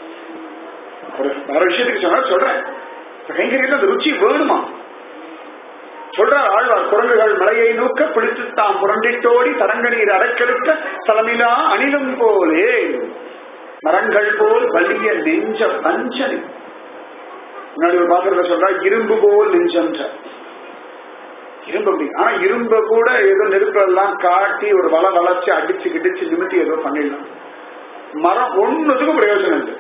ஒரு வேற விஷயத்துக்கு சொன்னா சொல்றேன் கைங்கரியம் அந்த ருச்சி வேணுமா சொல்றார் ஆழ்வார் குரங்குகள் மலையை நோக்க பிடித்து தாம் புரண்டிட்டோடி தரங்க நீர் அடைக்கெடுக்க தலைமையிலா அணிலும் போலே மரங்கள் போல் வலிய நெஞ்ச பஞ்சனை முன்னாடி ஒரு பாத்திரத்தை சொல்றா இரும்பு போல் நெஞ்சன்ற இரும்பு அப்படி ஆனா இரும்பு கூட ஏதோ நெருப்பெல்லாம் காட்டி ஒரு வள வளைச்சு அடிச்சு கிடிச்சு நிமித்தி ஏதோ பண்ணிடலாம் மரம் ஒண்ணுத்துக்கும் பிரயோஜனம் இல்லை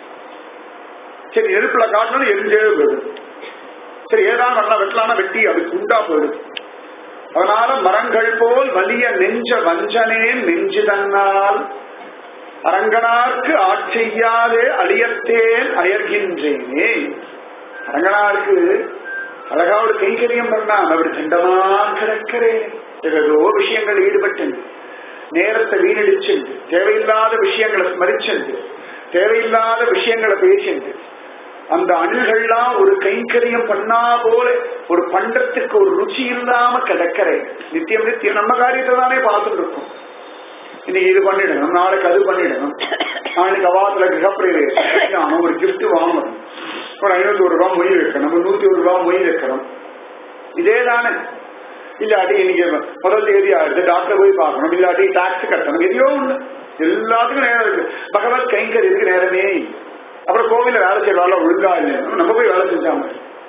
சரி நெருப்புல காட்டணும் எரிஞ்சே போயிடும் சரி ஏதாவது நல்லா வெட்டலான வெட்டி அது குண்டா போயிடும் அதனால மரங்கள் போல் வலிய நெஞ்ச வஞ்சனே நெஞ்சு தன்னால் அரங்கனார்க்கு ஆட்செய்யாதே அழியத்தேன் அயர்கின்றேனே அரங்கனாருக்கு அழகா ஒரு கைங்கரியம் பண்ணான் அவர் தண்டமா கிடக்கிறேன் ஏதோ விஷயங்கள் ஈடுபட்டு நேரத்தை வீணடிச்சு தேவையில்லாத விஷயங்களை ஸ்மரிச்சுண்டு தேவையில்லாத விஷயங்களை பேசிண்டு அந்த அணில்கள்லாம் ஒரு கைங்கரியம் பண்ணா போல ஒரு பண்டத்துக்கு ஒரு ருச்சி இல்லாம கிடக்கிறேன் நித்தியம் நித்தியம் நம்ம காரியத்தை தானே பார்த்துட்டு இருக்கோம் இன்னைக்கு இது பண்ணிடணும் நாளைக்கு அது பண்ணிடணும் நாளைக்கு அவாத்துல கிரகப்பிரவேசம் ஒரு கிஃப்ட் வாங்கணும் ஒரு ஐநூத்தி ஒரு ரூபாய் மொய் வைக்கணும் நம்ம நூத்தி ஒரு ரூபாய் மொய் வைக்கணும் இதே தானே இல்லாட்டி இன்னைக்கு முதல் தேதி ஆயிடுது டாக்டர் போய் பார்க்கணும் இல்லாட்டி டாக்ஸ் கட்டணும் எதையோ ஒண்ணு எல்லாத்துக்கும் நேரம் இருக்கு பகவத் கைங்கரியத்துக்கு நேரமே இல்லை. அப்புறம் கோவில வேலை செய்வாள் ஒழுங்கா இல்லை நம்ம போய் வேலை செஞ்சாம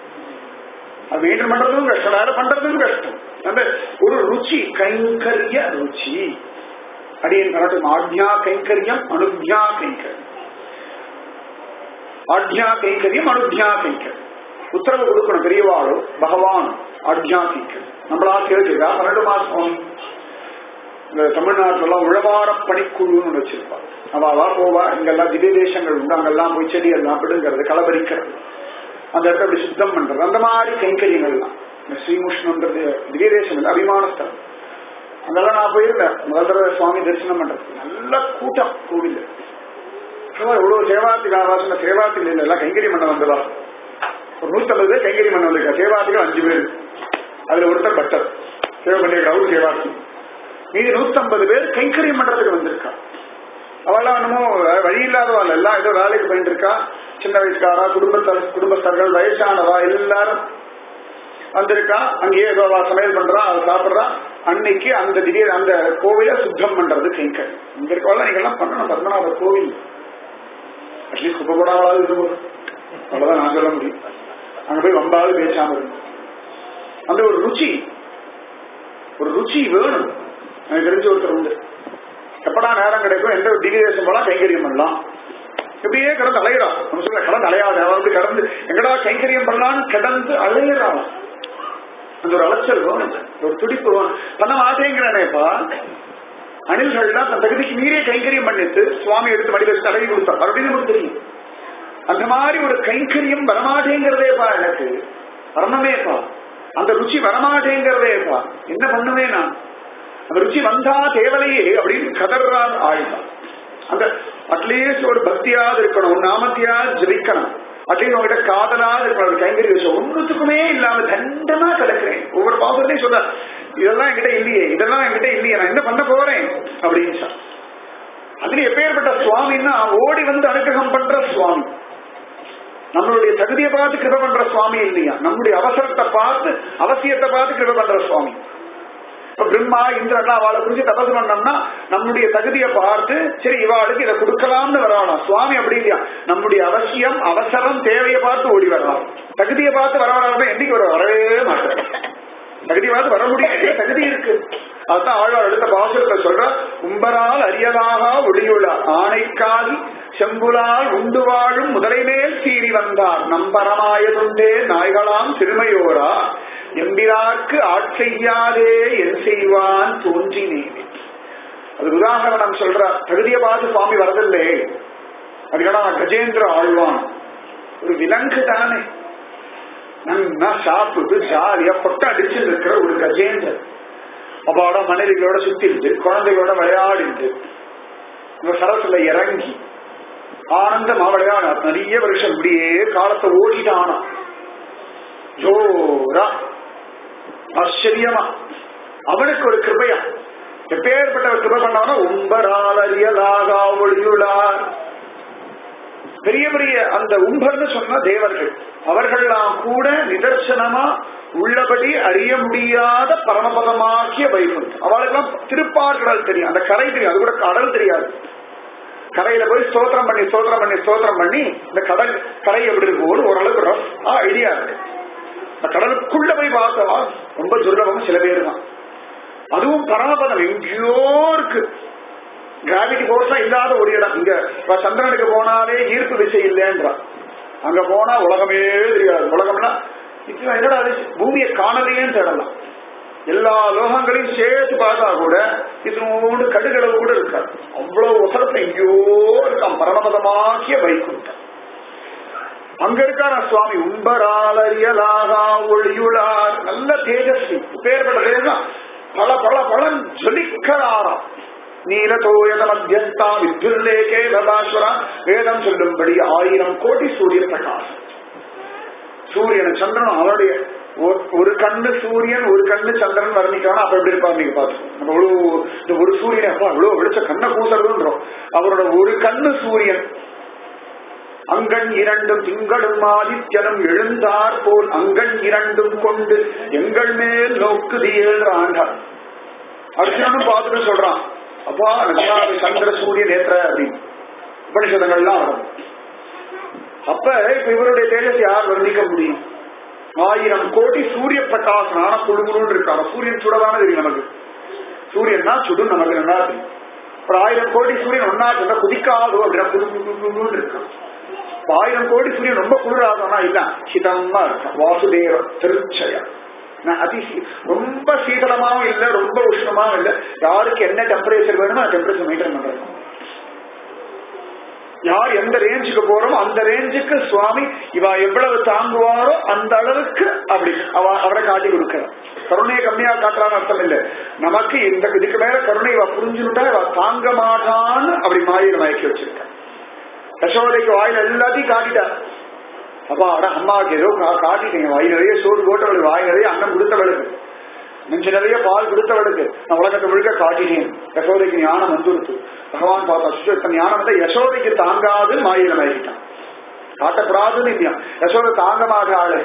அது மெயின்டைன் பண்றதும் கஷ்டம் வேலை பண்றதும் கஷ்டம் அந்த ஒரு ருச்சி கைங்கரிய ருச்சி அடியன் கரட்டும் ஆக்ஞா கைங்கரியம் அனுஜ்ஞா கைங்கரியம் ஆக்ஞா கைங்கரியம் அனுஜ்ஞா கைங்கரியம் உத்தரவு கொடுக்கணும் பெரியவாளோ பகவான் ஆக்ஞா கைங்கரியம் நம்மளா கேட்டுக்கா பன்னெண்டு மாசம் இந்த தமிழ்நாட்டுல உழவார பணிக்குழுன்னு ஒண்ணு வச்சிருப்பா அவா போவா இங்கெல்லாம் திவ்ய தேசங்கள் உண்டு அங்கெல்லாம் போய் செடி எல்லாம் பிடுங்கிறது களபரிக்கிறது அந்த இடத்த அப்படி சுத்தம் பண்றது அந்த மாதிரி கைங்கரியங்கள்லாம் இந்த ஸ்ரீமுஷ்ணன்றது திவ்ய தேசம் இல்லை அபிமான ஸ்தலம் அங்கெல்லாம் நான் போயிருந்தேன் முதல் தடவை சுவாமி தரிசனம் பண்றது நல்ல கூட்டம் கோவில் இவ்வளவு சேவார்த்திக ஆவாசன சேவார்த்திகள் இல்லை எல்லாம் கைங்கரியம் பண்ண வந்ததா ஒரு நூத்தம்பது பேர் கைங்கரியம் பண்ண வந்திருக்கா சேவார்த்திகள் அஞ்சு பேர் அதுல ஒருத்தர் பட்டர் சேவை பண்ணிருக்க அவரு சேவார்த்தி மீதி நூத்தம்பது பேர் கைங்கரியம் பண்றதுக்கு வந்திருக்கா அவெல்லாம் என்னமோ வழி இல்லாதவாள் எல்லாம் ஏதோ வேலைக்கு போயிட்டு இருக்கா சின்ன வயசுக்காரா குடும்பத்தார் குடும்பஸ்தர்கள் வயசானவா எல்லாரும் வந்திருக்கா அங்கேயே ஏதோ அவ சமையல் பண்றா அதை சாப்பிடுறா அன்னைக்கு அந்த திடீர் அந்த கோவிலை சுத்தம் பண்றது கைங்கர் இங்க இருக்கவெல்லாம் நீங்க எல்லாம் பண்ணணும் பத்மநாபர் கோவில் அட்லீஸ்ட் குப்பப்படாவது இருக்கும் அவ்வளவுதான் நான் சொல்ல முடியும் அங்க போய் வம்பாவது பேசாம இருக்கும் அந்த ஒரு ருச்சி ஒரு ருச்சி வேணும் எனக்கு தெரிஞ்ச ஒருத்தர் உண்டு எப்படா நேரம் கிடைக்கும் எந்த ஒரு டிகிரி தேசம் போலாம் கைங்கரியம் பண்ணலாம் இப்படியே கிடந்து அலையிறா நம்ம சொல்ல கடந்து அலையாது அவன் அப்படி கடந்து எங்கடா கைங்கரியம் பண்ணலான்னு கிடந்து அலையிறான் அந்த ஒரு அலைச்சல் வேணும் ஒரு துடிப்பு வேணும் பண்ண மாட்டேங்கிறானேப்பா அணில்கள்லாம் தன் தகுதிக்கு மீறிய கைங்கரியம் பண்ணிட்டு சுவாமி எடுத்து மடி வச்சு தடவி கொடுத்தார் அப்படின்னு நமக்கு தெரியும் அந்த மாதிரி ஒரு கைங்கரியம் வரமாட்டேங்கிறதேப்பா எனக்கு வரணுமேப்பா அந்த ருச்சி வரமாட்டேங்கிறதேப்பா என்ன பண்ணுவேன் நான் அந்த ருச்சி வந்தா தேவலையே அப்படின்னு கதறான் ஆழ்ந்தான் அந்த அட்லீஸ்ட் ஒரு பக்தியாவது இருக்கணும் ஒரு நாமத்தையாவது ஜபிக்கணும் அட்லீஸ்ட் உங்ககிட்ட காதலாவது இருக்கணும் ஒரு கைங்கரி விஷயம் ஒன்றுத்துக்குமே இல்லாம தண்டமா கிடக்கிறேன் ஒவ்வொரு பாவத்திலையும் சொல்ற இதெல்லாம் என்கிட்ட இல்லையே இதெல்லாம் என்கிட்ட இல்லையே நான் என்ன பண்ண போறேன் அப்படின்னு சொன்னான். அதுல எப்பேற்பட்ட சுவாமின்னா ஓடி வந்து அனுகிரகம் பண்ற சுவாமி நம்மளுடைய தகுதியை பார்த்து கிருப பண்ற சுவாமி இல்லையா நம்முடைய அவசரத்தை பார்த்து அவசியத்தை பார்த்து கிருப பண்ற சுவாமி இப்ப பிரம்மா இந்திரன்லாம் அவளை குறிச்சு தபசு பண்ணோம்னா நம்முடைய தகுதியை பார்த்து சரி இவாளுக்கு இதை கொடுக்கலாம்னு வரலாம் சுவாமி அப்படி இல்லையா நம்முடைய அவசியம் அவசரம் தேவையை பார்த்து ஓடி வரலாம் தகுதியை பார்த்து வர வராம என்னைக்கு வர வரவே மாட்டார் தகுதிவாது வர முடியாது தகுதி இருக்கு அதுதான் ஆழ்வார் அடுத்த பாசுரத்தை சொல்ற உம்பரால் அரியலாக ஒளியுள்ள ஆணைக்காகி செம்புலால் உண்டு வாழும் முதலை மேல் சீறி வந்தார் நம்பரமாயதுண்டே நாய்களாம் திருமையோரா எம்பிராக்கு ஆட்செய்யாதே என் செய்வான் தோன்றினேனே அது உதாகரணம் சொல்ற தகுதியை பார்த்து சுவாமி வரதில்லே அதுக்கடா கஜேந்திர ஆழ்வான் ஒரு விலங்கு தானே நல்லா சாப்பிட்டு ஜாலியா பொட்டை அடிச்சு இருக்கிற ஒரு கஜேந்திரன் அப்பாவோட மனைவிகளோட சுத்திட்டு குழந்தைகளோட விளையாடிட்டு இந்த சரத்துல இறங்கி ஆனந்தமா விளையாட நிறைய வருஷம் இப்படியே காலத்தை ஓடிட்டானா ஜோரா ஆச்சரியமா அவனுக்கு ஒரு கிருபையா எப்பேற்பட்ட ஒரு கிருபை பண்ணவனா உம்பரால் அறியலாகா ஒளியுளார் பெரிய பெரிய அந்த உம்பர்னு சொன்ன தேவர்கள் அவர்கள்லாம் கூட நிதர்சனமா உள்ளபடி அறிய முடியாத பரமபதமாக்கிய வைகுண்டம் அவளுக்கெல்லாம் திருப்பார்கடல் தெரியும் அந்த கரை தெரியும் அது கூட கடல் தெரியாது கரையில போய் ஸ்தோத்திரம் பண்ணி ஸ்தோத்திரம் பண்ணி ஸ்தோத்திரம் பண்ணி இந்த கடல் கரை எப்படி இருக்கும் ஓரளவுக்கு ரஃப் ஐடியா இருக்கு அந்த கடலுக்குள்ள போய் பார்த்தா ரொம்ப துர்லபம் சில பேர் தான் அதுவும் பரமபதம் எங்கேயோ இருக்கு கிராவிட்டி போர்ஸா இல்லாத ஒரு இடம் இங்க இப்ப சந்திரனுக்கு போனாலே ஈர்ப்பு விசை இல்லைன்றான் அங்க போனா உலகமே தெரியாது உலகம்னா இப்ப என்னடா அது பூமியை காணலையேன்னு தேடலாம் எல்லா லோகங்களையும் சேர்த்து பார்த்தா கூட இதனோடு கடுகளவு கூட இருக்காது அவ்வளவு உசரத்துல எங்கேயோ இருக்கான் பரமபதமாக்கிய வைகுண்டம் அங்க இருக்கான சுவாமி உம்பராலரியலாகா ஒளியுளார் நல்ல தேஜஸ்வி பேர்பட்ட தேஜம் பல பல பலன் ஜொலிக்கலாராம் நீலதோயத மத்தியஸ்தா வித்யுல்லேகே ததாஸ்வரா வேதம் சொல்லும்படி ஆயிரம் கோடி சூரிய பிரகாசம் சூரியன் சந்திரன் அவனுடைய ஒ- ஒரு கண்ணு சூரியன் ஒரு கண்ணு சந்திரன் வர்ணிக்கான அப்ப எப்படி இருப்பார் நீங்க பாத்துக்கோங்க நம்ம இவ்வளவு இந்த ஒரு சூரியன் அப்பா இவ்வளவு வெளிச்ச கண்ணை கூசறதுன்றோம் அவரோட ஒரு கண்ணு சூரியன் அங்கண் இரண்டும் திங்களும் ஆதித்யனும் எழுந்தார் போல் அங்கண் இரண்டும் கொண்டு எங்கள் மேல் நோக்குதியேன்ற ஆண்டார் அர்ஜுனனும் பார்த்துட்டு சொல்றான் அப்பா நல்லாது சந்திர சூரியன் ஏற்ற அப்படின்னு உபனிஷதங்கள்லாம் வரும் அப்ப இப்ப இவருடைய தேஜஸ் யார் வர்ணிக்க முடியும் ஆயிரம் கோடி சூரிய பிரகாசம் ஆனா குழுகுழுன்னு இருக்காங்க சூரியன் சுடதானே தெரியும் நமக்கு சூரியன்னா சுடும் நமக்கு நல்லா தெரியும் அப்புறம் ஆயிரம் கோடி சூரியன் ஒன்னா சொன்னா குதிக்காதோ அப்படின்னா குழு குழு குழுன்னு இருக்கான் இப்ப ஆயிரம் கோடி சூரியன் ரொம்ப குளிராதனா இல்ல சிதமா இருக்கான் வாசுதேவ திருச்சயா நான் அதி சீ- ரொம்ப சீதளமாவும் இல்ல ரொம்ப உஷ்ணமாவும் இல்ல யாருக்கு என்ன டெம்பரேச்சர் வேணுமோ அந்த டெம்பரேச்சர் மெயின்டைன் பண்றாங்க யார் எந்த ரேஞ்சுக்கு போறோமோ அந்த ரேஞ்சுக்கு சுவாமி இவ எவ்வளவு தாங்குவாரோ அந்த அளவுக்கு அப்படி அவ அவரை காட்டி கொடுக்கிறார் கருணையை கம்மியா காட்டுறான்னு அர்த்தம் இல்ல நமக்கு இந்த இதுக்கு மேல கருணை இவ புரிஞ்சுட்டா இவ தாங்க மாட்டான்னு அப்படி மாயில மயக்கி வச்சிருக்க யசோதைக்கு வாயில எல்லாத்தையும் காட்டிட்டார் அப்பா அட அம்மாவுக்கு ஏதோ கா- காட்டிட்டீங்க வாய் நிறைய சோறு போட்டவளுக்கு வாய் நிறைய அன்னம் கொடுத்தவளுக்கு நெஞ்சு நிறைய பால் கொடுத்தவளுக்கு நான் உலகத்தை முழுக்க காட்டினேன் யசோதைக்கு ஞானம் வந்துருத்து பகவான் பார்த்தா அச்சோ, இப்ப ஞானம் வந்து யசோதைக்கு தாங்காது மாயில மயக்கிட்டான் காட்டப்படாதுன்னு இல்லையா யசோதை தாங்க மாட்டாளே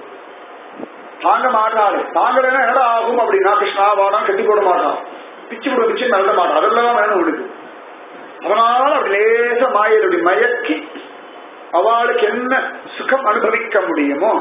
தாங்க மாட்டாளே தாங்கலைன்னா என்னடா ஆகும் அப்படின்னா கிருஷ்ணா வாடம் கட்டி போட மாட்டான் பிச்சு போட பிச்சு நல்ல மாட்டான் அதெல்லாம் வேணும் உனக்கு அதனால அப்படி லேச மாயில் அப்படி மயக்கி அவளுக்கு என்ன சுகம் அனுபவிக்க முடியுமோ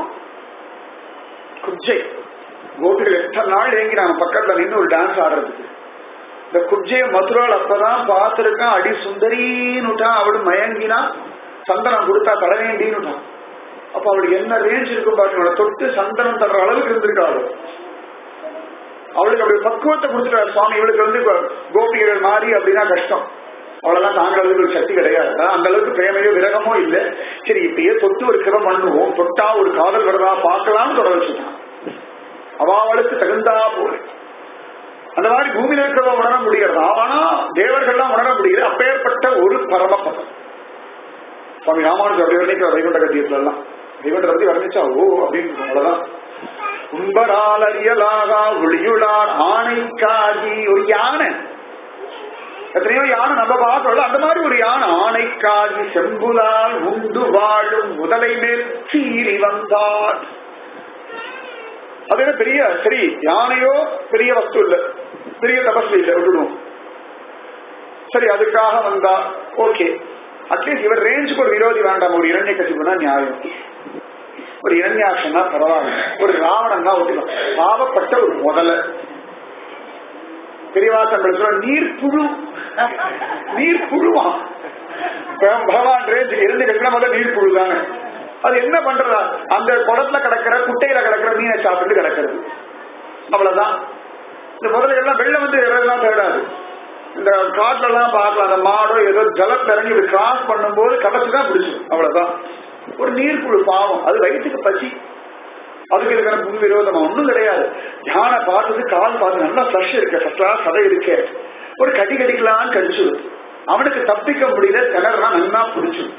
குஜை கோபிகள் எத்தனை நாள் ஏங்கி நாம பக்கத்துல நின்று ஒரு டான்ஸ் ஆடுறதுக்கு இந்த குஜைய மதுரால் அப்பதான் பார்த்திருக்கான் அடி சுந்தரின்னுட்டான் அவளு மயங்கினா சந்தனம் கொடுத்தா தர வேண்டின்னுட்டான் அப்ப அவளுக்கு என்ன ரேஞ்ச் இருக்கும் பாருங்க தொட்டு சந்தனம் தர்ற அளவுக்கு இருந்திருக்காள் அவளுக்கு அப்படி பக்குவத்தை கொடுத்துட்டாரு சுவாமி இவளுக்கு வந்து இப்ப கோபிகள் மாறி அப்படின்னா கஷ்டம் அவ்வளவுதான் தாங்கிறதுக்கு ஒரு சக்தி கிடையாது அதான் அந்த அளவுக்கு பிரேமையோ விரகமோ இல்ல சரி இப்பயே தொட்டு ஒரு கிரம் பண்ணுவோம் தொட்டா ஒரு காதல் வருதா பார்க்கலாம்னு தொடர வச்சுட்டான் அவளுக்கு தகுந்தா போல அந்த மாதிரி பூமியில இருக்கிறவங்க உணர முடிகிறதா ஆனா தேவர்கள்லாம் உணர முடியுது அப்பேற்பட்ட ஒரு பரமபதம் சுவாமி ராமானுஜர் அப்படி வர்ணிக்கிற வைகுண்ட கத்தியத்துல எல்லாம் வைகுண்ட பத்தி வர்ணிச்சா ஓ அப்படின்னு அவ்வளவுதான் உம்பரால் அறியலாகா ஒளியுளார் ஆணைக்காகி ஒரு யானை எத்தனையோ யானை நம்ம பார்க்கறோம் அந்த மாதிரி ஒரு யானை ஆணைக்காகி செம்புலால் உண்டு வாழும் முதலை மேல் சீறி வந்தார் அது என்ன பெரிய சரி யானையோ பெரிய வஸ்து இல்ல பெரிய தபஸ்வி இல்ல விட்டுடுவோம் சரி அதுக்காக வந்தா ஓகே அட்லீஸ்ட் இவர் ரேஞ்சுக்கு ஒரு விரோதி வேண்டாம் ஒரு இரண்டை கசிப்புனா நியாயம் ஒரு இரண்யாசம்னா பரவாயில்ல ஒரு ராவணன்னா ஒத்துக்கலாம் பாவப்பட்ட ஒரு முதல்ல பெரியவாசம் சொல்ற நீர் புழு நீர் புழுவா பகவான் ரேஞ்சுக்கு இருந்து கட்டினா முதல்ல நீர் புழு தானே அது என்ன பண்றதா அந்த குடத்துல கிடக்கிற குட்டையில கிடக்கிற மீனை சாப்பிட்டு கிடக்கிறது அவ்வளவுதான் இந்த முதலைகள்லாம் வெள்ளம் வந்து இறங்கலாம் தேடாது இந்த காட்டுல எல்லாம் பார்க்கலாம் அந்த மாடோ ஏதோ ஜலத்துல இறங்கி இது கிராஸ் பண்ணும்போது கடைசிதான் பிடிச்சிடும் அவ்வளவுதான் ஒரு நீர்க்குழு பாவம் அது வயிற்றுக்கு பசி அதுக்கு இருக்கிற முன் விரோதமா ஒன்றும் கிடையாது யானை பார்த்தது கால் பார்த்து நல்லா ஃப்ளஷ் இருக்கு ஃபர்ஸ்ட் கிளாஸ் சதை இருக்கு ஒரு கடி கடிக்கலான்னு கடிச்சுடும் அவனுக்கு தப்பிக்க முடியல திணறா நல்லா பிடிச்சிடும்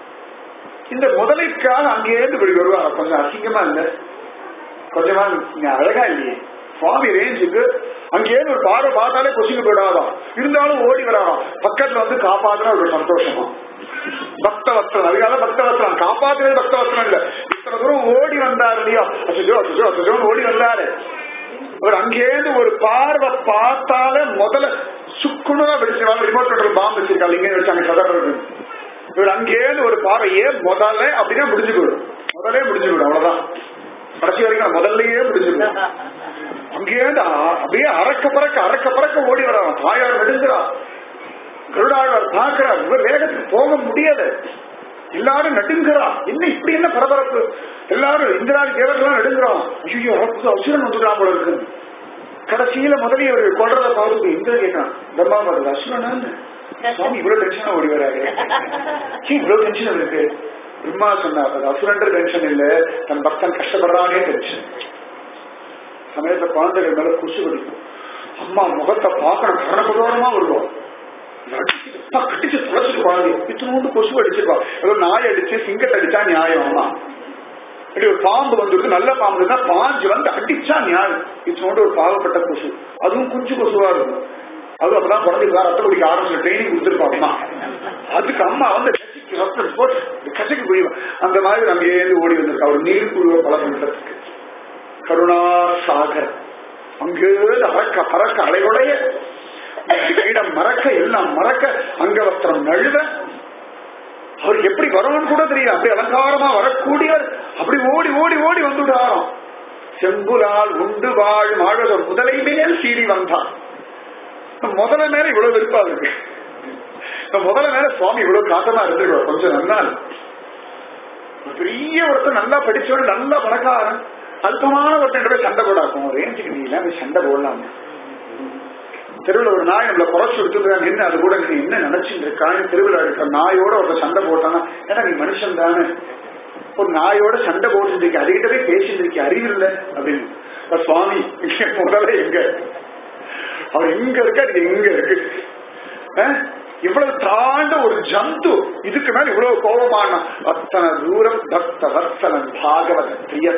இந்த முதலைக்காக அங்கேயிருந்து இப்படி வருவாங்க கொஞ்சம் அசிங்கமா இல்ல கொஞ்சமா நீங்க அழகா இல்லையே சுவாமி ரேஞ்சுக்கு அங்கேயிருந்து ஒரு பார்வை பார்த்தாலே கொசிங்க போயிடாதான் இருந்தாலும் ஓடி வராராம் பக்கத்துல வந்து காப்பாத்துன ஒரு சந்தோஷமா பக்த வஸ்திரம் அதுக்காக பக்த வஸ்திரம் காப்பாத்துறது பக்த வஸ்திரம் இல்ல இத்தனை தூரம் ஓடி வந்தாரு இல்லையா அசோ அசோ அசோ ஓடி வந்தாரு அவர் அங்கேருந்து ஒரு பார்வை பார்த்தாலே முதல்ல சுக்குனரா வெடிச்சிருவாங்க ரிமோட் கண்ட்ரோல் பாம்பு வச்சிருக்காங்க இங்கே வச்சாங்க கதறது இவர் அங்கேருந்து ஒரு பார்வையே முதல்ல அப்படின்னா முடிஞ்சு போயிடும் முதலே முடிஞ்சு போயிடும் அவ்வளவுதான் கடைசி வரைக்கும் முதல்லயே முடிஞ்சு போயிடும் அங்கேருந்து அ- அப்படியே அறக்க பறக்க அறக்க பறக்க ஓடி வரான் தாயார் நடுங்குறா கருடாழ்வார் பார்க்கிறார் இவர் வேகத்துக்கு போக முடியல எல்லாரும் நடுங்குறா என்ன இப்படி என்ன பரபரப்பு எல்லாரும் இந்திராதி தேவர்கள்லாம் நடுங்குறோம் ஐயோ புது அசுரன் வந்துடலாம் போல இருக்கு கடைசியில முதலில் இவர் கொள்றத பார்த்து இந்திர கேட்கிறான் பிரம்மா வருது அசுரன் சுவாமி இவ்வளவு டென்ஷனா ஓடி வராரு ஏன் இவ்வளவு டென்ஷன் இருக்கு பிரம்மா சொன்னார் அது அசுரன்ற டென்ஷன் இல்ல தன் பக்தன் கஷ்டப்படுறானே டென்ஷன் சமயத்துல குழந்தைகள் மேல குசு வலிக்கும் அம்மா முகத்தை பார்க்கணும் கரணபகோரமா வருவோம் அடிச்சு, கட்டிச்சு துளைச்சிட்டு குழந்தை இத்தினோண்டு கொசு அடிச்சிருப்பா ஏதோ நாய் அடிச்சு சிங்கத்தை அடிச்சா நியாயம் அம்மா இப்படி ஒரு பாம்பு வந்துருக்கு நல்ல பாம்பு இருந்தா பாஞ்சு வந்து அடிச்சா நியாயம் இத்தினோண்டு ஒரு பாவப்பட்ட கொசு அதுவும் குஞ்சு கொசுவா இருக்கும் அது அப்பதான் குழந்தைக்கு ரத்த குடிக்க ஆரம்பிச்சு ட்ரைனிங் கொடுத்துருப்பா அம்மா அதுக்கு அம்மா வந்து கசிக்கு ரத்தம் போட்டு கசைக்கு புரியும் அந்த மாதிரி நம்ம ஏந்து ஓடி வந்திருக்கா ஒரு நீர் குழுவை பல பண்றதுக்கு கருணா சாகர் அங்கேருந்து அறக்க பறக்க அலையுடைய இடம் மறக்க எல்லாம் மறக்க அங்கவஸ்திரம் நழுவ அவர் எப்படி வரணும்னு கூட தெரியும் அப்படி அலங்காரமா வரக்கூடியவர் அப்படி ஓடி ஓடி ஓடி வந்துட்டாராம் செம்புலால் உண்டு வாழும் ஆழ்வதர் முதலை மேல் சீறி வந்தார் முதல்ல மேல இவ்வளவு விருப்பா இருக்கு இந்த முதல்ல மேல சுவாமி இவ்வளவு காட்டமா இருந்துருவார் கொஞ்சம் நன்னால் ஒரு பெரிய ஒருத்தர் நல்லா படிச்சவன் நல்லா பணக்காரன் அல்பமான ஒருத்தன் போய் சண்டை போடாக்கும் ஒரு ரேஞ்சுக்கு நீ எல்லாம் போய் சண்டை போடலாம் தெருவில் ஒரு நாய் நம்மள குறைச்சு விட்டுருக்கா நின்று அது கூட நீ என்ன நினைச்சுட்டு இருக்கான்னு தெருவில் இருக்க நாயோட ஒரு சண்டை போட்டானா ஏன்னா நீ மனுஷன் தானே ஒரு நாயோட சண்டை போட்டு இருக்கு அதுகிட்ட போய் பேசிட்டு இருக்கி அறிவு இல்லை அப்படின்னு அப்ப சுவாமி இங்க முதல்ல எங்க அவர் எங்க இருக்கு அது எங்க இருக்கு அஹ்? இவ்வளவு தாண்ட ஒரு ஜந்து இதுக்கு மேல இவ்வளவு கோபமான அத்தனை தூரம் பக்த வத்சலன் பாகவத பிரியர்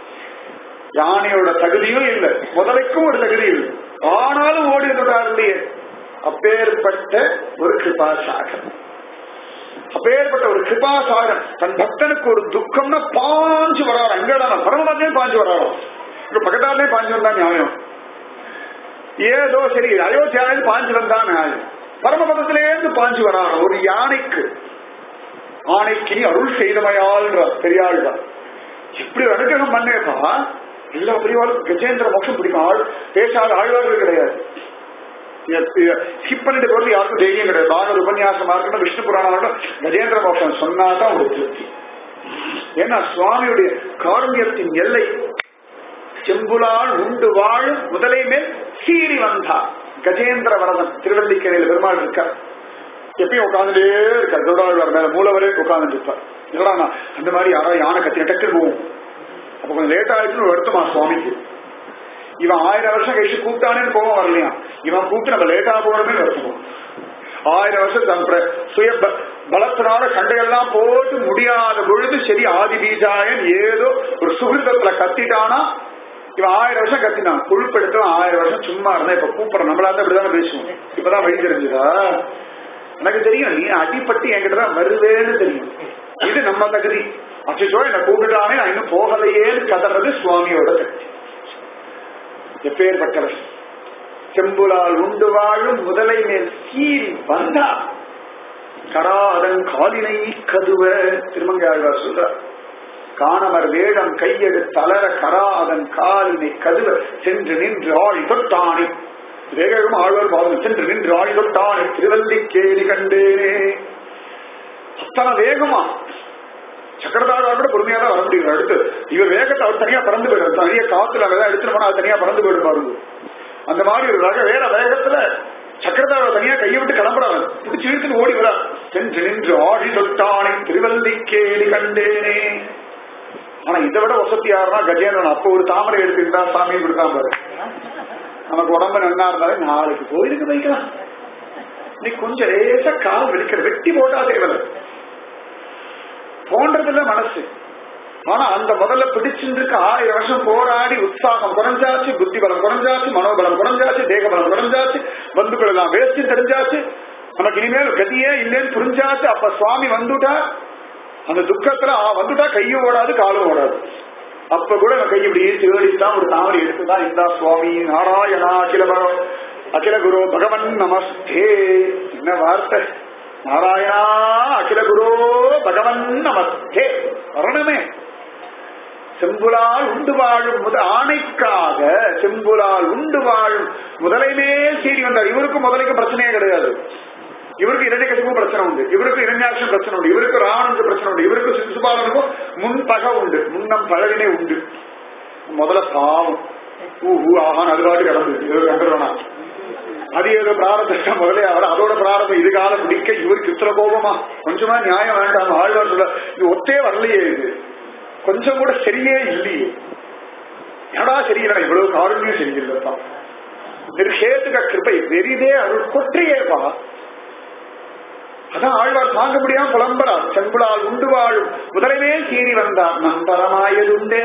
யானையோட தகுதியும் இல்லை முதலைக்கும் ஒரு தகுதி இல்லை ஆனாலும் ஓடி வந்துட்டார் இல்லையே அப்பேற்பட்ட ஒரு கிருபாசாகர் அப்பேற்பட்ட ஒரு கிருபாசாகர் தன் பக்தனுக்கு ஒரு துக்கம்னா பாஞ்சு வராரு அங்கடா பரமபதமே பாஞ்சு வராரோ இப்ப பக்கத்தாலே பாஞ்சு வந்தா நியாயம் ஏதோ சரி அயோத்தியாவில் பாஞ்சு வந்தா நியாயம் பரமபதத்திலேருந்து பாஞ்சு வராரோ ஒரு யானைக்கு ஆணைக்கு நீ அருள் செய்தமையாள்ன்ற பெரியாள்தான் இப்படி ஒரு அனுகிரகம் பண்ணேப்பா எல்லா பெரியவாளுக்கும் கஜேந்திர மோட்சம் பிடிக்கும் ஆள் பேசாத ஆழ்வார்கள் கிடையாது ஸ்கிப் பண்ணிட்டு போறது யாருக்கும் தைரியம் கிடையாது பாகவத உபன்யாசமா இருக்கட்டும் விஷ்ணு புராணம் இருக்கட்டும் கஜேந்திர மோட்சம் சொன்னாதான் ஒரு திருப்தி ஏன்னா சுவாமியுடைய காருண்யத்தின் எல்லை செம்புலால் உண்டு வாழும் முதலை மேல் சீறி வந்தார் கஜேந்திர வரதன் திருவல்லிக்கரையில் பெருமாள் இருக்கார் எப்பயும் உட்காந்துட்டே இருக்கார் கருடாழ்வார் மேல மூலவரே உட்கார்ந்துட்டு இருப்பார் இல்லடா நான் அந்த மாதிரி யாராவது யானை கத்தி டக்குன்னு போகும் அப்ப கொஞ்சம் லேட் ஆயிடுச்சுன்னு ஒரு வருத்தமா சுவாமிக்கு இவன் ஆயிரம் வருஷம் கழிச்சு கூப்பிட்டானேன்னு போவோம் வரலையா இவன் கூப்பிட்டு நம்ம லேட்டா போறோமே வருத்தம் ஆயிரம் வருஷம் தன் பிர- சுய ப- பலத்தினால சண்டையெல்லாம் போட்டு முடியாத பொழுது சரி ஆதி பீஜாயன் ஏதோ ஒரு சுகிருதத்துல கத்திட்டானா இவன் ஆயிரம் வருஷம் கத்தினான் புழுப்பெடுத்தவன் ஆயிரம் வருஷம் சும்மா இருந்தா இப்ப கூப்பிடுற நம்மளா இருந்தா இப்படிதானே பேசுவோம் இப்பதான் வழி தெரிஞ்சுதா எனக்கு தெரியும் நீ அடிப்பட்டு என்கிட்ட தான் வருவேன்னு தெரியும் இது நம்ம தகுதி அச்சோ என்ன கூப்பிட்டானே நான் இன்னும் போகலையேன்னு கதறது சுவாமியோட சக்தி எப்பேற்பட்டவர் செம்புலால் உண்டு வாழும் முதலை மேல் சீறி வந்தா கராதன் காலினை கதுவ திருமங்கை ஆழ்வார் சொல்றார் காணமர் வேடம் கையெடு தளர கரா அதன் காலினை கதுவ சென்று நின்று ஆழி தொட்டானே வேகம் ஆழ்வார் பாதம் சென்று நின்று ஆழி தொட்டானே திருவல்லிக்கேணி கண்டேனே அத்தனை வேகமா சக்கரதாரா கூட பொறுமையா தான் வர முடியும் அடுத்து இவ வேகத்தை அவர் தனியா பறந்து போயிடும் தனியா காத்துல விதை எடுத்துட்டு போனா அது தனியா பறந்து போயிடும் பாருங்க அந்த மாதிரி ஒரு ரக வேற வேகத்துல சக்கரதாரா தனியா கையை விட்டு கிளம்புறாங்க பிடிச்சி இழுத்துட்டு ஓடி வரா சென்று நின்று ஆடி தொட்டானை திருவல்லிக்கேணி கண்டேனே ஆனா இதை விட வசதி யாருன்னா கஜேந்திரன் அப்போ ஒரு தாமரை எடுத்துக்கிட்டா சாமி கொடுத்தான் பாரு நமக்கு உடம்பு நன்னா இருந்தாலும் நாளைக்கு கோயிலுக்கு வைக்கலாம் நீ கொஞ்சம் லேசா கால் வெடிக்கிற வெட்டி போட்டா தேவலை தோன்றதில்ல மனசு ஆனா அந்த முதல்ல பிடிச்சிருக்கு ஆயிரம் வருஷம் போராடி உற்சாகம் குறைஞ்சாச்சு புத்தி பலம் குறைஞ்சாச்சு மனோபலம் குறைஞ்சாச்சு தேக பலம் குறைஞ்சாச்சு பந்துக்கள் எல்லாம் வேஸ்ட் தெரிஞ்சாச்சு நமக்கு இனிமேல் கதியே இல்லைன்னு புரிஞ்சாச்சு அப்ப சுவாமி வந்துட்டா அந்த துக்கத்துல ஆ, வந்துட்டா கையும் ஓடாது காலும் ஓடாது அப்ப கூட நம்ம கை இப்படியே தேடித்தான் ஒரு தாமரை எடுத்துதான் இந்தா சுவாமி நாராயணா அகில பர- அகில குரு பகவன் நமஸ்தே என்ன வார்த்தை நாராயணா அகில குரு பகவன் நமஸ்தே வரணமே செம்புலால் உண்டு வாழும் முத ஆணைக்காக செம்புலால் உண்டு வாழும் முதலைமே சீறி வந்தார் இவருக்கு முதலைக்கு பிரச்சனையே கிடையாது இவருக்கு இரண்யகசிப்பும் பிரச்சனை உண்டு இவருக்கு இரண்யாட்சம் பிரச்சனை உண்டு இவருக்கு ராவணுக்கு பிரச்சனை உண்டு இவருக்கு சிசுபாலனுக்கும் முன் பகை உண்டு முன்னம் பழகினே உண்டு முதல்ல பாவம் ஊ ஊ ஆகான் அது பாட்டு கிடந்து இவர் கண்டுறோனா அது ஏதோ பிராரத்தம் முதலே அவர் அதோட பிராரத்தம் இது காலம் பிடிக்க இவருக்கு இத்தனை கோபமா கொஞ்சமா நியாயம் வேண்டாம் ஆழ்வார் சொல்ல இது ஒத்தே வரலையே இது கொஞ்சம் கூட சரியே இல்லையே என்னடா சரியில்லை இவ்வளவு காரணியும் சரியில்லைப்பா நிர்ஹேதுக கிருபை வெறிதே அருள் கொற்றியேப்பா அதான் ஆழ்வார் தாங்க முடியாம புலம்புறார் செம்புளால் உண்டு வாழும் முதலவே சீறி வந்தார் நம்பரமாயதுண்டே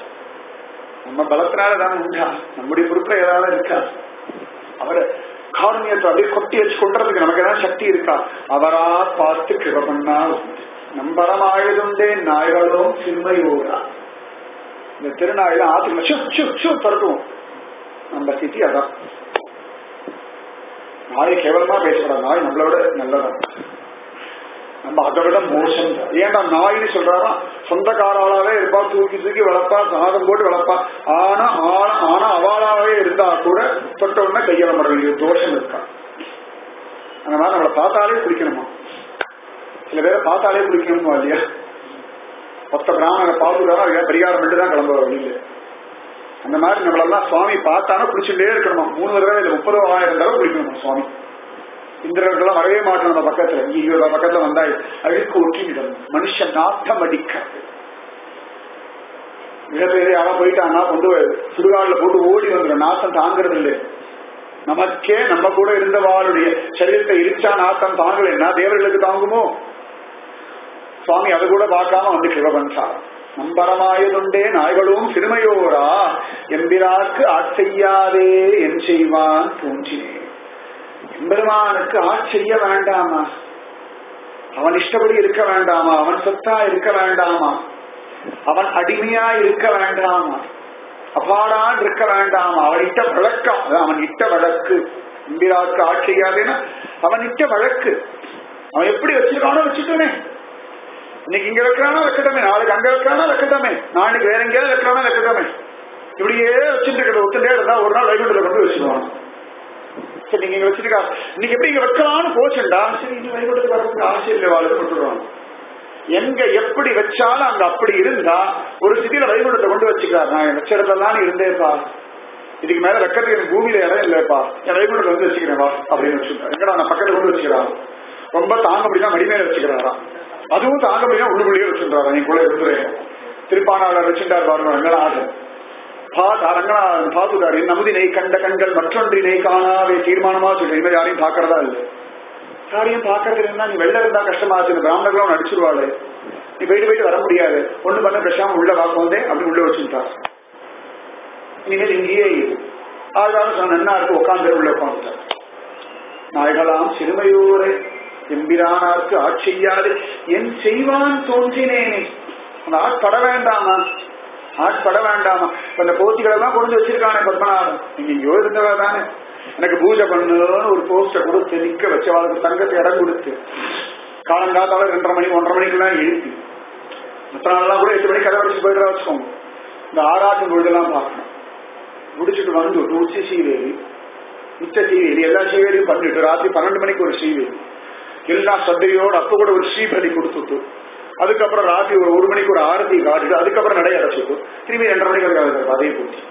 நம்ம பலத்தினால தான் உண்டா நம்முடைய பொறுப்புல ஏதாவது இருக்கா அவரை காரணியத்தை அப்படியே கொட்டி வச்சு கொண்டுறதுக்கு நமக்கு ஏதாவது சக்தி இருக்கா அவரா பார்த்து கிருப பண்ணா உண்டு. நம்பரமாயதுண்டே நாய்களும் சின்மையோரா இந்த திருநாயில ஆத்துக்குள்ள சு சு சு பறக்கும் நம்ம சிட்டி அதான் நாயை கேவலமா பேசக்கூடாது நாய் நம்மளோட நல்லதான் நம்ம அதை விட மோசம் தான். ஏன்டா நாயின்னு சொல்றாரா சொந்தக்காராளாவே இருப்பா தூக்கி தூக்கி வளர்ப்பா சாதம் போட்டு வளர்ப்பா ஆனா ஆனா ஆனா அவாளாவே இருந்தா கூட தொட்ட உடனே கையாள வேண்டிய தோஷம் இருக்கா அந்த மாதிரி நம்மளை பார்த்தாலே குடிக்கணுமா சில பேரை பார்த்தாலே குடிக்கணுமா இல்லையா மொத்த பிராமணரை பார்த்துக்காரா இல்லையா பரிகாரம் மட்டும் தான் கிளம்புற வழியில அந்த மாதிரி நம்மளெல்லாம் சுவாமி பார்த்தானா குடிச்சுட்டே இருக்கணுமா மூணு தடவை இல்ல முப்பது ஆயிரம் தடவை குடிக்கணுமா சுவாமி இந்திரர்கள்லாம் வரவே மாட்டோம் நம்ம பக்கத்துல ஐயோ நம்ம பக்கத்துல வந்தா அழுக்கு ஒட்டிவிடும் மனுஷன் நாட்டம் அடிக்க மிகப்பெரிய யாரா போயிட்டாங்கன்னா கொண்டு போய் சுடுகாடுல போட்டு ஓடி வந்துடும் நாட்டம் தாங்கிறது இல்லை நமக்கே நம்ம கூட இருந்தவாளுடைய சரீரத்தை இரிச்சா நாட்டம் தாங்கலைன்னா தேவர்களுக்கு தாங்குமோ சுவாமி அதை கூட பார்க்காம வந்து கிழவன்சார் நம்பரமாயதுண்டே நாய்களும் சிறுமையோரா எம்பிராக்கு ஆட்செய்யாதே என் செய்வான் தோன்றினேன் எம்பெருமானுக்கு ஆட்செய்ய வேண்டாமா அவன் இஷ்டப்படி இருக்க வேண்டாமா அவன் சொத்தா இருக்க வேண்டாமா அவன் அடிமையா இருக்க வேண்டாமா அப்பாடான் இருக்க வேண்டாமா அவன் இட்ட வழக்கம் அது அவன் இட்ட வழக்கு எம்பிராக்கு ஆட்செய்யாதேன்னா அவன் இட்ட வழக்கு அவன் எப்படி வச்சிருக்கானோ வச்சுக்கோனே இன்னைக்கு இங்க வைக்கிறானா வைக்கட்டமே நாளைக்கு அங்க வைக்கிறானா வைக்கட்டமே நாளைக்கு வேற எங்கேயாவது வைக்கிறானா வைக்கட்டமே இப்படியே வச்சுட்டு இருக்கிற ஒத்துட்டே இருந்தா ஒரு நாள் வைகுண்டத்துல கொண்டு வச்சிருவான் சரி நீங்க இங்க வச்சிருக்கா இன்னைக்கு எப்படி இங்க வைக்கலாம்னு போச்சுண்டா சரி இங்க வைகுண்டத்துக்கு வரதுக்கு ஆசை இல்லை வாழ்க்கை விட்டுருவாங்க எங்க எப்படி வச்சாலும் அங்க அப்படி இருந்தா ஒரு சிட்டியில வைகுண்டத்தை கொண்டு வச்சுக்கிறார் நான் வச்ச இடத்துலதான் நீ இருந்தேப்பா இதுக்கு மேல வைக்கிறதுக்கு எனக்கு பூமியில இடம் இல்லப்பா என் வைகுண்டத்தை வந்து வச்சுக்கிறேன் வா அப்படின்னு வச்சுக்கிறேன் எங்கடா நான் பக்கத்துல கொண்டு வச்சுக்கிறான் ரொம்ப தாங்க முடியுமா மடி மேல வச்சுக்கிறாராம் அதுவும் தாங்க முடியும் உள்ளுக்குள்ளேயே வச்சுருந்தாரா நீ கூட இருந்துறேன் திருப்பானாளர் வச்சுட்டார் பாருங்க ரங்கநாதன் பாத் ரங்கநாதன் பாதுகார் என் நமுதினை கண்ட கண்கள் மற்றொன்றினை காணாவே தீர்மானமா சொல்லி இனிமேல் யாரையும் பாக்குறதா இல்லை யாரையும் பாக்குறது இருந்தா நீ வெளில இருந்தா கஷ்டமா இருக்கு இந்த பிராமணர்களும் நடிச்சிருவாளு நீ போயிட்டு போயிட்டு வர முடியாது ஒண்ணு பண்ண பேசாம உள்ள வாக்கு வந்தே அப்படி உள்ள வச்சுட்டார் இனிமேல் இங்கேயே இரு ஆழ்வாரும் சொன்ன நன்னா இருக்கு உட்காந்து உள்ள உட்காந்துட்டார் நாய்களாம் சிறுமையோரை எம்பிரானார்க்கு ஆட்செய்யாது என் செய்வான் தோன்றினேனே அந்த ஆட்பட வேண்டாமா ஆட்பட வேண்டாமா இப்ப இந்த போத்திகளை எல்லாம் கொண்டு வச்சிருக்கானே பத்மநாபன் நீங்க எங்கேயோ இருந்தவா தானே எனக்கு பூஜை பண்ணுன்னு ஒரு போஸ்டர் கொடுத்து நிக்க வச்சவாளுக்கு தங்கத்தை இடம் கொடுத்து காலங்காத்தால ரெண்டரை மணி ஒன்றரை மணிக்கெல்லாம் எழுப்பி மற்ற நாளெல்லாம் கூட எட்டு மணிக்கு கதை வச்சு போயிட்டு வச்சுக்கோங்க இந்த ஆறாட்டும் பொழுதெல்லாம் பார்க்கணும் முடிச்சுட்டு வந்து உச்சி சீவேரி உச்ச சீவேரி எல்லா சீவேரியும் பண்ணிட்டு ராத்திரி பன்னெண்டு மணிக்கு ஒரு சீவேரி எல்லா சந்தையோட அப்ப கூட ஒரு ஸ்ரீபலி கொடுத்துட்டு அதுக்கப்புறம் ராத்திரி ஒரு ஒரு மணிக்கு ஒரு ஆரத்தி காட்டுட்டு அதுக்கப்புறம் நடை அடைச்சிட்டு திரும்பி ரெண்டரை மணிக்கு ஒரு கதையை போச்சு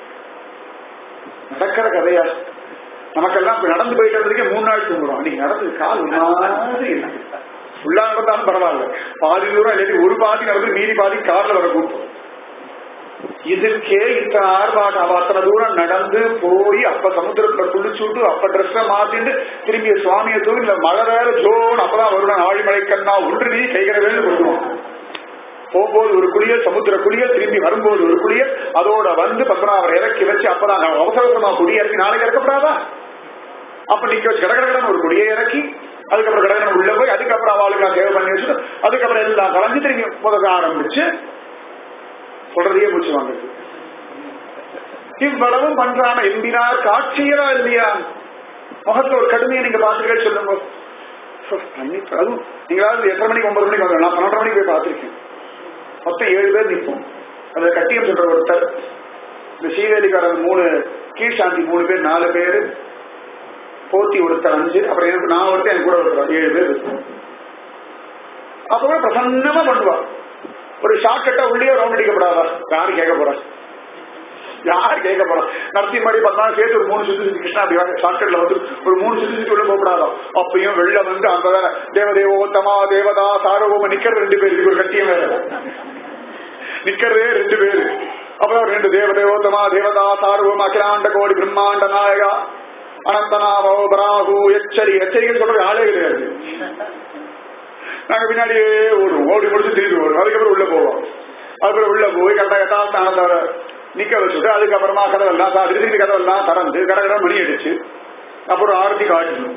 நடக்கிற கதையா நமக்கெல்லாம் இப்ப நடந்து போயிட்டு வந்ததுக்கே மூணு நாள் தூங்குறோம் அன்னைக்கு நடந்தது கால் ஒரு மாதிரி இருக்கு ஃபுல்லா நடந்தாலும் பரவாயில்ல பாதி தூரம் இல்லாட்டி ஒரு பாதி நடந்து மீதி பாதி கார்ல வர கூட்டம் இதுக்கே இத்தனை ஆர்ப்பாட்டம் அவ அத்தனை தூரம் நடந்து போய் அப்ப சமுத்திரத்துல குளிச்சுட்டு அப்ப ட்ரெஸ்ஸ மாத்திட்டு திரும்பி சுவாமியை தூக்கி இந்த மழை வேற ஜோன் அப்பதான் வருவான் ஆழிமலை கண்ணா ஒன்று நீ கைகிற வேண்டு கொடுக்கணும் போகும்போது ஒரு குளியல் சமுத்திர குளியல் திரும்பி வரும்போது ஒரு குளியல் அதோட வந்து பத்மநாபரை இறக்கி வச்சு அப்பதான் அவசர அவசரமா குடி இறக்கி நாளைக்கு இறக்கப்படாதா அப்ப நிக்க வச்சு கடகடகடன் ஒரு குடியை இறக்கி அதுக்கப்புறம் கடகடன் உள்ள போய் அதுக்கப்புறம் அவளுக்கு சேவை பண்ணி வச்சுட்டு அதுக்கப்புறம் எல்லாம் கலந்து திரும்பி முதல்ல ஆரம்பிச்சு சொல்றதையே முடிச்சு வாங்குறது இவ்வளவும் பண்றான எம்பினார் காட்சியரா இல்லையா முகத்துல ஒரு கடுமையை நீங்க பாத்துருக்கே சொல்லுங்க சோ, கண்டிப்பா. அதுவும் நீங்களாவது எட்டரை மணிக்கு ஒன்பது மணிக்கு வந்து நான் பன்னெண்டரை மணிக்கு போய் பார்த்திருக்கேன் மொத்தம் ஏழு பேர் நிற்போம் அதுல கட்டியம் சொல்ற ஒருத்தர் இந்த ஸ்ரீவேலிக்காரர் மூணு கீழ்சாந்தி மூணு பேர் நாலு பேர் போத்தி ஒருத்தர் அஞ்சு அப்புறம் எனக்கு நான் ஒருத்தர் எனக்கு கூட ஒருத்தர் ஏழு பேர் இருப்போம் அப்ப கூட பிரசன்னமா பண்ணுவா ஒரு ஷார்ட் கட்டா உள்ளே ரவுண்ட் அடிக்கப்படாதா யாரு கேட்க போறா யாரு கேட்க போறா நடத்தி மாதிரி பார்த்தா சேர்த்து ஒரு மூணு சுத்தி சுத்தி கிருஷ்ணா அப்படி ஷார்ட் கட்ல வந்து ஒரு மூணு சுத்தி சுத்தி உள்ள போகப்படாதோ அப்பயும் வெளில வந்து அந்த வேற தேவதேவோத்தமா தேவதா சாரவோம நிக்கிறது ரெண்டு பேர் இதுக்கு ஒரு கட்டியம் வேற நிக்கிறதே ரெண்டு பேரு அப்புறம் ரெண்டு தேவதேவோத்தமா தேவதா சாரவோம அகிலாண்ட கோடி பிரம்மாண்ட நாயகா அனந்தநாமோ பராகு எச்சரி எச்சரிக்கை சொல்றது ஆளே கிடையாது நாங்க பின்னாடியே ஓடுவோம் ஓடி முடிச்சு திரும்பி ஓடுவோம் அதுக்கப்புறம் உள்ள போவோம் அதுக்கப்புறம் உள்ள போய் கரெக்டா யதாஸ்தானத்தை நிக்க வச்சுட்டு அதுக்கப்புறமா கதவெல்லாம் சா- திருப்பி கதவெல்லாம் திறந்து கடற்கரை மணி அடிச்சு அப்புறம் ஆரத்தி காட்டணும்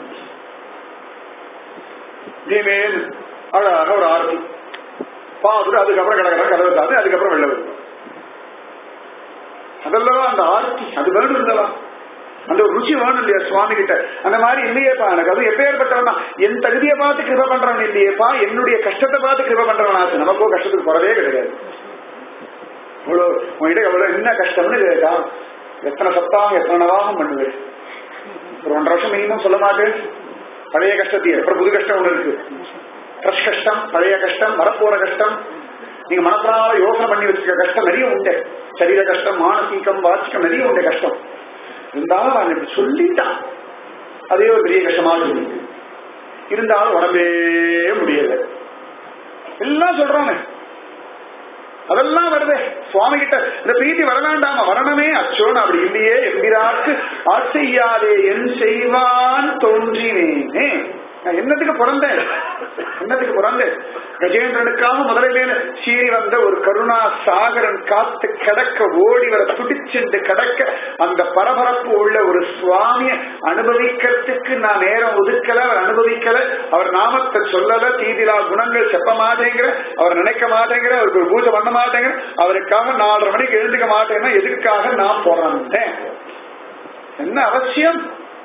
இனிமேல் அழகாக ஒரு ஆரத்தி பார்த்துட்டு அதுக்கப்புறம் கடற்கரை கதவை தாத்து அதுக்கப்புறம் வெளில வருவோம் அதெல்லாம் அந்த ஆர்த்தி அது வேணும் இருந்தலாம் அந்த ஒரு ருச்சி வேணும் இல்லையா சுவாமி கிட்ட அந்த மாதிரி இல்லையேப்பா எனக்கு அது எப்பேற்பட்டவனா என் தகுதியை பார்த்து கிருப பண்றவன் இல்லையேப்பா என்னுடைய கஷ்டத்தை பார்த்து கிருப பண்றவன் ஆச்சு நமக்கோ கஷ்டத்துக்கு குறவே கிடையாது இவ்வளவு உங்ககிட்ட எவ்வளவு என்ன கஷ்டம்னு கேட்டா எத்தனை சப்தாகம் எத்தனை நவாகம் பண்ணுவேன் ஒரு ஒன்றரை வருஷம் மினிமம் சொல்ல மாட்டேன் பழைய கஷ்டத்தையே அப்புறம் புது கஷ்டம் ஒண்ணு இருக்கு ஃப்ரெஷ் கஷ்டம் பழைய கஷ்டம் வரப்போற கஷ்டம் நீங்க மனசால யோசனை பண்ணி வச்சுக்க கஷ்டம் நிறைய உண்டு சரீர கஷ்டம் மானசீகம் வாச்சிக்கம் நிறைய உண்டு கஷ்டம் இருந்தாலும் நான் இப்படி சொல்லிட்டான் அதே ஒரு பெரிய கஷ்டமா சொல்லி இருந்தாலும் உடம்பே முடியல எல்லாம் சொல்றாங்க அதெல்லாம் வருதே சுவாமி கிட்ட இந்த பிரீத்தி வர வேண்டாம வரணுமே அச்சோன் அப்படி இல்லையே எம்பிராக்கு ஆசையாதே என் செய்வான் தோன்றினேனே நான் என்னத்துக்கு பிறந்தேன் என்னத்துக்கு பிறந்தேன் கஜேந்திரனுக்காக முதலிலே சீறி வந்த ஒரு கருணா சாகரன் காத்து கிடக்க ஓடி வர துடிச்சென்று கிடக்க அந்த பரபரப்பு உள்ள ஒரு சுவாமியை அனுபவிக்கிறதுக்கு நான் நேரம் ஒதுக்கல அவர் அனுபவிக்கல அவர் நாமத்தை சொல்லல தீதிலா குணங்கள் செப்ப மாட்டேங்கிற அவர் நினைக்க மாட்டேங்கிற அவருக்கு ஒரு பூஜை பண்ண மாட்டேங்கிற அவருக்காக நாலரை மணிக்கு எழுந்துக்க மாட்டேன்னா எதுக்காக நான் பிறந்தேன் என்ன அவசியம்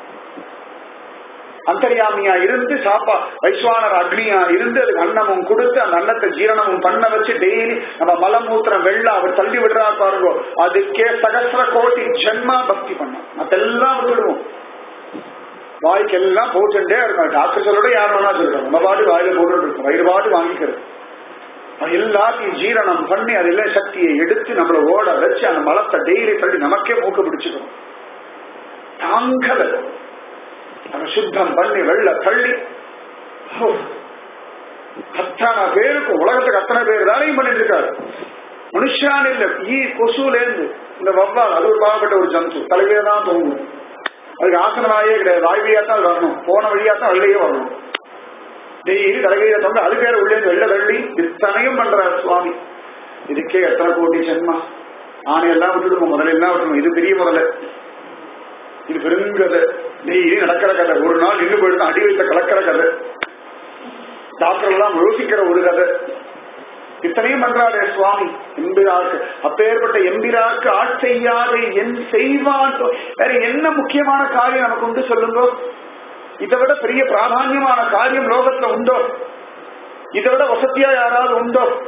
அந்தர்யாமியா இருந்து சாப்பா வைஸ்வானர் அக்னியா இருந்து அதுக்கு அன்னமும் கொடுத்து அந்த அன்னத்தை ஜீரணமும் பண்ண வச்சு டெய்லி நம்ம மலமூத்திரம் வெள்ள அவர் தள்ளி விடுறா பாருங்க அதுக்கே சகசிர கோடி ஜென்மா பக்தி பண்ணோம் அதெல்லாம் விட்டுடுவோம் வாய்க்கெல்லாம் போட்டுட்டே இருக்கும் டாக்டர் சொல்லோட யார் வேணா சொல்றோம் நம்ம பாட்டு வாயில போட்டு இருக்கோம் வயிறு பாட்டு வாங்கிக்கிறது அது எல்லாத்தையும் ஜீரணம் பண்ணி அதுல சக்தியை எடுத்து நம்மள ஓட வச்சு அந்த மலத்தை டெய்லி தள்ளி நமக்கே மூக்க பிடிச்சுக்கணும் தாங்கல அதை சுத்தம் பண்ணி வெள்ள தள்ளி ஹோ, அத்தனை பேருக்கு உலகத்துக்கு அத்தனை பேர் வேலையும் பண்ணிட்டு இருக்காரு மனுஷான் இல்ல ஈ கொசுல இருந்து இந்த வவ்வால் அது ஒரு பாவப்பட்ட ஒரு ஜந்து தலைவியே தான் தோங்கும் அதுக்கு ஆசனமாயே கிடையாது வாய்வியா தான் அது வரணும் போன வழியா தான் வெளியே வரணும் டெய்லி தலைவியில தொங்க அது பேர் உள்ளே வெள்ள தள்ளி இத்தனையும் பண்றார் சுவாமி இதுக்கே எத்தனை கோடி ஜென்மா ஆணையெல்லாம் விட்டுடுவோம் முதல்ல எல்லாம் விட்டுருவோம் இது பெரிய முதல்ல இது பெருங்கதை டெய்லி நடக்கிற கதை ஒரு நாள் நின்று போயிட்டு அடி வைத்த கலக்கிற கதை டாக்டர் எல்லாம் யோசிக்கிற ஒரு கதை இத்தனையும் பண்றாரே சுவாமி எம்பிராருக்கு அப்பேற்பட்ட எம்பிராருக்கு ஆட்செய்யாதே என் செய்வான் வேற என்ன முக்கியமான காரியம் நமக்கு உண்டு சொல்லுங்க இதை விட பெரிய பிராதான்யமான காரியம் லோகத்துல உண்டோ இதை விட வசதியா யாராவது உண்டோ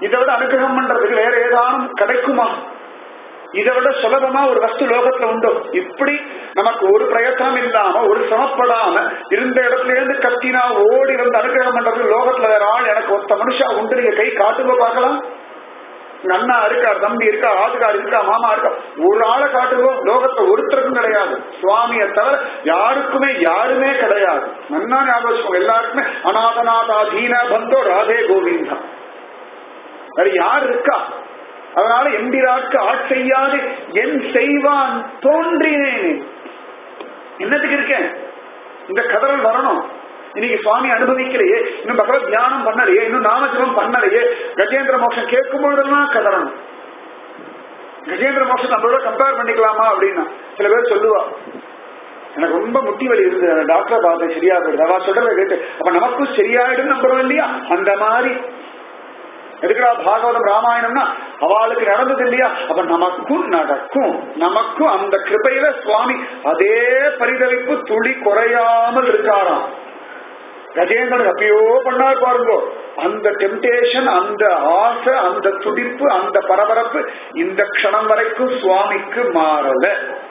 இதை விட அனுகிரகம் பண்றதுக்கு வேற ஏதானும் கிடைக்குமா இதை விட சுலபமா ஒரு வஸ்து லோகத்துல உண்டோ இப்படி நமக்கு ஒரு பிரயத்தனம் இல்லாம ஒரு சமப்படாம இருந்த இடத்துல இருந்து கத்தினா ஓடி வந்து அனுகிரகம் பண்றது லோகத்துல வேற ஆள் எனக்கு ஒத்த மனுஷா உண்டு நீங்க கை காட்டுங்க பார்க்கலாம் உங்க அண்ணா இருக்கா தம்பி இருக்கா ஆதுகார் இருக்கா மாமா இருக்கா ஒரு ஆளை காட்டுவோம் லோகத்துல ஒருத்தருக்கும் கிடையாது சுவாமியை தவிர யாருக்குமே யாருமே கிடையாது நன்னா ஞாபகம் வச்சுக்கோங்க எல்லாருக்குமே அநாதநாதா தீன பந்தோ ராதே கோவிந்தா வேற யார் இருக்கா அதனால எம்பிராட்கு ஆட்செய்யாது என் செய்வான் தோன்றினேன் என்னத்துக்கு இருக்கேன் இந்த கதறல் வரணும் இன்னைக்கு சுவாமி அனுபவிக்கலையே இன்னும் பகவத் தியானம் பண்ணலையே இன்னும் நாமஜபம் பண்ணலையே கஜேந்திர மோட்சம் கேட்கும் பொழுதெல்லாம் கதறணும் கஜேந்திர மோட்சம் நம்மளோட கம்பேர் பண்ணிக்கலாமா அப்படின்னா சில பேர் சொல்லுவா எனக்கு ரொம்ப முட்டி வலி இருந்தது அந்த டாக்டரை பார்த்தேன் சரியா போயிடுது அவ சொல்றத கேட்டு அப்ப நமக்கும் சரியாயிடும் நம்புறோம் இல்லையா அந்த மாதிரி எதுக்குடா பாகவதம் ராமாயணம்னா அவளுக்கு நடந்தது இல்லையா அப்ப நமக்கும் நடக்கும் நமக்கும் அந்த கிருபையில சுவாமி அதே பரிதவிப்பு துளி குறையாமல் இருக்காராம் கஜேந்திரன் அப்பயோ பண்ணார் பாருங்க அந்த டெம்டேஷன் அந்த ஆசை அந்த துடிப்பு அந்த பரபரப்பு இந்த க்ஷணம் வரைக்கும் சுவாமிக்கு மாறல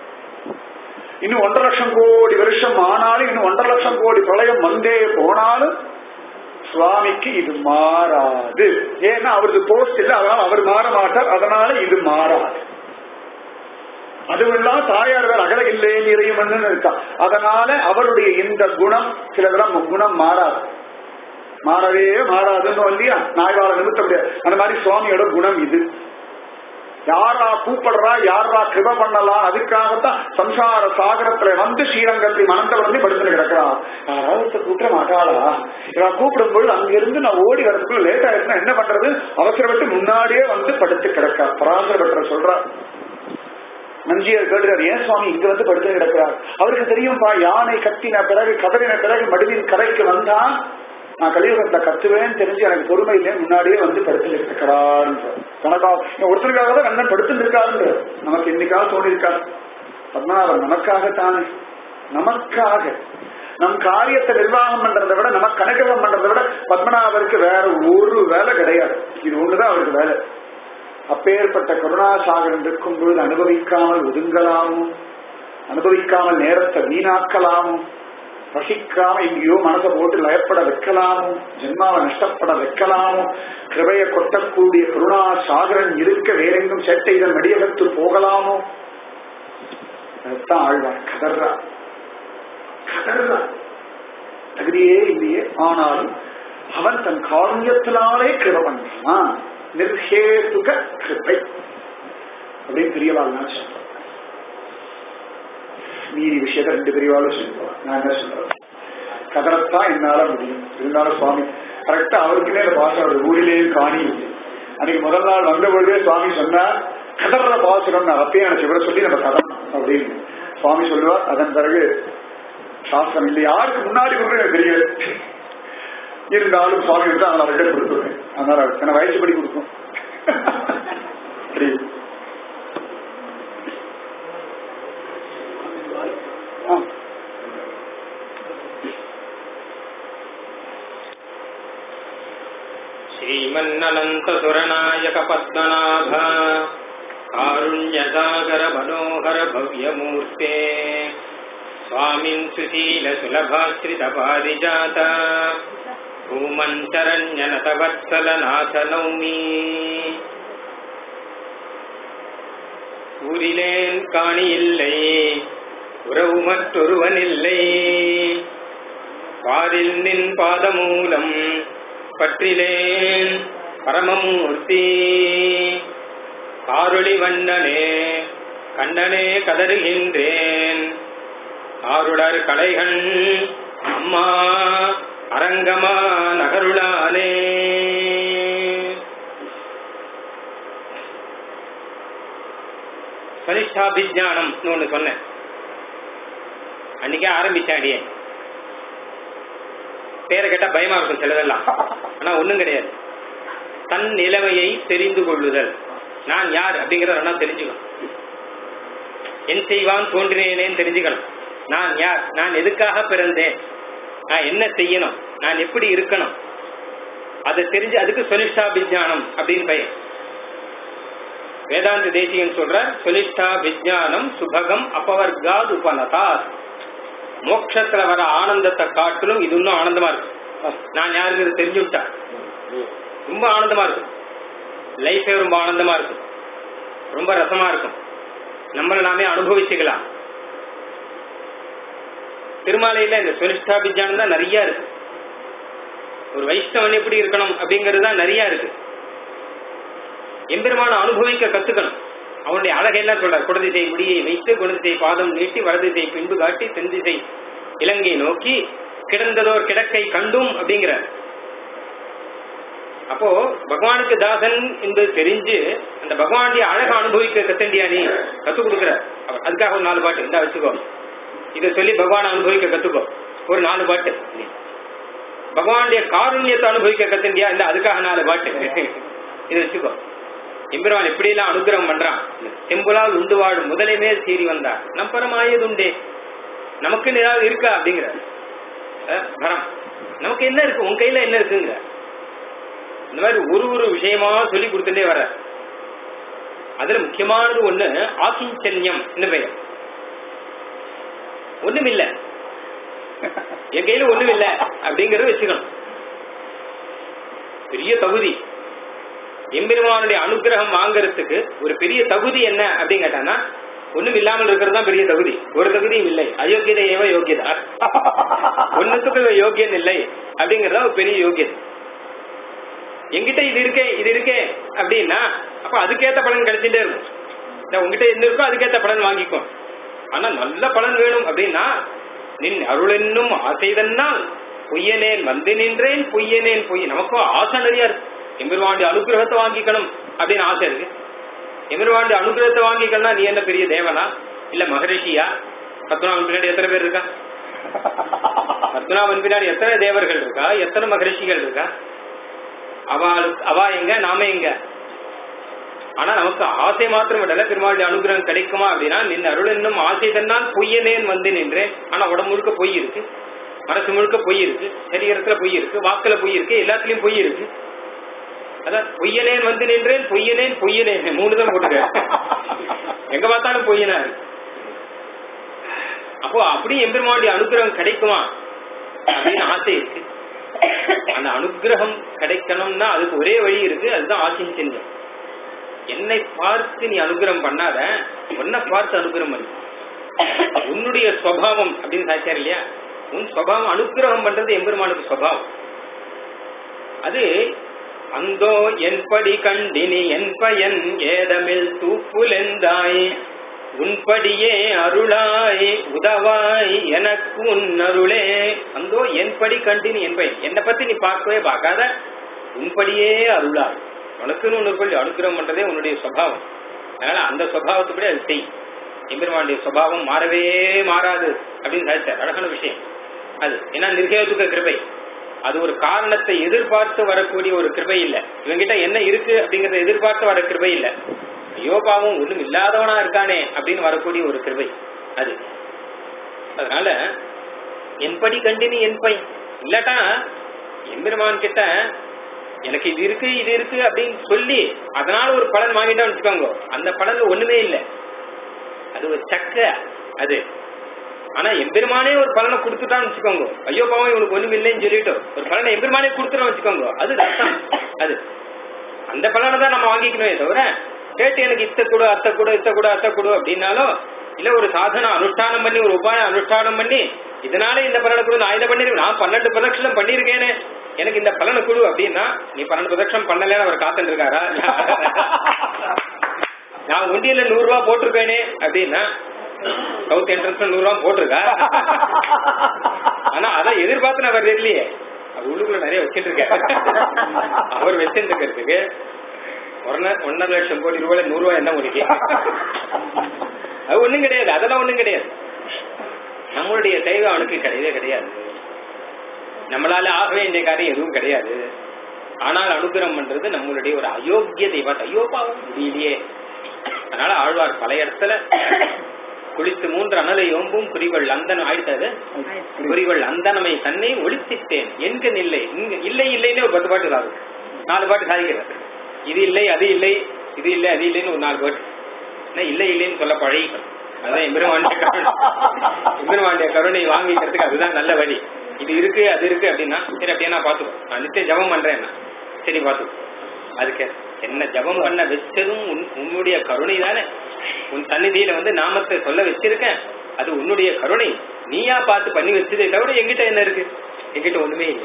இன்னும் ஒன்றரை லட்சம் கோடி வருஷம் ஆனாலும் இன்னும் ஒன்றரை லட்சம் கோடி பிரளயம் வந்தே போனாலும் சுவாமிக்கு இது மாறாது ஏன்னா அவரது போஸ்ட் இல்ல அதனால அவர் மாற மாட்டார் அதனால இது மாறாது அதுவெல்லாம் தாயார் வேற அகல இல்லையே நிறையுமன்னு இருக்கா அதனால அவருடைய இந்த குணம் சிலதெல்லாம் குணம் மாறாது மாறவே மாறாதுன்னு இல்லையா நாய்வாள நிறுத்த முடியாது அந்த மாதிரி சுவாமியோட குணம் இது யாரா கூப்பிடுறா யாரா கிருப பண்ணலாம் அதுக்காகத்தான் சம்சார சாகரத்துல வந்து ஸ்ரீரங்கத்தில் மனந்த வந்து படுத்து கிடக்கிறா யாராவது கூப்பிட மாட்டாளா இவன் கூப்பிடும் பொழுது அங்கிருந்து நான் ஓடி வரதுக்குள்ள லேட் ஆயிருந்தா என்ன பண்றது அவசரப்பட்டு முன்னாடியே வந்து படுத்து கிடக்கா பராசர பற்ற சொல்றா நஞ்சியர் கேட்டுறார் ஏன் சுவாமி இங்க வந்து படுத்து கிடக்கிறார் அவருக்கு தெரியும்பா யானை கத்தின பிறகு கதறின பிறகு மடுவின் கரைக்கு வந்தா நான் கலியுகத்துல கத்துவேன்னு தெரிஞ்சு எனக்கு பொறுமை இல்லை முன்னாடியே வந்து படுத்து இருக்கிறார் கனகா ஒருத்தருக்காக தான் கண்ணன் படுத்து இருக்காருன்ற நமக்கு இன்னைக்காக தோணி இருக்காரு பத்மநாபன் நமக்காகத்தானே நமக்காக நம் காரியத்தை நிர்வாகம் பண்றதை விட நமக்கு அனுகிரகம் பண்றதை விட பத்மநாபருக்கு வேற ஒரு வேலை கிடையாது இது ஒண்ணுதான் அவருக்கு வேலை அப்பேற்பட்ட கருணாசாகரன் இருக்கும் பொழுது அனுபவிக்காமல் ஒதுங்கலாமோ அனுபவிக்காமல் நேரத்தை வீணாக்கலாமோ ரசிக்காம எங்கேயோ மனசை போட்டு லயப்பட வைக்கலாமோ ஜென்மாவை நஷ்டப்பட வைக்கலாமோ கிருபைய கொட்டக்கூடிய கருணா சாகரன் இருக்க வேறெங்கும் சேட்டை இதன் மடியகத்து போகலாமோ அதுதான் ஆழ்வார் கதர்றா கதர்றா தகுதியே இல்லையே ஆனாலும் அவன் தன் காரண்யத்தினாலே கிருப பண்றான் நிர்ஹேதுக கிருபை அப்படின்னு பெரியவாள் நான் சொல்றேன் மீதி விஷயத்த ரெண்டு பெரியவாளும் சொல்லுவாங்க நான் என்ன சொல்றேன் கதறத்தான் என்னால முடியும் இருந்தாலும் சுவாமி கரெக்டா அவருக்குமே அந்த பாசம் அவர் ஊரிலேயும் காணி இல்லை அன்னைக்கு முதல் நாள் வந்த பொழுதே சுவாமி சொன்னார் கதற பாசுரம் நான் அப்பயே நினைச்சு இவரை சொல்லி நம்ம கதம் அப்படின்னு சுவாமி சொல்லுவார் அதன் பிறகு சாஸ்திரம் இல்லை யாருக்கு முன்னாடி கூட எனக்கு தெரியல இருந்தாலும் சுவாமி வந்து அதனால அவர்கிட்ட கொடுத்துருவேன் அதனால என்ன வயசுப்படி கொடுக்கும் சரி. ஆ. श्रीमन्ननन्तसुरनायक पद्मनाभ कारुण्यसागर मनोहर भव्यमूर्ते स्वामिन् सुशीलसुलभाश्रितपारिजात भूमन् शरण्यनतवत्सलनाथ नौमि ஊரிலேன் காணி இல்லை உறவு மற்றொருவனில்லை பாரில் நின் பாதமூலம் பற்றிலேன் பரமமூர்த்தி காரொளி வண்ணனே கண்ணனே கதறுகின்றேன் ஆருடர் கலைகண் அம்மா அரங்கமா நகருளானே சனிஷ்டாபிஜானம்னு ஒண்ணு சொன்னேன் அன்னைக்கே ஆரம்பிச்சேன் அடியே பேரை கேட்டா பயமா இருக்கும் சிலதெல்லாம் ஆனா ஒண்ணும் கிடையாது தன் நிலைமையை தெரிந்து கொள்ளுதல் நான் யார் அப்படிங்கறத வேணா தெரிஞ்சுக்கணும் என் செய்வான் தோன்றினேனேன்னு தெரிஞ்சுக்கணும் நான் யார் நான் எதுக்காக பிறந்தேன் நான் என்ன செய்யணும் நான் எப்படி இருக்கணும் அதை தெரிஞ்சு அதுக்கு சொலிஷ்டா விஜயானம் அப்படின்னு பெயர் வேதாந்த தேசியன் சொல்ற சொலிஷ்டா விஜயானம் சுபகம் அபவர்காத் உபனதா மோட்சத்துல வர ஆனந்தத்தை காட்டிலும் இது இன்னும் ஆனந்தமா இருக்கு நான் யாருக்கு இது தெரிஞ்சு விட்டேன் ரொம்ப ஆனந்தமா இருக்கும் லைஃபே ரொம்ப ஆனந்தமா இருக்கும் ரொம்ப ரசமா இருக்கும் நம்மளை நாமே அனுபவிச்சுக்கலாம் திருமாலையில இந்த சுனிஷ்டா விஜயானம் தான் நிறைய இருக்கு ஒரு வைஷ்ணவன் எப்படி இருக்கணும் அப்படிங்கிறது தான் நிறைய இருக்கு எம்பெருமான அனுபவிக்க கத்துக்கணும் அவனுடைய அழகையெல்லாம் சொல்றார் குடதிசை முடியை வைத்து குணதிசை பாதம் நீட்டி வலதிசை பின்பு காட்டி தென்திசை இலங்கை நோக்கி கிடந்ததோர் கிடக்கை கண்டும் அப்படிங்கிறார் அப்போ பகவானுக்கு தாசன் என்று தெரிஞ்சு அந்த பகவானுடைய அழகை அனுபவிக்க கத்தண்டியா நீ கத்து கொடுக்குற அவர் அதுக்காக ஒரு நாலு பாட்டு இந்தா வச்சுக்கோ இதை சொல்லி பகவானை அனுபவிக்க கத்துக்கோ ஒரு நாலு பாட்டு பகவானுடைய காருண்யத்தை அனுபவிக்க கத்தண்டியா இந்த அதுக்காக நாலு பாட்டு இதை வச்சுக்கோ எம்பெருமான் எப்படியெல்லாம் அனுகிரகம் பண்றான் செம்புலால் உண்டு வாழும் முதலை மேல் சீறி வந்தார் நம் பரமாயது உண்டே நமக்கு ஏதாவது இருக்கா அப்படிங்கிற அஹ், பரம் நமக்கு என்ன இருக்கு உன் கையில என்ன இருக்குங்கிற இந்த மாதிரி ஒரு ஒரு விஷயமா சொல்லி கொடுத்துட்டே வர அதுல முக்கியமானது ஒண்ணு ஆகிஞ்சன்யம் பெயர் ஒண்ணுமில்ல என் கையில ஒண்ணுமில்ல அப்படிங்கறத வச்சுக்கணும் பெரிய தகுதி எம்பெருமானுடைய அனுகிரகம் வாங்குறதுக்கு ஒரு பெரிய தகுதி என்ன அப்படின்னு கேட்டானா ஒண்ணும் இல்லாமல் இருக்கிறது தான் பெரிய தகுதி ஒரு தகுதியும் இல்லை அயோக்கியதை ஏவ யோக்கியதா ஒண்ணுத்துக்கு யோக்கியன் இல்லை அப்படிங்கறதா ஒரு பெரிய யோக்கியதை என்கிட்ட இது இருக்கே இது இருக்கே அப்படின்னா அப்ப அதுக்கேத்த பலன் கிடைச்சிட்டே இருக்கும் இந்த உங்ககிட்ட என்ன இருக்கோ அதுக்கேத்த பலன் வாங்கிக்கோ ஆனா நல்ல பலன் வேணும் அப்படின்னா நின் அருளென்னும் ஆசைதன்னால் பொய்யனேன் வந்து நின்றேன் பொய்யனேன் பொய் நமக்கும் ஆசை நிறைய இருக்கு எம்பெருவாண்டி அனுகிரகத்தை வாங்கிக்கணும் அப்படின்னு ஆசை இருக்கு எம்பெருவாண்டி அனுகிரகத்தை வாங்கிக்கணும்னா நீ என்ன பெரிய தேவனா இல்ல மகரிஷியா பத்மநாபன் பின்னாடி எத்தனை பேர் இருக்கா பத்மநாபன் பின்னாடி எத்தனை தேவர்கள் இருக்கா எத்தனை மகரிஷிகள் இருக்கா அவளுக்கு அவா எங்க நாம எங்க ஆனா நமக்கு ஆசை மாத்திரம் விடல பெருமாளுடைய அனுகிரகம் கிடைக்குமா அப்படின்னா நின் அருள் என்னும் ஆசை தன்னால் பொய்யனேன் வந்து நின்றேன் ஆனா உடம்பு முழுக்க பொய் இருக்கு மனசு முழுக்க பொய் இருக்கு சரீரத்துல பொய் இருக்கு வாக்குல பொய் இருக்கு எல்லாத்துலயும் பொய் இருக்கு அதான் பொய்யனேன் வந்து நின்றேன் பொய்யனேன் பொய்யனேன் மூணு தான் போட்டுக்க எங்க பார்த்தாலும் பொய்யனா இருக்கு அப்போ அப்படி எம்பெருமானுடைய அனுகிரகம் கிடைக்குமா அப்படின்னு ஆசை இருக்கு அந்த அனுகிரகம் கிடைக்கணும்னா அதுக்கு ஒரே வழி இருக்கு அதுதான் ஆசிஞ்சன்யம் என்னை பார்த்து நீ அனுகிரகம் பண்ணாத உன்னை பார்த்து அனுகிரகம் பண்ணு உன்னுடைய ஸ்வபாவம் அப்படின்னு சாச்சார் இல்லையா உன் ஸ்வபாவம் அனுகிரகம் பண்றது எம்பெருமானுக்கு ஸ்வபாவம் அது அந்தோ என்படி கண்டினி என் பயன் ஏதமில் தூப்புலெந்தாய் உன்படியே அருளாய் உதவாய் எனக்கு உன் அருளே அந்தோ என்படி கண்டினி என் பயன் என்னை பத்தி நீ பார்க்கவே பார்க்காத உன்படியே அருளாய் உனக்குன்னு ஒன்று சொல்லி அனுகிரகம் பண்றதே உன்னுடைய சுவாவம் அதனால அந்த சுவாவத்துப்படி அது செய் எம்பெருமானுடைய சுவாவம் மாறவே மாறாது அப்படின்னு சாதிச்சார் அழகான விஷயம் அது ஏன்னா நிர்கேதுக்க கிருபை அது ஒரு காரணத்தை எதிர்பார்த்து வரக்கூடிய ஒரு கிருபை இல்ல இவங்கிட்ட என்ன இருக்கு அப்படிங்கறத எதிர்பார்த்து வர கிருபை இல்ல ஐயோ பாவம் ஒண்ணும் இல்லாதவனா இருக்கானே அப்படின்னு வரக்கூடிய ஒரு கிருபை அது அதனால என்படி கண்டினி என் பை இல்லாட்டா எம்பெருமான் கிட்ட எனக்கு இது இருக்கு இது இருக்கு அப்படின்னு சொல்லி அதனால ஒரு பலன் வாங்கிட்டோம்னு வச்சுக்கோங்க அந்த பலன்ல ஒண்ணுமே இல்லை அது ஒரு சக்க அது ஆனா எம்பெருமானே ஒரு பலனை கொடுத்துட்டான்னு வச்சுக்கோங்க ஐயோ பாவம் இவனுக்கு ஒண்ணும் இல்லைன்னு சொல்லிட்டு ஒரு பலனை எம்பெருமானே கொடுத்துட்டோம் வச்சுக்கோங்க அது ரசம் அது அந்த பலனை தான் நம்ம வாங்கிக்கணுமே தவிர கேட்டு எனக்கு இத்த கொடு அத்தை கொடு இத்த கொடு அத்தை கொடு அப்படின்னாலும் இல்ல ஒரு சாதனை அனுஷ்டானம் பண்ணி ஒரு உபாயம் அனுஷ்டானம் பண்ணி இதனால இந்த பலனை கொடு நான் இதை பண்ணிருக்கேன் நான் பன்னெண்டு பிரதட்சணம் பண்ணிருக்கேனே எனக்கு இந்த பலனை கொடு அப்படின்னா நீ பன்னெண்டு பிரதட்சணம் பண்ணலன்னு அவர் காத்துட்டு இருக்காரா நான் உண்டியல நூறு ரூபாய் போட்டிருப்பேனே அப்படின்னா சவுத் என்ட்ரன்ஸ் நூறு ரூபாய் போட்டிருக்கா ஆனா அதான் எதிர்பார்த்து நான் வருது இல்லையே அவர் உள்ளுக்குள்ள நிறைய வச்சிட்டு இருக்காரு அவர் வச்சிட்டு இருக்கிறதுக்கு ஒன்னரை ஒன்னரை லட்சம் கோடி ரூபாய் நூறு ரூபாய் என்ன முடியும் அது ஒண்ணும் கிடையாது அதெல்லாம் ஒண்ணும் கிடையாது நம்மளுடைய தெய்வ அவனுக்கு கிடையவே கிடையாது நம்மளால ஆக வேண்டிய காரியம் எதுவும் கிடையாது ஆனால் அனுகிரகம் பண்றது நம்மளுடைய ஒரு அயோக்கிய தெய்வம் ஐயோ பாவம் முடியலையே அதனால ஆழ்வார் பல இடத்துல குளித்து மூன்று அனலை ஓம்பும் குறிகள் அந்தன ஆயிட்டது குறிகள் அந்தனமை தன்னை ஒழித்திட்டேன் என்க இல்லை இங்க இல்லை இல்லைன்னு ஒரு பத்து பாட்டு ஆகும் நாலு பாட்டு சாதிக்கிறார் இது இல்லை அது இல்லை இது இல்லை அது இல்லைன்னு ஒரு நாலு பாட்டு என்ன இல்லை இல்லைன்னு சொல்ல பழகிக்கணும் அதான் எம்பெருமாண்டிய கருணை எம்பெருமாண்டிய கருணை வாங்கிக்கிறதுக்கு அதுதான் நல்ல வழி இது இருக்கு அது இருக்கு அப்படின்னா சரி அப்படியே நான் பாத்துக்கோ நான் நித்தியம் ஜபம் பண்றேன் சரி பாத்துக்கோ அதுக்கு என்ன ஜபம் பண்ண வச்சதும் உன் உன்னுடைய கருணை தானே உன் சந்நிதியில வந்து நாமத்தை சொல்ல வச்சிருக்கேன் அது உன்னுடைய கருணை நீயா பார்த்து பண்ணி வச்சதே தவிர எங்கிட்ட என்ன இருக்கு எங்கிட்ட ஒண்ணுமே இல்லை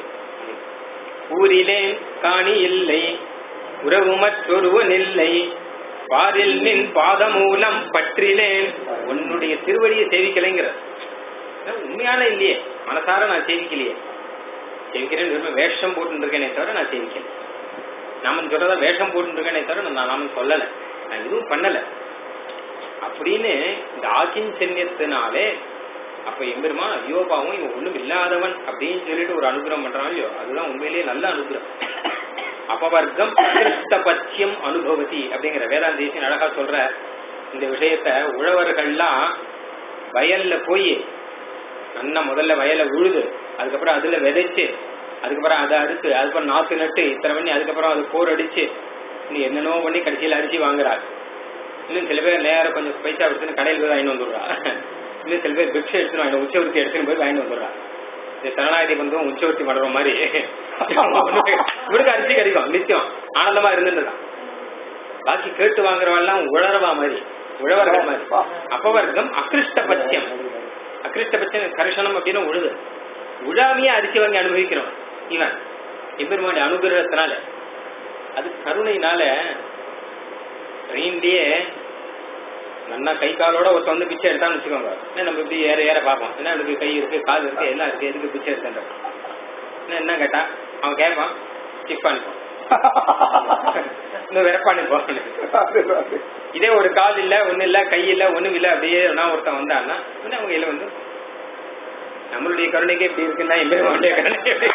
ஊரிலே காணி இல்லை உறவு மற்றொருவன் இல்லை பாரில் நின் பாதமூலம் பற்றிலேன் உன்னுடைய திருவடியை சேவிக்கலைங்கிற உண்மையான இல்லையே மனசார நான் சேவிக்கலையே சேவிக்கிறேன் வெறும் வேஷம் போட்டு இருக்கேனே தவிர நான் சேவிக்கல நாமன் சொல்றத வேஷம் போட்டு இருக்கேனே தவிர நான் நாமன் சொல்லல நான் எதுவும் பண்ணல அப்படின்னு இந்த ஆக்கின் சென்னியத்தினாலே அப்ப எம்பெருமா ஐயோ பாவம் இவன் ஒண்ணும் இல்லாதவன் அப்படின்னு சொல்லிட்டு ஒரு அனுகிரகம் பண்றான் இல்லையோ அதுதான் உண்மையிலேயே நல்ல அனுகிரகம் அபவர்க்கம் பட்சியம் அனுபவதி அப்படிங்கிற வேதாந்தேசின் அழகா சொல்ற இந்த விஷயத்த உழவர்கள்லாம் வயல்ல போய் நல்லா முதல்ல வயலை உழுது அதுக்கப்புறம் அதுல விதைச்சு அதுக்கப்புறம் அதை அறுத்து அதுக்கப்புறம் நாத்து நட்டு இத்தனை பண்ணி அதுக்கப்புறம் அது போர் அடிச்சு நீ என்னென்னவோ பண்ணி கடைசியில் அரிசி வாங்குறாள் இன்னும் சில பேர் நேரம் கொஞ்சம் பைசா எடுத்துன்னு கடையில் போய் வாங்கிட்டு வந்துடுறா இன்னும் சில பேர் பிக்ஷை எடுத்துன்னு வாங்கிட்டு உச்சவர்த்தி எடுத்துன்னு போய் வாங்கிட்டு வந்துடுறா இந்த சரணாகதி பந்தம் உச்சவர்த்தி பண்ற மாதிரி இவருக்கு அரிசி கிடைக்கும் நித்தியம் ஆனந்தமா இருந்துருக்கான் பாக்கி கேட்டு வாங்குறவெல்லாம் உழறவா மாதிரி உழவர்கள் மாதிரி அப்பவர்க்கம் அகிருஷ்ட பட்சியம் அகிருஷ்ட பட்சம் கரிசனம் அப்படின்னு உழுது உழாமையே அரிசி வாங்கி அனுபவிக்கிறோம் இவன் எம்பெருமாடி அனுகிரகத்தினால அது கருணையினால ட்ரெயின்லயே நல்லா கை காலோட ஒருத்த வந்து பிச்சை எடுத்தான்னு வச்சுக்கோங்க என்ன நம்ம இப்படி ஏற ஏற பார்ப்போம் என்ன எனக்கு கை இருக்கு கால் இருக்கு எல்லாம் இருக்கு எதுக்கு பிச்சை எடுத்தேன் என்ன என்ன கேட்டா அவன் கேட்பான் சிப் பண்ணிப்போம் இன்னும் விரப்பானிப்போம் இதே ஒரு கால் இல்ல ஒண்ணு இல்ல கை இல்ல ஒண்ணும் இல்ல அப்படியே நான் ஒருத்தன் வந்தான்னா உடனே அவங்க கையில வந்து நம்மளுடைய கருணைக்கு எப்படி இருக்குன்னா எம்பெருமானுடைய கருணை எப்படி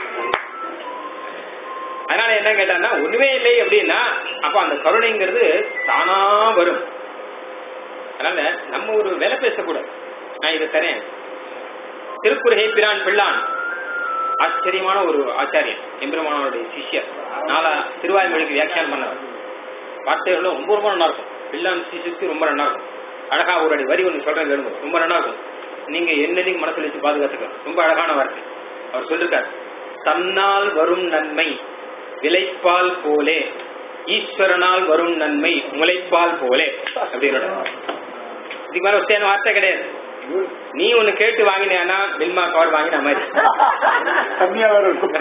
அதனால என்ன கேட்டான்னா ஒண்ணுமே இல்லை அப்படின்னா அப்ப அந்த கருணைங்கிறது தானா வரும் அதனால நம்ம ஒரு விலை பேசக்கூடாது நான் இதை தரேன் திருக்குறகை பிரான் பிள்ளான் ஆச்சரியமான ஒரு ஆச்சாரியன் எம்பெருமானோடைய சிஷ்யர் நாலா திருவாய்மொழிக்கு வியாக்கியானம் பண்ணவர் வார்த்தைகளும் ரொம்ப ரொம்ப நல்லா இருக்கும் பிள்ளான் சிஷ்யத்துக்கு ரொம்ப நல்லா இருக்கும் அழகா ஒரு அடி வரி ஒன்று சொல்றேன் கேளுங்க ரொம்ப நல்லா இருக்கும் நீங்க என்னைக்கு மனசுல வச்சு பாதுகாத்துக்க ரொம்ப அழகான வார்த்தை அவர் சொல்லிருக்கார் தன்னால் வரும் நன்மை விளைப்பால் போலே ஈஸ்வரனால் வரும் நன்மை முளைப்பால் போலே அப்படின்னு இதுக்கு மேல ஒரு வார்த்தை கிடையாது நீ ஒண்ணு கேட்டு வாங்கினா மில்மா கவர் வாங்கின மாதிரி கம்மியா வேற இருக்கும்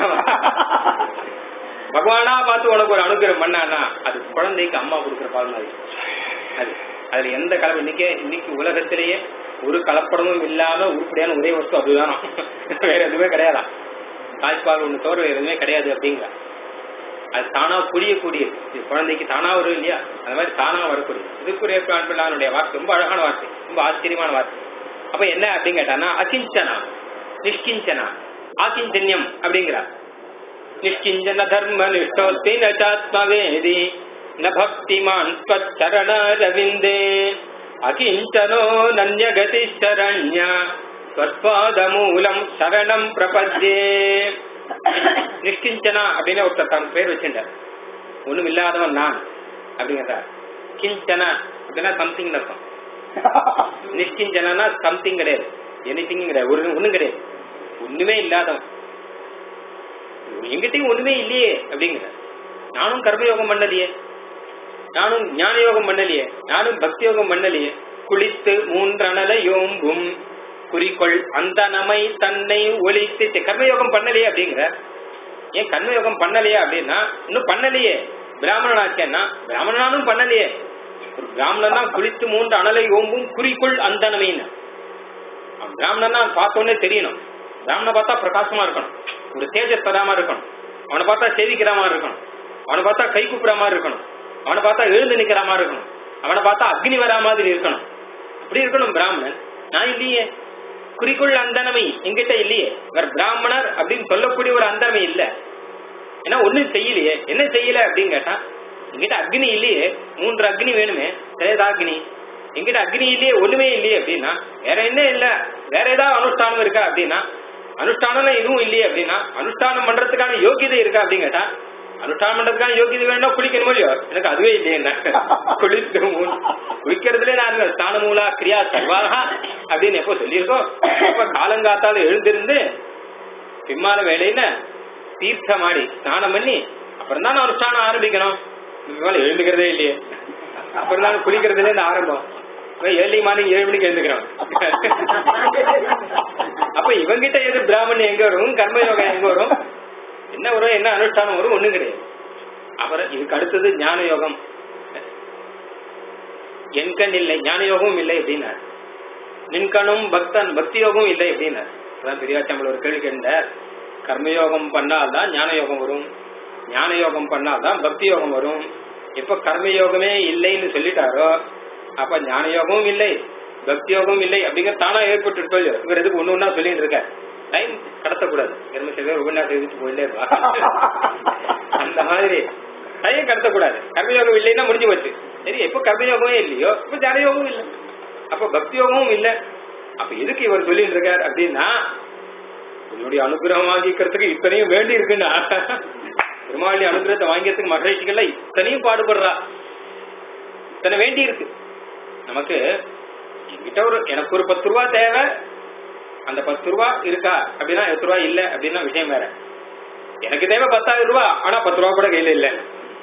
பகவானா பார்த்து உனக்கு ஒரு அனுகிரகம் பண்ணானா அது குழந்தைக்கு அம்மா கொடுக்குற பால் மாதிரி அது அதுல எந்த கலப்பு இன்னைக்கு இன்னைக்கு உலகத்திலேயே ஒரு கலப்படமும் இல்லாம உருப்படியான ஒரே வஸ்து அதுதான் வேற எதுவுமே கிடையாதா தாய்ப்பால் ஒண்ணு தவிர வேற எதுவுமே கிடையாது அப்படிங்கிற அது தானா புரியக்கூடியது இது குழந்தைக்கு தானா வரும் இல்லையா அந்த மாதிரி தானா வரக்கூடியது இதுக்குரிய பிள்ளானுடைய வார்த்தை ரொம்ப அழகான வார்த்தை ரொம்ப ஆச்சரியமான வார்த்தை அப்ப என்ன அப்படின்னு கேட்டானா அகிஞ்சனா நிஷ்கிஞ்சனா ஆகிஞ்சன்யம் அப்படிங்கிறார் நிஷ்கிஞ்சன தர்ம நிஷ்டோத்தி நாத்மவேதி ந பக்திமான் ஸ்வச்சரணரவிந்தே அகிஞ்சனோ நன்யகதி சரண்ய ஸ்வத்பாதமூலம் சரணம் பிரபத்யே நிஷ்கிஞ்சனா அப்படின்னு ஒருத்தர் தன் பேர் வச்சுட்டார் ஒண்ணும் இல்லாதவன் நான் அப்படிங்கிறார் கிஞ்சனா அப்படின்னா சம்திங் அர்த்தம் நிஷ்கிஞ்சனா சம்திங் கிடையாது எனி திங் கிடையாது ஒரு ஒண்ணும் கிடையாது ஒண்ணுமே இல்லாதவன் எங்கிட்டையும் ஒண்ணுமே இல்லையே அப்படிங்கிற நானும் கர்மயோகம் பண்ணலையே நானும் ஞான யோகம் பண்ணலையே நானும் பக்தி யோகம் பண்ணலையே குளித்து மூன்றனல யோம்பும் குறிக்கொள் அந்த நமை தன்னை ஒழித்து கர்மயோகம் பண்ணலையே அப்படிங்கிற ஏன் கர்மயோகம் பண்ணலையே அப்படின்னா இன்னும் பண்ணலையே பிராமணனாச்சேன்னா பிராமணனானும் பண்ணலையே ஒரு பிராமணனா குளித்து மூன்று அனலை ஓம்பும் குறிக்கொள் அந்த நமைன்னு பிராமணனா பார்த்தோன்னே தெரியணும் பிராமணனை பார்த்தா பிரகாசமா இருக்கணும் ஒரு தேஜஸ் பதாம இருக்கணும் அவனை பார்த்தா சேவிக்கிற மாதிரி இருக்கணும் அவனை பார்த்தா கை கூப்பிட மாதிரி இருக்கணும் அவனை பார்த்தா எழுந்து நிக்கிற மாதிரி இருக்கணும் அவனை பார்த்தா அக்னி வரா மாதிரி இருக்கணும் அப்படி இருக்கணும் பிராமணன் நான் இல்லையே குறிக்கொள் அந்தனமை எங்கிட்ட இல்லையே இவர் பிராமணர் அப்படின்னு சொல்லக்கூடிய ஒரு அந்தனமை இல்ல ஏன்னா ஒண்ணும் செய்யலையே என்ன செய்யல அப்படின்னு கேட்டா எங்கிட்ட அக்னி இல்லையே மூன்று அக்னி வேணுமே திரேதாக்னி எங்கிட்ட அக்னி இல்லையே ஒண்ணுமே இல்லையே அப்படின்னா வேற என்ன இல்ல வேற ஏதாவது அனுஷ்டானம் இருக்கா அப்படின்னா அனுஷ்டானம் எதுவும் இல்லையே அப்படின்னா அனுஷ்டானம் பண்றதுக்கான யோகியதை இருக்கா அப்படின்னு கேட்டா அனுஷ்டானம் பண்றதுக்கான யோகியதை வேண்டாம் குளிக்கணுமோ இல்லையோ எனக்கு அதுவே இல்லையே என்ன குளிக்க குளிக்கிறதுல நான் ஸ்தான மூலா கிரியா சர்வாகா அப்படின்னு எப்போ சொல்லியிருக்கோம் அப்ப காலங்காத்தால எழுந்திருந்து பிம்மால வேலையில தீர்த்தமாடி ஸ்நானம் பண்ணி அப்புறம் தான் அனுஷ்டானம் ஆரம்பிக்கணும் பிம்மால எழுந்துக்கிறதே இல்லையே அப்புறம் தான் குளிக்கிறதுல இருந்து ஆரம்பம் ஏர்லி மார்னிங் ஏழு மணிக்கு எழுந்துக்கிறோம் அப்ப இவங்கிட்ட எது பிராமணன் எங்க வரும் கர்மயோகம் எங்க வரும் என்ன வரும் என்ன அனுஷ்டானம் வரும் ஒண்ணும் கிடையாது அப்புறம் இதுக்கு அடுத்தது ஞான யோகம் என் கண் இல்லை ஞான யோகமும் இல்லை அப்படின்னார் நின்கணும் பக்தன் பக்தி யோகம் இல்லை அப்படின்னார் அதான் பெரியாச்சம்பள ஒரு கேள்வி கேட்டார் கர்மயோகம் பண்ணால்தான் ஞான யோகம் வரும் ஞான யோகம் பண்ணால்தான் பக்தி யோகம் வரும் எப்ப கர்மயோகமே இல்லைன்னு சொல்லிட்டாரோ அப்ப ஞான யோகமும் இல்லை பக்தி யோகமும் இல்லை அப்படிங்கிற தானா ஏற்பட்டு இவர் எதுக்கு ஒண்ணு ஒண்ணா சொல்லிட்டு இருக்க டைம் கடத்தக்கூடாது கர்மசேகர் உபன்யாசம் எழுதிட்டு போயிட்டே இருப்பா அந்த மாதிரி டைம் கடத்தக்கூடாது கர்மயோகம் இல்லைன்னா முடிஞ்சு போச்சு சரி எப்ப கர்மயோகமே இல்லையோ இப்ப ஞான யோகமும் இல்லை அப்ப பக்தி யோகமும் இல்லை அப்ப எதுக்கு இவர் சொல்லிட்டு இருக்கார் அப்படின்னா உன்னுடைய அனுகிரகம் வாங்கிக்கிறதுக்கு இத்தனையும் வேண்டி இருக்குன்னா பெருமாளி அனுகிரகத்தை வாங்கியதுக்கு மகிழ்ச்சிகள்ல இத்தனையும் பாடுபடுறா இத்தனை வேண்டி இருக்கு நமக்கு என்கிட்ட ஒரு எனக்கு ஒரு பத்து ரூபா தேவை அந்த பத்து ரூபா இருக்கா அப்படின்னா எட்டு ரூபா இல்ல அப்படின்னா விஷயம் வேற எனக்கு தேவை பத்தாயிரம் ரூபாய் ஆனா பத்து ரூபா கூட கையில இல்ல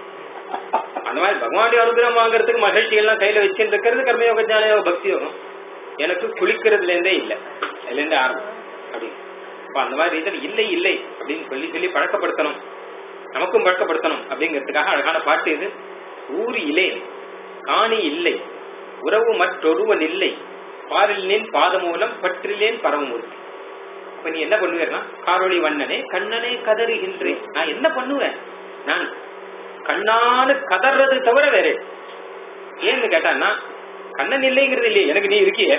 அந்த மாதிரி பகவானுடைய அனுகிரகம் வாங்குறதுக்கு மகிழ்ச்சிகள் எல்லாம் கையில வச்சுட்டு இருக்கிறது கர்மயோக ஞான யோக பக்தி யோகம் எனக்கு குளிக்கிறதுல இருந்தே இல்ல அதுல இருந்தே ஆரம்பம் அப்படி அப்ப அந்த மாதிரி ரீதியில் இல்லை இல்லை அப்படின்னு சொல்லி சொல்லி பழக்கப்படுத்தணும் நமக்கும் பழக்கப்படுத்தணும் அப்படிங்கிறதுக்காக அழகான பாட்டு இது ஊர் இலே காணி இல்லை உறவு மற்றொருவன் இல்லை பாரிலேன் பாதமூலம் பற்றிலேன் பரமமூர்த்தி இப்ப நீ என்ன பண்ணுவேன்னா காரொளி வண்ணனே கண்ணனே கதறுகின்றேன் நான் என்ன பண்ணுவேன் நான் கண்ணானு கதறது தவிர வேற ஏன்னு கேட்டான்னா கண்ணன் இல்லைங்கிறது இல்லையே எனக்கு நீ இருக்கியே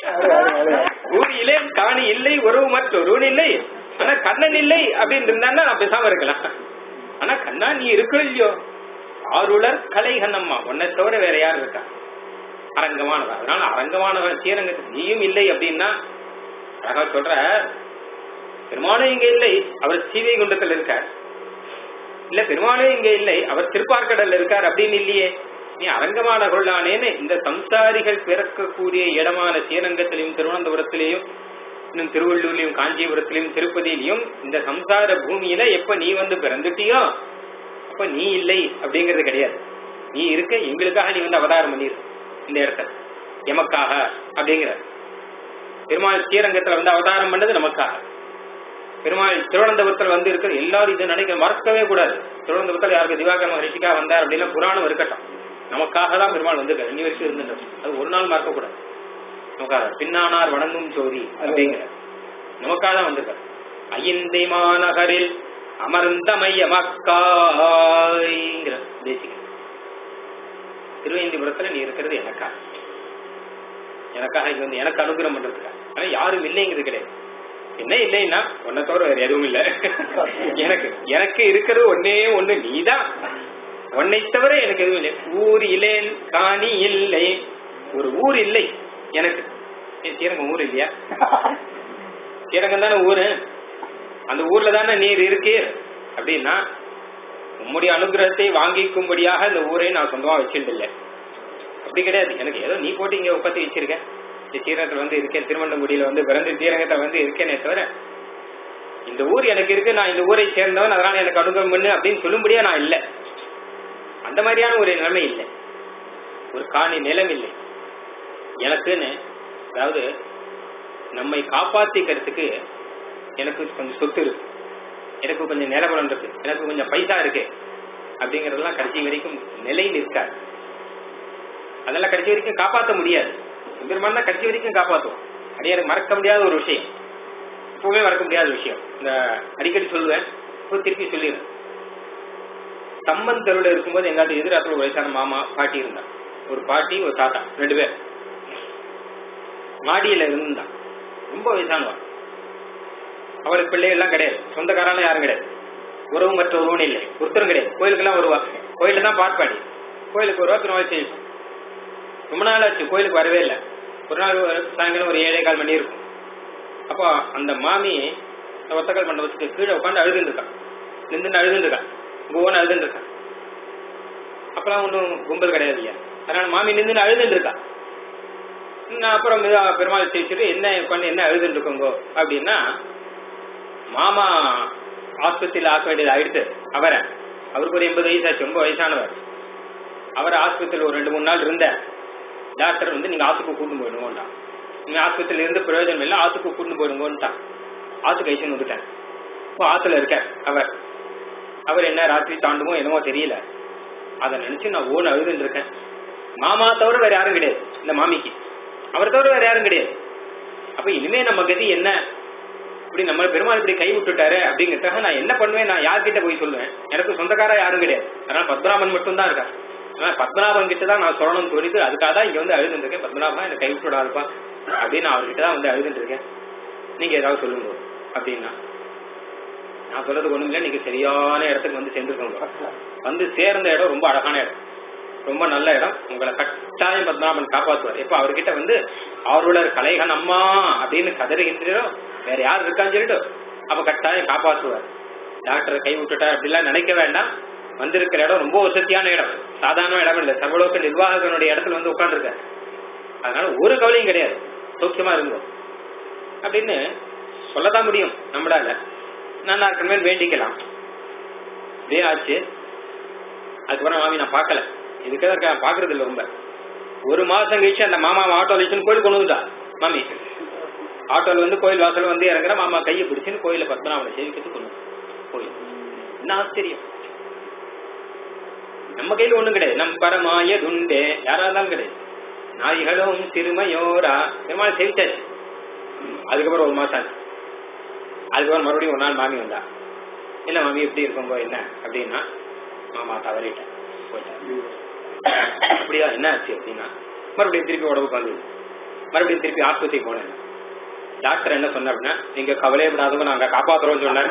ஊரிலே காணி இல்லை உறவு மற்றொருவன் இல்லை ஆனா கண்ணன் இல்லை அப்படின்னு இருந்தான்னா நான் பேசாம இருக்கலாம் ஆனா கண்ணா நீ இருக்க இல்லையோ ஆருளர் கலை கண்ணம்மா உன்னை தவிர வேற யார் இருக்கா அரங்கமானவன் அதனால அரங்கமானவன் ஸ்ரீரங்கத்துக்கு நீயும் இல்லை அப்படின்னா அழகா சொல்ற பெருமானும் இங்க இல்லை அவர் சீவைகுண்டத்தில் இருக்கார் இல்ல பெருமானும் இங்க இல்லை அவர் திருப்பார்கடல்ல இருக்கார் அப்படின்னு இல்லையே நீ அரங்கமான கொள்ளானேன்னு இந்த சம்சாரிகள் பிறக்கக்கூடிய இடமான ஸ்ரீரங்கத்திலையும் திருவனந்தபுரத்திலையும் இன்னும் திருவள்ளூர்லயும் காஞ்சிபுரத்திலையும் திருப்பதியிலையும் இந்த சம்சார பூமியில எப்ப நீ வந்து பிறந்துட்டியோ அப்ப நீ இல்லை அப்படிங்கறது கிடையாது நீ இருக்க எங்களுக்காக நீ வந்து அவதாரம் பண்ணிரு இந்த இடத்துல எமக்காக அப்படிங்கிற பெருமாள் ஸ்ரீரங்கத்துல வந்து அவதாரம் பண்ணது நமக்காக பெருமாள் திருவனந்தபுரத்தில் வந்து இருக்கிற எல்லாரும் இதை நினைக்க மறக்கவே கூடாது திருவனந்தபுரத்தில் யாருக்கு திவாகர் மகரிஷிக்காக வந்தார் அப்படின்னா புராணம் இருக்கட்டும் நமக்காக தான் பெருமாள் வந்திருக்காரு இன்னி வரைக்கும் இருந்துட்டு அது ஒரு நாள் மறக்க கூடாது நமக்காக பின்னானார் வணங்கும் சோதி அப்படிங்கிற நமக்காக தான் வந்திருக்காரு ஐயந்தை மாநகரில் அமர்ந்தமைய மக்காய்ங்கிற தேசிக திருவேந்திபுரத்துல நீ இருக்கிறது எனக்கா எனக்காக இங்க வந்து எனக்கு அனுகிரகம் பண்றதுக்காக ஆனா யாரும் இல்லைங்கிறது கிடையாது என்ன இல்லைன்னா உன்னை தவிர வேற எதுவும் இல்ல எனக்கு எனக்கு இருக்கிறது ஒன்னே ஒண்ணு நீதான் உன்னை தவிர எனக்கு எதுவும் இல்லை ஊர் இல்லேன் காணி இல்லை ஒரு ஊர் இல்லை எனக்கு ஏன் ஸ்ரீரங்கம் ஊர் இல்லையா ஸ்ரீரங்கம் தானே ஊரு அந்த ஊர்ல தானே நீர் இருக்கு அப்படின்னா உம்முடைய அனுகிரகத்தை வாங்கிக்கும்படியாக இந்த ஊரை நான் சொந்தமா வச்சிருந்தில்லை அப்படி கிடையாது எனக்கு ஏதோ நீ போட்டு இங்க உற்பத்தி வச்சிருக்க இந்த ஸ்ரீரங்கத்தில் வந்து இருக்கேன் திருவண்ணங்குடியில வந்து பிறந்து ஸ்ரீரங்கத்தை வந்து இருக்கேனே தவிர இந்த ஊர் எனக்கு இருக்கு நான் இந்த ஊரை சேர்ந்தவன் அதனால எனக்கு அனுகிரகம் பண்ணு அப்படின்னு சொல்லும்படியா நான் இல்லை அந்த மாதிரியான ஒரு நிலைமை இல்லை ஒரு காணி நிலம் இல்லை எனக்குன்னு அதாவது நம்மை காப்பாத்திக்கிறதுக்கு எனக்கு கொஞ்சம் சொத்து இருக்கு எனக்கு கொஞ்சம் நிலபலம் இருக்கு எனக்கு கொஞ்சம் பைசா இருக்கு அப்படிங்கறதெல்லாம் கடைசி வரைக்கும் நிலை நிற்காது அதெல்லாம் கடைசி வரைக்கும் காப்பாற்ற முடியாது பெருமான் தான் கடைசி வரைக்கும் காப்பாற்றுவோம் அது எனக்கு மறக்க முடியாத ஒரு விஷயம் எப்பவுமே மறக்க முடியாத விஷயம் இந்த அடிக்கடி சொல்லுவேன் இப்போ திருப்பி சொல்லிடுறேன் சம்மன் தெருவில் இருக்கும்போது எங்காவது எதிராத்துல ஒரு வயசான மாமா பாட்டி இருந்தான் ஒரு பாட்டி ஒரு தாத்தா ரெண்டு பேர் மாடியில இருந்தான் ரொம்ப வயசானவன் அவருக்கு பிள்ளை எல்லாம் கிடையாது சொந்தக்காரெல்லாம் யாரும் கிடையாது உறவு மற்ற உறவுன்னு இல்லை ஒருத்தரும் கிடையாது கோயிலுக்கெல்லாம் வருவா கோயில தான் பாட்பாடி கோயிலுக்கு வருவா திருநாள் செய்யும் ரொம்ப நாள் ஆச்சு கோயிலுக்கு வரவே இல்லை ஒரு நாள் ஒரு சாயங்காலம் ஒரு ஏழே கால் மணி இருக்கும் அப்போ அந்த மாமி அந்த ஒத்தக்கால் மண்டபத்துக்கு கீழே உட்காந்து அழுதுன்னு இருக்கான் நின்று அழுதுன்னு இருக்கான் ஒவ்வொன்று அழுதுன்னு இருக்கான் அப்பெல்லாம் ஒன்றும் கும்பல் கிடையாது இல்லையா அதனால மாமி நின்று அழுதுன்னு இருக்கா நான் அப்புறம் மெதுவா பெருமாள் பேசிட்டு என்ன பண்ணி என்ன அழுதுன்னு இருக்கோங்கோ அப்படின்னா மாமா ஆஸ்பத்திரியில் ஆக்க வேண்டியது ஆயிடுத்து அவரை அவருக்கு ஒரு எண்பது வயசாச்சு ரொம்ப வயசானவர் அவர் ஆஸ்பத்திரியில் ஒரு ரெண்டு மூணு நாள் இருந்த டாக்டர் வந்து நீங்க ஆத்துக்கு கூட்டு போயிடுங்கோன்ட்டான் நீங்க ஆஸ்பத்திரியில இருந்து பிரயோஜனம் இல்லை ஆத்துக்கு கூட்டு போயிடுங்கோன்ட்டான் ஆத்துக்கு ஐசன் வந்துட்டேன் இப்போ ஆத்துல இருக்க அவர் அவர் என்ன ராத்திரி தாண்டுமோ என்னமோ தெரியல அதை நினைச்சு நான் ஓன் அழுதுன்னு இருக்கேன் மாமா தவிர வேற யாரும் கிடையாது இந்த மாமிக்கு அவர் தவிர வேற யாரும் கிடையாது அப்ப இனிமே நம்ம கதி என்ன இப்படி நம்ம பெருமாள் இப்படி கை விட்டுட்டாரு அப்படிங்கிறதுக்காக நான் என்ன பண்ணுவேன் நான் யார்கிட்ட போய் சொல்லுவேன் எனக்கு சொந்தக்காரா யாரும் கிடையாது அதனால பத்மநாபன் மட்டும் தான் இருக்கா ஆனா பத்மநாபன் கிட்ட தான் நான் சொல்லணும்னு தோணிட்டு அதுக்காக தான் இங்க வந்து அழுதுட்டு இருக்கேன் பத்மநாபன் எனக்கு கை விட்டுடாதுப்பா அப்படின்னு நான் அவர்கிட்ட தான் வந்து அழுதுட்டு இருக்கேன் நீங்க ஏதாவது சொல்லுங்க அப்படின்னா நான் சொல்றதுக்கு ஒண்ணும் இல்லை நீங்க சரியான இடத்துக்கு வந்து சேர்ந்துருக்கோங்க வந்து சேர்ந்த இடம் ரொம்ப அழகான இடம் ரொம்ப நல்ல இடம் உங்களை கட்டாயம் பத்மநாபன் காப்பாத்துவார் எப்ப அவர்கிட்ட வந்து அவருடைய கலைகன் அம்மா அப்படின்னு கதறுகின்றோ வேற யார் இருக்கான்னு சொல்லிட்டு அப்ப கட்டாயம் காப்பாற்றுவார் டாக்டரை கை விட்டுட்டா அப்படிலாம் நினைக்க வேண்டாம் வந்திருக்கிற இடம் ரொம்ப வசதியான இடம் சாதாரண இடம் இல்லை சர்வலோக நிர்வாககனுடைய இடத்துல வந்து உட்காந்துருக்க அதனால ஒரு கவலையும் கிடையாது சௌக்கியமா இருந்தோம் அப்படின்னு சொல்லதான் முடியும் நம்மளால நான் இருக்கணுமே வேண்டிக்கலாம் இதே ஆச்சு அதுக்கப்புறம் மாமி நான் பார்க்கல இதுக்கு தான் பாக்குறது இல்லை ரொம்ப ஒரு மாசம் கழிச்சு அந்த மாமா ஆட்டோல வச்சுன்னு கோயில் கொண்டு வந்துட்டா மாமி ஆட்டோல வந்து கோயில் வாசல் வந்து இறங்குற மாமா கையை பிடிச்சுன்னு கோயில பத்மநாபனை சேவிக்கிறது கொண்டு கோயில் என்ன ஆச்சரியம் நம்ம கையில ஒண்ணும் கிடையாது நம் பரமாய துண்டே யாரா இருந்தாலும் கிடையாது நாய்களும் சிறுமையோரா பெருமாள் சேவிச்சாச்சு அதுக்கப்புறம் ஒரு மாசம் ஆச்சு அதுக்கப்புறம் மறுபடியும் ஒரு நாள் மாமி வந்தா என்ன மாமி எப்படி இருக்கோங்க என்ன அப்படின்னா மாமா தவறிட்டேன் போயிட்டாரு அப்படியா என்ன ஆச்சு அப்படின்னா மறுபடியும் திருப்பி உடம்புக்கு வந்தது மறுபடியும் திருப்பி ஆஸ்பத்திரிக்கு போனேன் டாக்டர் என்ன சொன்ன அப்படின்னா நீங்க கவலையப்படாதவங்க நாங்க காப்பாத்துறோம்னு சொன்னாரு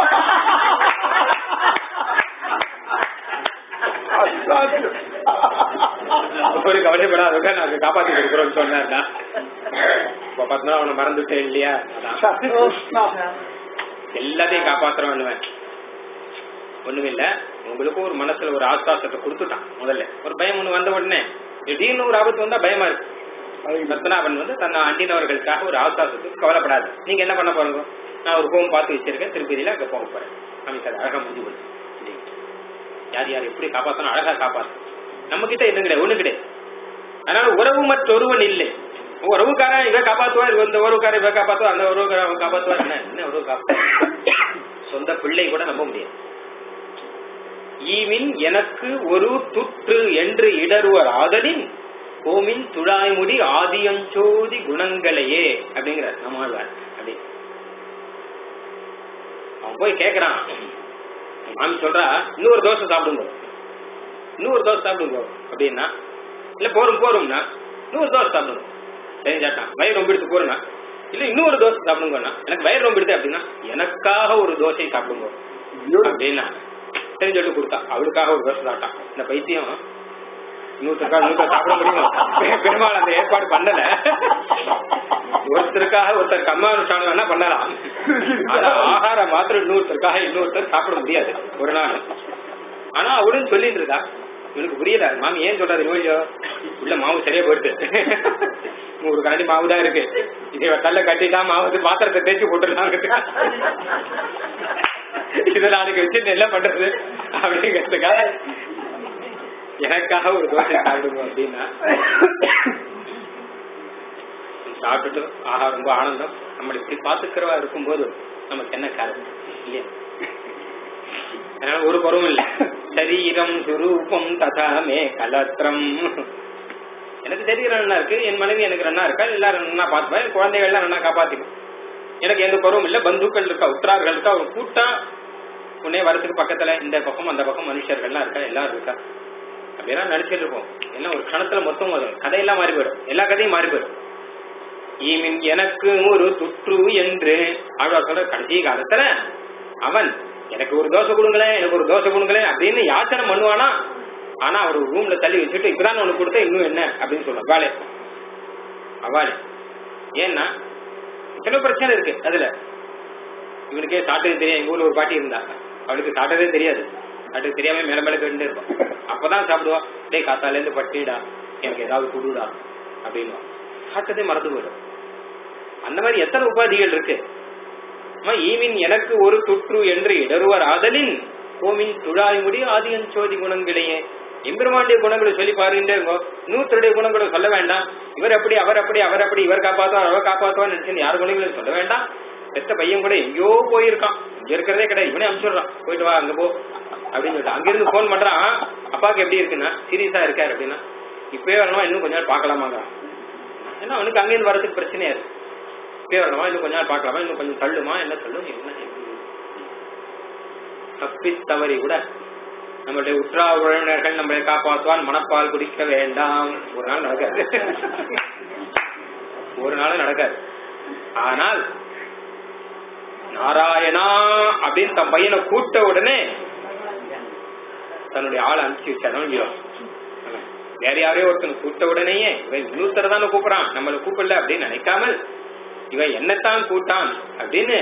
ஒரு கவலைப்படாதவங்க நாங்க காப்பாத்தி கொடுக்குறோம்னு சொன்னாருடா இப்ப பார்த்தா அவனை மறந்துட்டேன் இல்லையா அதான். எல்லாத்தையும் காப்பாத்துறோம் ஒண்ணுமில்ல உங்களுக்கும் ஒரு மனசுல ஒரு ஆஸ்வாசத்தை கொடுத்துட்டான் முதல்ல ஒரு பயம் ஒண்ணு வந்த உடனே திடீர்னு ஒரு ஆபத்து வந்தா பயமா இருக்கு பத்மநாபன் வந்து தன்னை அண்டினவர்களுக்காக ஒரு ஆஸ்வாசத்துக்கு கவலைப்படாது நீங்க என்ன பண்ண போறீங்க நான் ஒரு ஹோம் பார்த்து வச்சிருக்கேன் திருப்பதியில அங்க போக போறேன் அமைச்சர் அழகா முடிஞ்சு போச்சு யார் யார் எப்படி காப்பாத்தணும் அழகா காப்பாத்தணும் நம்ம கிட்ட எதுவும் கிடையாது ஒண்ணு கிடையாது அதனால உறவு மற்றொருவன் இல்லை உறவுக்காரன் இவ காப்பாத்துவார் இந்த உறவுக்காரன் இவ காப்பாத்துவார் அந்த உறவுக்காரன் அவன் காப்பாத்துவார் என்ன என்ன உறவு காப்பாத்து சொந்த பிள்ளை கூட நம்ப முடியாது ஈவின் எனக்கு ஒரு துற்று என்று இடருவர் ஆதலின் கோமின் துழாய்முடி ஆதியஞ்சோதி குணங்களையே அப்படிங்கிறார் நம்மாழ்வார் அப்படி அவன் போய் கேக்குறான் மாமி சொல்றா இன்னொரு தோசை சாப்பிடுங்க இன்னொரு தோசை சாப்பிடுங்க அப்படின்னா இல்ல போரும் போரும்னா இன்னொரு தோசை சாப்பிடுங்க சரி சாட்டான் வயிறு ரொம்ப எடுத்து போறேன்னா இல்ல இன்னொரு தோசை சாப்பிடுங்கன்னா எனக்கு வயிறு ரொம்ப எடுத்து அப்படின்னா எனக்காக ஒரு தோசை சாப்பிடுங்க அப்படின்னா சரி சொல்லிட்டு கொடுத்தா அவளுக்காக ஒரு தோசை சாப்பிட்டான் இந்த பைத்தியம் இன்னொருத்தருக்காக இன்னொருத்தர் சாப்பிட முடியுமா பெருமாள் அந்த ஏற்பாடு பண்ணல ஒருத்தருக்காக ஒருத்தர் கம்மானுஷ்டானம் வேணா பண்ணலாம் ஆனா ஆகாரம் மாத்திரம் இன்னொருத்தருக்காக இன்னொருத்தர் சாப்பிட முடியாது ஒரு நாள் ஆனா அவளும் சொல்லிட்டு இருக்கா இவனுக்கு புரியல மாமி ஏன் சொல்றாரு இல்லையோ உள்ள மாவு சரியா போயிடுது ஒரு கரண்டி மாவு தான் இருக்கு இதை தள்ள கட்டிதான் மாவு வந்து பாத்திரத்தை தேய்ச்சி போட்டுடலாம் இதை நாளைக்கு வச்சு என்ன பண்றது அப்படிங்கிறதுக்காக எனக்காக ஒரு தோசை சாப்பிடுங்க அப்படின்னா சாப்பிட்டுட்டு ஆஹா ரொம்ப ஆனந்தம் நம்மளை இப்படி பாத்துக்கிறவா இருக்கும்போது நமக்கு என்ன கதை இல்லையா அதனால ஒரு குறவும் இல்ல சரீரம் சுரூபம் ததாமே கலத்திரம் எனக்கு சரீரம் நல்லா இருக்கு என் மனைவி எனக்கு நல்லா இருக்கா எல்லாரும் நல்லா பார்த்துப்பா என் குழந்தைகள்லாம் நல்லா காப்பாத்திக்கும் எனக்கு எந்த குறவும் இல்ல பந்துக்கள் இருக்கா உற்றார்கள் இருக்கா ஒரு கூட்டா உன்னே வரத்துக்கு பக்கத்துல இந்த பக்கம் அந்த பக்கம் மனுஷர்கள்லாம் இருக்கா எல்லாரும் இருக்கா அப்படியெல்லாம் நடிச்சிட்டு இருப்போம் எல்லாம் ஒரு க்ஷணத்துல மொத்தம் வரும் கதையெல்லாம் மாறி போயிடும் எல்லா கதையும் மாறி போயிடும் ஈமின் எனக்கு ஒரு துற்று என்று ஆழ்வார் சொல்ற கடைசி காலத்துல அவன் எனக்கு ஒரு தோசை கொடுங்களேன் எனக்கு ஒரு தோசை கொடுங்களேன் அப்படின்னு யாச்சனை பண்ணுவானா ஆனா அவர் ரூம்ல தள்ளி வச்சுட்டு இப்பதான் ஒண்ணு கொடுத்தா இன்னும் என்ன அப்படின்னு சொல்லுவாங்க வாழை அவாளே ஏன்னா சில பிரச்சனை இருக்கு அதுல இவனுக்கே சாட்டது தெரியாது எங்க ஊர்ல ஒரு பாட்டி இருந்தா அவளுக்கு சாட்டதே தெரியாது சாட்டது தெரியாம மேல மேல கேட்டு இருப்பான் அப்பதான் சாப்பிடுவா டேய் காத்தால இருந்து பட்டிடா எனக்கு ஏதாவது குடுடா அப்படின்னு சாட்டதே மறந்து போயிடும் அந்த மாதிரி எத்தனை உபாதிகள் இருக்கு அம்மா, ஈவின் எனக்கு ஒரு துற்று என்று இடருவர் ஆதலின் கோமின் துழாய் முடி ஆதியன் சோதி குணங்களையே எம்பெருமாண்டிய குணங்களை சொல்லி பாருங்க நூத்தருடைய குணங்களை சொல்ல வேண்டாம் இவர் அப்படி அவர் அப்படி அவர் அப்படி இவர் காப்பாத்துவார் அவர் காப்பாத்துவார் நினைச்சு யார் குணங்களையும் சொல்ல வேண்டாம் பெத்த பையன் கூட எங்கேயோ போயிருக்கான் இங்க இருக்கிறதே கிடையாது இவனே அனுப்பிச்சுடுறான் போயிட்டு வா அங்க போ அப்படின்னு சொல்லிட்டு அங்கிருந்து போன் பண்றான் அப்பாவுக்கு எப்படி இருக்குன்னா சீரியஸா இருக்காரு அப்படின்னா இப்பவே வரணுமா இன்னும் கொஞ்ச நேரம் பார்க்கலாமாங்கிறான் ஏன்னா அவனுக்கு அங்கேருந்து வரதுக்கு பிரச்சனையா இருக்கு இப்பவே வரணுமா இன்னும் கொஞ்ச நேரம் பார்க்கலாமா இன்னும் கொஞ்சம் தள்ளுமா என்ன தள்ளும் என்ன தப்பி தவறி கூட நம்மளுடைய உற்றா உறவினர்கள் நம்மளை காப்பாற்றுவான் மனப்பால் குடிக்க வேண்டாம் ஒரு நாள் நடக்காது ஒரு நாள் நடக்காது ஆனால் நாராயணா அப்படின்னு தன் பையனை கூட்ட உடனே தன்னுடைய ஆளை அனுப்பிச்சு வச்சாலும் வேற யாரையோ ஒருத்தன் கூட்ட உடனேயே இவன் இன்னொருத்தர் தானே கூப்பிடுறான் நம்மளை கூப்பிடல அப்படின்னு நினைக்காமல் இவன் என்னத்தான் கூட்டான் அப்படின்னு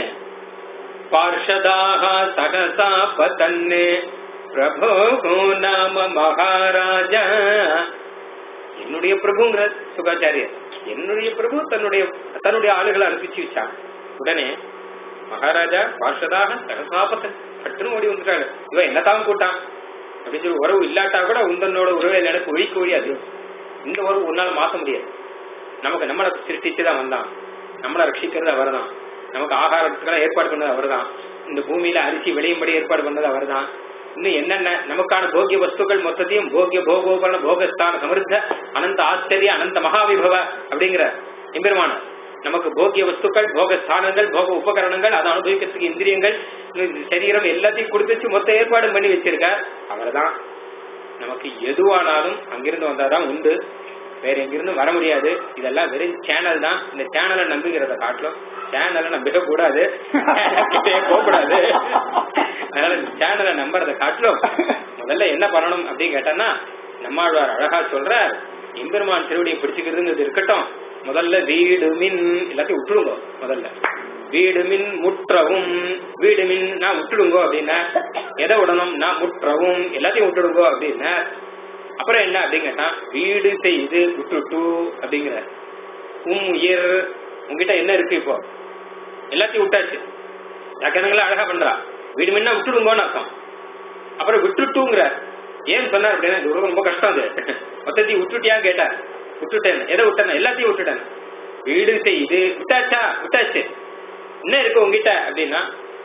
பார்ஷதாக சகசா பதன்னு பிரபோ நாம மகாராஜா என்னுடைய பிரபுங்கிற சுகாச்சாரியர் என்னுடைய பிரபு தன்னுடைய தன்னுடைய ஆளுகளை அனுப்பிச்சு வச்சான் உடனே மகாராஜா பார்ஷதாக சகசாபத்தன் பட்டுன்னு ஓடி வந்துட்டாங்க இவன் என்னத்தான் கூட்டான் அப்படின்னு சொல்லி உறவு இல்லாட்டா கூட உந்தனோட உறவை எனக்கு ஒழிக்க முடியாது இந்த உறவு உன்னால மாத்த முடியாது நமக்கு நம்மளை சிருஷ்டிச்சுதான் வந்தான் நம்மளை ரட்சிக்கிறது அவர்தான் நமக்கு ஆகாரத்துக்கெல்லாம் ஏற்பாடு பண்ணது அவர்தான் இந்த பூமியில அரிசி விளையும்படி ஏற்பாடு பண்ணது அவர்தான் இன்னும் என்னென்ன நமக்கான போகிய வஸ்துக்கள் மொத்தத்தையும் போகிய போகோபரண போகஸ்தான சமிருத்த அனந்த ஆச்சரிய அனந்த மகாவிபவ அப்படிங்கிற எம்பெருமான நமக்கு போகிய வஸ்துக்கள் போக ஸ்தானங்கள் போக உபகரணங்கள் அதை அனுபவிக்கிறதுக்கு இந்திரியங்கள் இன்னும் சரீரம் எல்லாத்தையும் கொடுத்துச்சு மொத்த ஏற்பாடு பண்ணி வச்சிருக்கார் அவர்தான் நமக்கு எதுவானாலும் அங்கிருந்து வந்தாதான் உண்டு வேற எங்கிருந்து வர முடியாது இதெல்லாம் வெறும் சேனல் தான் இந்த சேனலை நம்புகிறத காட்டிலும் சேனலை நம்பிக்க கூடாது கிட்டே போக கூடாது அதனால இந்த சேனலை நம்புறத காட்டிலும் முதல்ல என்ன பண்ணணும் அப்படின்னு கேட்டோம்னா நம்மாழ்வார் அழகா சொல்ற எம்பெருமான் திருவடியை பிடிச்சுக்கிறதுங்கிறது இருக்கட்டும் முதல்ல வீடு மின் எல்லாத்தையும் விட்டுடுங்க முதல்ல வீடு மின் முற்றவும் வீடு மின் நான் விட்டுடுங்கோ அப்படின்னா எதை விடணும் நான் முற்றவும் எல்லாத்தையும் விட்டுடுங்கோ அப்படின்னா அப்புறம் என்ன அப்படின்னு கேட்டா வீடு செய்து விட்டுட்டு அப்படிங்கிற உம் உயிர் உங்ககிட்ட என்ன இருக்கு இப்போ எல்லாத்தையும் விட்டாச்சு லக்கணங்களை அழகா பண்றா வீடு மின்னா விட்டுடுங்கோன்னு அர்த்தம் அப்புறம் விட்டுட்டுங்கிற ஏன் சொன்னார் அப்படின்னா இது ரொம்ப ரொம்ப கஷ்டம் அது மொத்தத்தையும் விட்டுட்டியா கேட்டார் விட்டுட்டேன் எதை விட்டேன் எல்லாத்தையும் விட்டுட்டேன் வீடு செய்து விட்டாச்சா விட்டாச்சு என்ன இருக்கு உங்ககிட்ட அப்படின்னா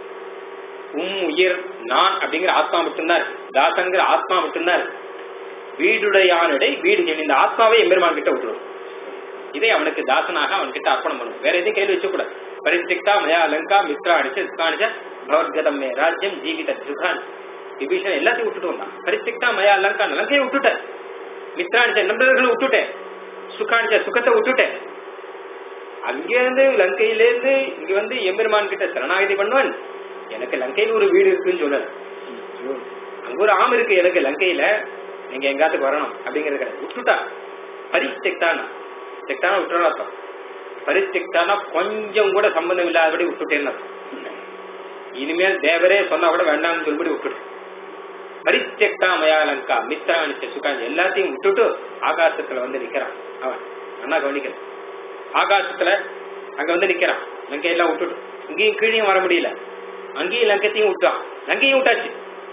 உம் உயிர் நான் அப்படிங்கிற ஆத்மா மட்டும்தான் இருக்கு தாசங்கிற ஆத்மா மட்டும்தான் இருக்கு வீடுடையானிடை வீடு செய்யணும். இந்த ஆத்மாவை எம்பெருமான் கிட்ட விட்டுரும் இதை அவனுக்கு தாசனாக அவன் கிட்ட அர்ப்பணம் பண்ணும் வேற எதையும் கையில் வச்ச கூடாது பரிசிக்தா மயா லங்கா மித்ரா அடிச்சு சுகானிச்ச பகவத்கதம் மே ராஜ்யம் ஜீவித சுகான் விபீஷன் எல்லாத்தையும் விட்டுட்டு வந்தான் பரிசிக்தா மயா லங்கா லங்கையை விட்டுட்டேன் மித்ராணிச்ச நண்பர்களை விட்டுட்டேன் சுகானிச்ச சுகத்தை விட்டுட்டேன் அங்கிருந்து லங்கையிலேருந்து இங்க வந்து எம்பெருமான் கிட்ட சரணாகதி பண்ணுவன் எனக்கு லங்கையில் ஒரு வீடு இருக்குன்னு சொல்லல அங்க ஒரு ஆம் இருக்கு எனக்கு லங்கையில நீங்க எங்காத்துக்கு வரணும் அப்படிங்கறது கிடையாது விட்டுட்டா பரிஸ்டெக்டானா டெக்டானா விட்டுறா அர்த்தம் பரிஸ்டெக்டானா கொஞ்சம் கூட சம்பந்தம் இல்லாதபடி விட்டுட்டேன்னு அர்த்தம் இனிமேல் தேவரே சொன்னா கூட வேண்டாம்னு சொல்லிபடி விட்டுட்டு பரிஸ்டெக்டா மயாலங்கா மித்ராணிச்ச சுகாஞ்சி எல்லாத்தையும் விட்டுட்டு ஆகாசத்துல வந்து நிக்கிறான் அவன் நல்லா கவனிக்கிறான் ஆகாசத்துல அங்க வந்து நிக்கிறான் லங்கையெல்லாம் விட்டுட்டு இங்கேயும் கீழேயும் வர முடியல அங்கேயும் லங்கத்தையும் விட்டான் லங்கையும் விட்டாச்சு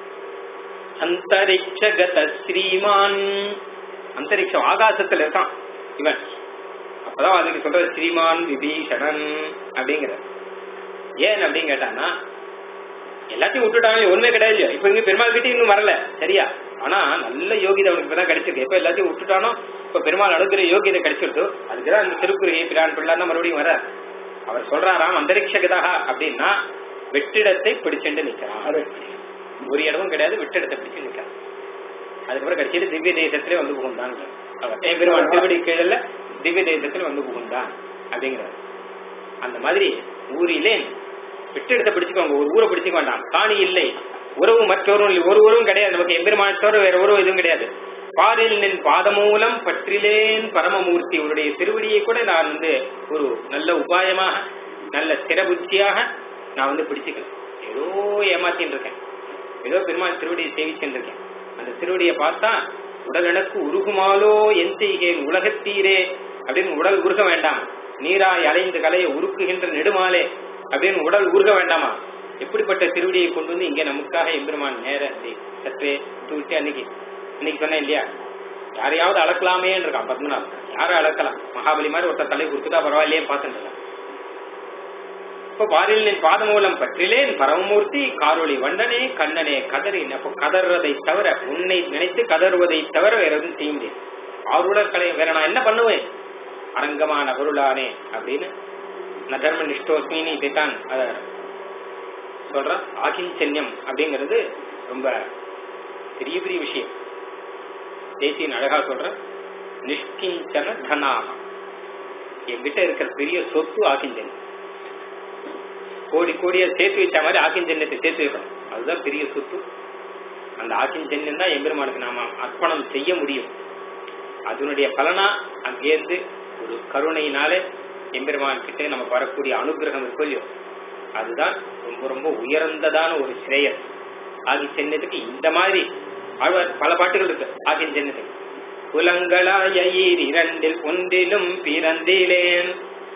அந்தரிக்ஷகத ஸ்ரீமான் அந்தரிக்ஷம் ஆகாசத்துல இருக்கான் இவன் அப்பதான் அதுக்கு சொல்றது ஸ்ரீமான் விபீஷணன் அப்படிங்கிற ஏன் அப்படின்னு கேட்டான்னா எல்லாத்தையும் விட்டுட்டாங்க ஒண்ணுமே கிடையாது இல்லையா இப்ப இங்க பெருமாள் கிட்ட இன்னும் வரல சரியா ஆனா நல்ல யோகிதை அவனுக்கு இப்பதான் கிடைச்சிருக்கு எப்ப எல்லாத்தையும் விட்டுட்டானோ இப்ப பெருமாள் அனுகிற யோகிதை கிடைச்சிருக்கு அதுக்குதான் அந்த திருக்குறி பிரான் பிள்ளான் மறுபடியும் வர அவர் சொல்றாராம் அந்தரிக்ஷகதா அப்படின்னா வெற்றிடத்தை பிடிச்சுட்டு நிக்கிறான் ஒரு இடமும் கிடையாது வெற்றிடத்தை பிடிச்சு நிக்கிறான் அதுக்கப்புறம் கடைசியில திவ்ய தேசத்திலே வந்து புகுந்தான் அவர் ஏன் பெருமாள் திருவடி கீழல்ல திவ்ய தேசத்துல வந்து புகுந்தான் அப்படிங்கிறார் அந்த மாதிரி ஊரிலே வெற்றிடத்தை பிடிச்சுக்கோங்க ஒரு ஊரை பிடிச்சுக்க வேண்டாம் காணி இல்லை உறவு மற்றொரும் இல்லை. ஒரு உறவும் கிடையாது நமக்கு எம்பெருமானை தவிர வேற உறவு எதுவும் கிடையாது பாரில் நின் பாதமூலம் பற்றிலேன் பரமமூர்த்தி உன்னுடைய திருவடியை கூட நான் வந்து ஒரு நல்ல உபாயமாக நல்ல சிறபுத்தியாக நான் வந்து பிடிச்சுக்கிறேன் ஏதோ ஏமாத்தின்னு இருக்கேன் ஏதோ பெருமாள் திருவடியை சேவிச்சுட்டு இருக்கேன் அந்த திருவடியை பார்த்தா உடல் எனக்கு உருகுமாலோ என் செய்கேன் உலகத்தீரே அப்படின்னு உடல் உருக வேண்டாம் நீராய் அலைந்து கலையை உருக்குகின்ற நெடுமாலே அப்படின்னு உடல் உருக வேண்டாமா எப்படிப்பட்ட திருவடியை கொண்டு வந்து இங்க நமக்காக எம்பெருமான் நேர அப்படி சற்றே தூவிட்டு அன்னைக்கு இன்னைக்கு சொன்னேன் இல்லையா யாரையாவது அளக்கலாமேன்னு இருக்கான் பத்மநாத் யாரை அளக்கலாம் மகாபலி மாதிரி ஒருத்தர் தலை கொடுத்துட்டா பரவாயில்லையே பார்த்துட்டு இருக்கான் இப்ப பாரில் நின் பாதமூலம் பற்றிலேன் பரமமூர்த்தி காரொளி வண்டனே கண்ணனே கதறின் அப்போ கதறுவதை தவிர உன்னை நினைத்து கதறுவதை தவிர வேற எதுவும் செய்ய முடியாது ஆருடர் கலை வேற நான் என்ன பண்ணுவேன் அரங்கமான பொருளானே அப்படின்னு நான் தர்ம நிஷ்டோஸ்மின்னு இதைத்தான் அத சொல்றேன் ஆகிஞ்சன்யம் அப்படிங்கிறது ரொம்ப பெரிய பெரிய விஷயம் தேசியன் அழகா சொல்ற நிஷ்கிஞ்சன தனாகம் என்கிட்ட இருக்கிற பெரிய சொத்து ஆகிஞ்சன்யம் கோடி கோடியா சேர்த்து வச்ச மாதிரி ஆக்கிஞ்சன்யத்தை சேர்த்து வைக்கணும் அதுதான் பெரிய சொத்து அந்த ஆக்கிஞ்சன்யம் தான் எம்பெருமானுக்கு நாம அர்ப்பணம் செய்ய முடியும் அதனுடைய பலனா அங்கேருந்து ஒரு கருணையினாலே எம்பெருமான் கிட்ட நமக்கு வரக்கூடிய அனுகிரகம் இருக்கும் இல்லையோ அதுதான் ரொம்ப ரொம்ப உயர்ந்ததான ஒரு சிரேயஸ் ஆகி சென்னதுக்கு இந்த மாதிரி ஆழ்வார் பல பாட்டுகள் இருக்கு ஆகின் சென்னதுக்கு புலங்களாய ஈர் இரண்டில் ஒன்றிலும் பிறந்திலேன்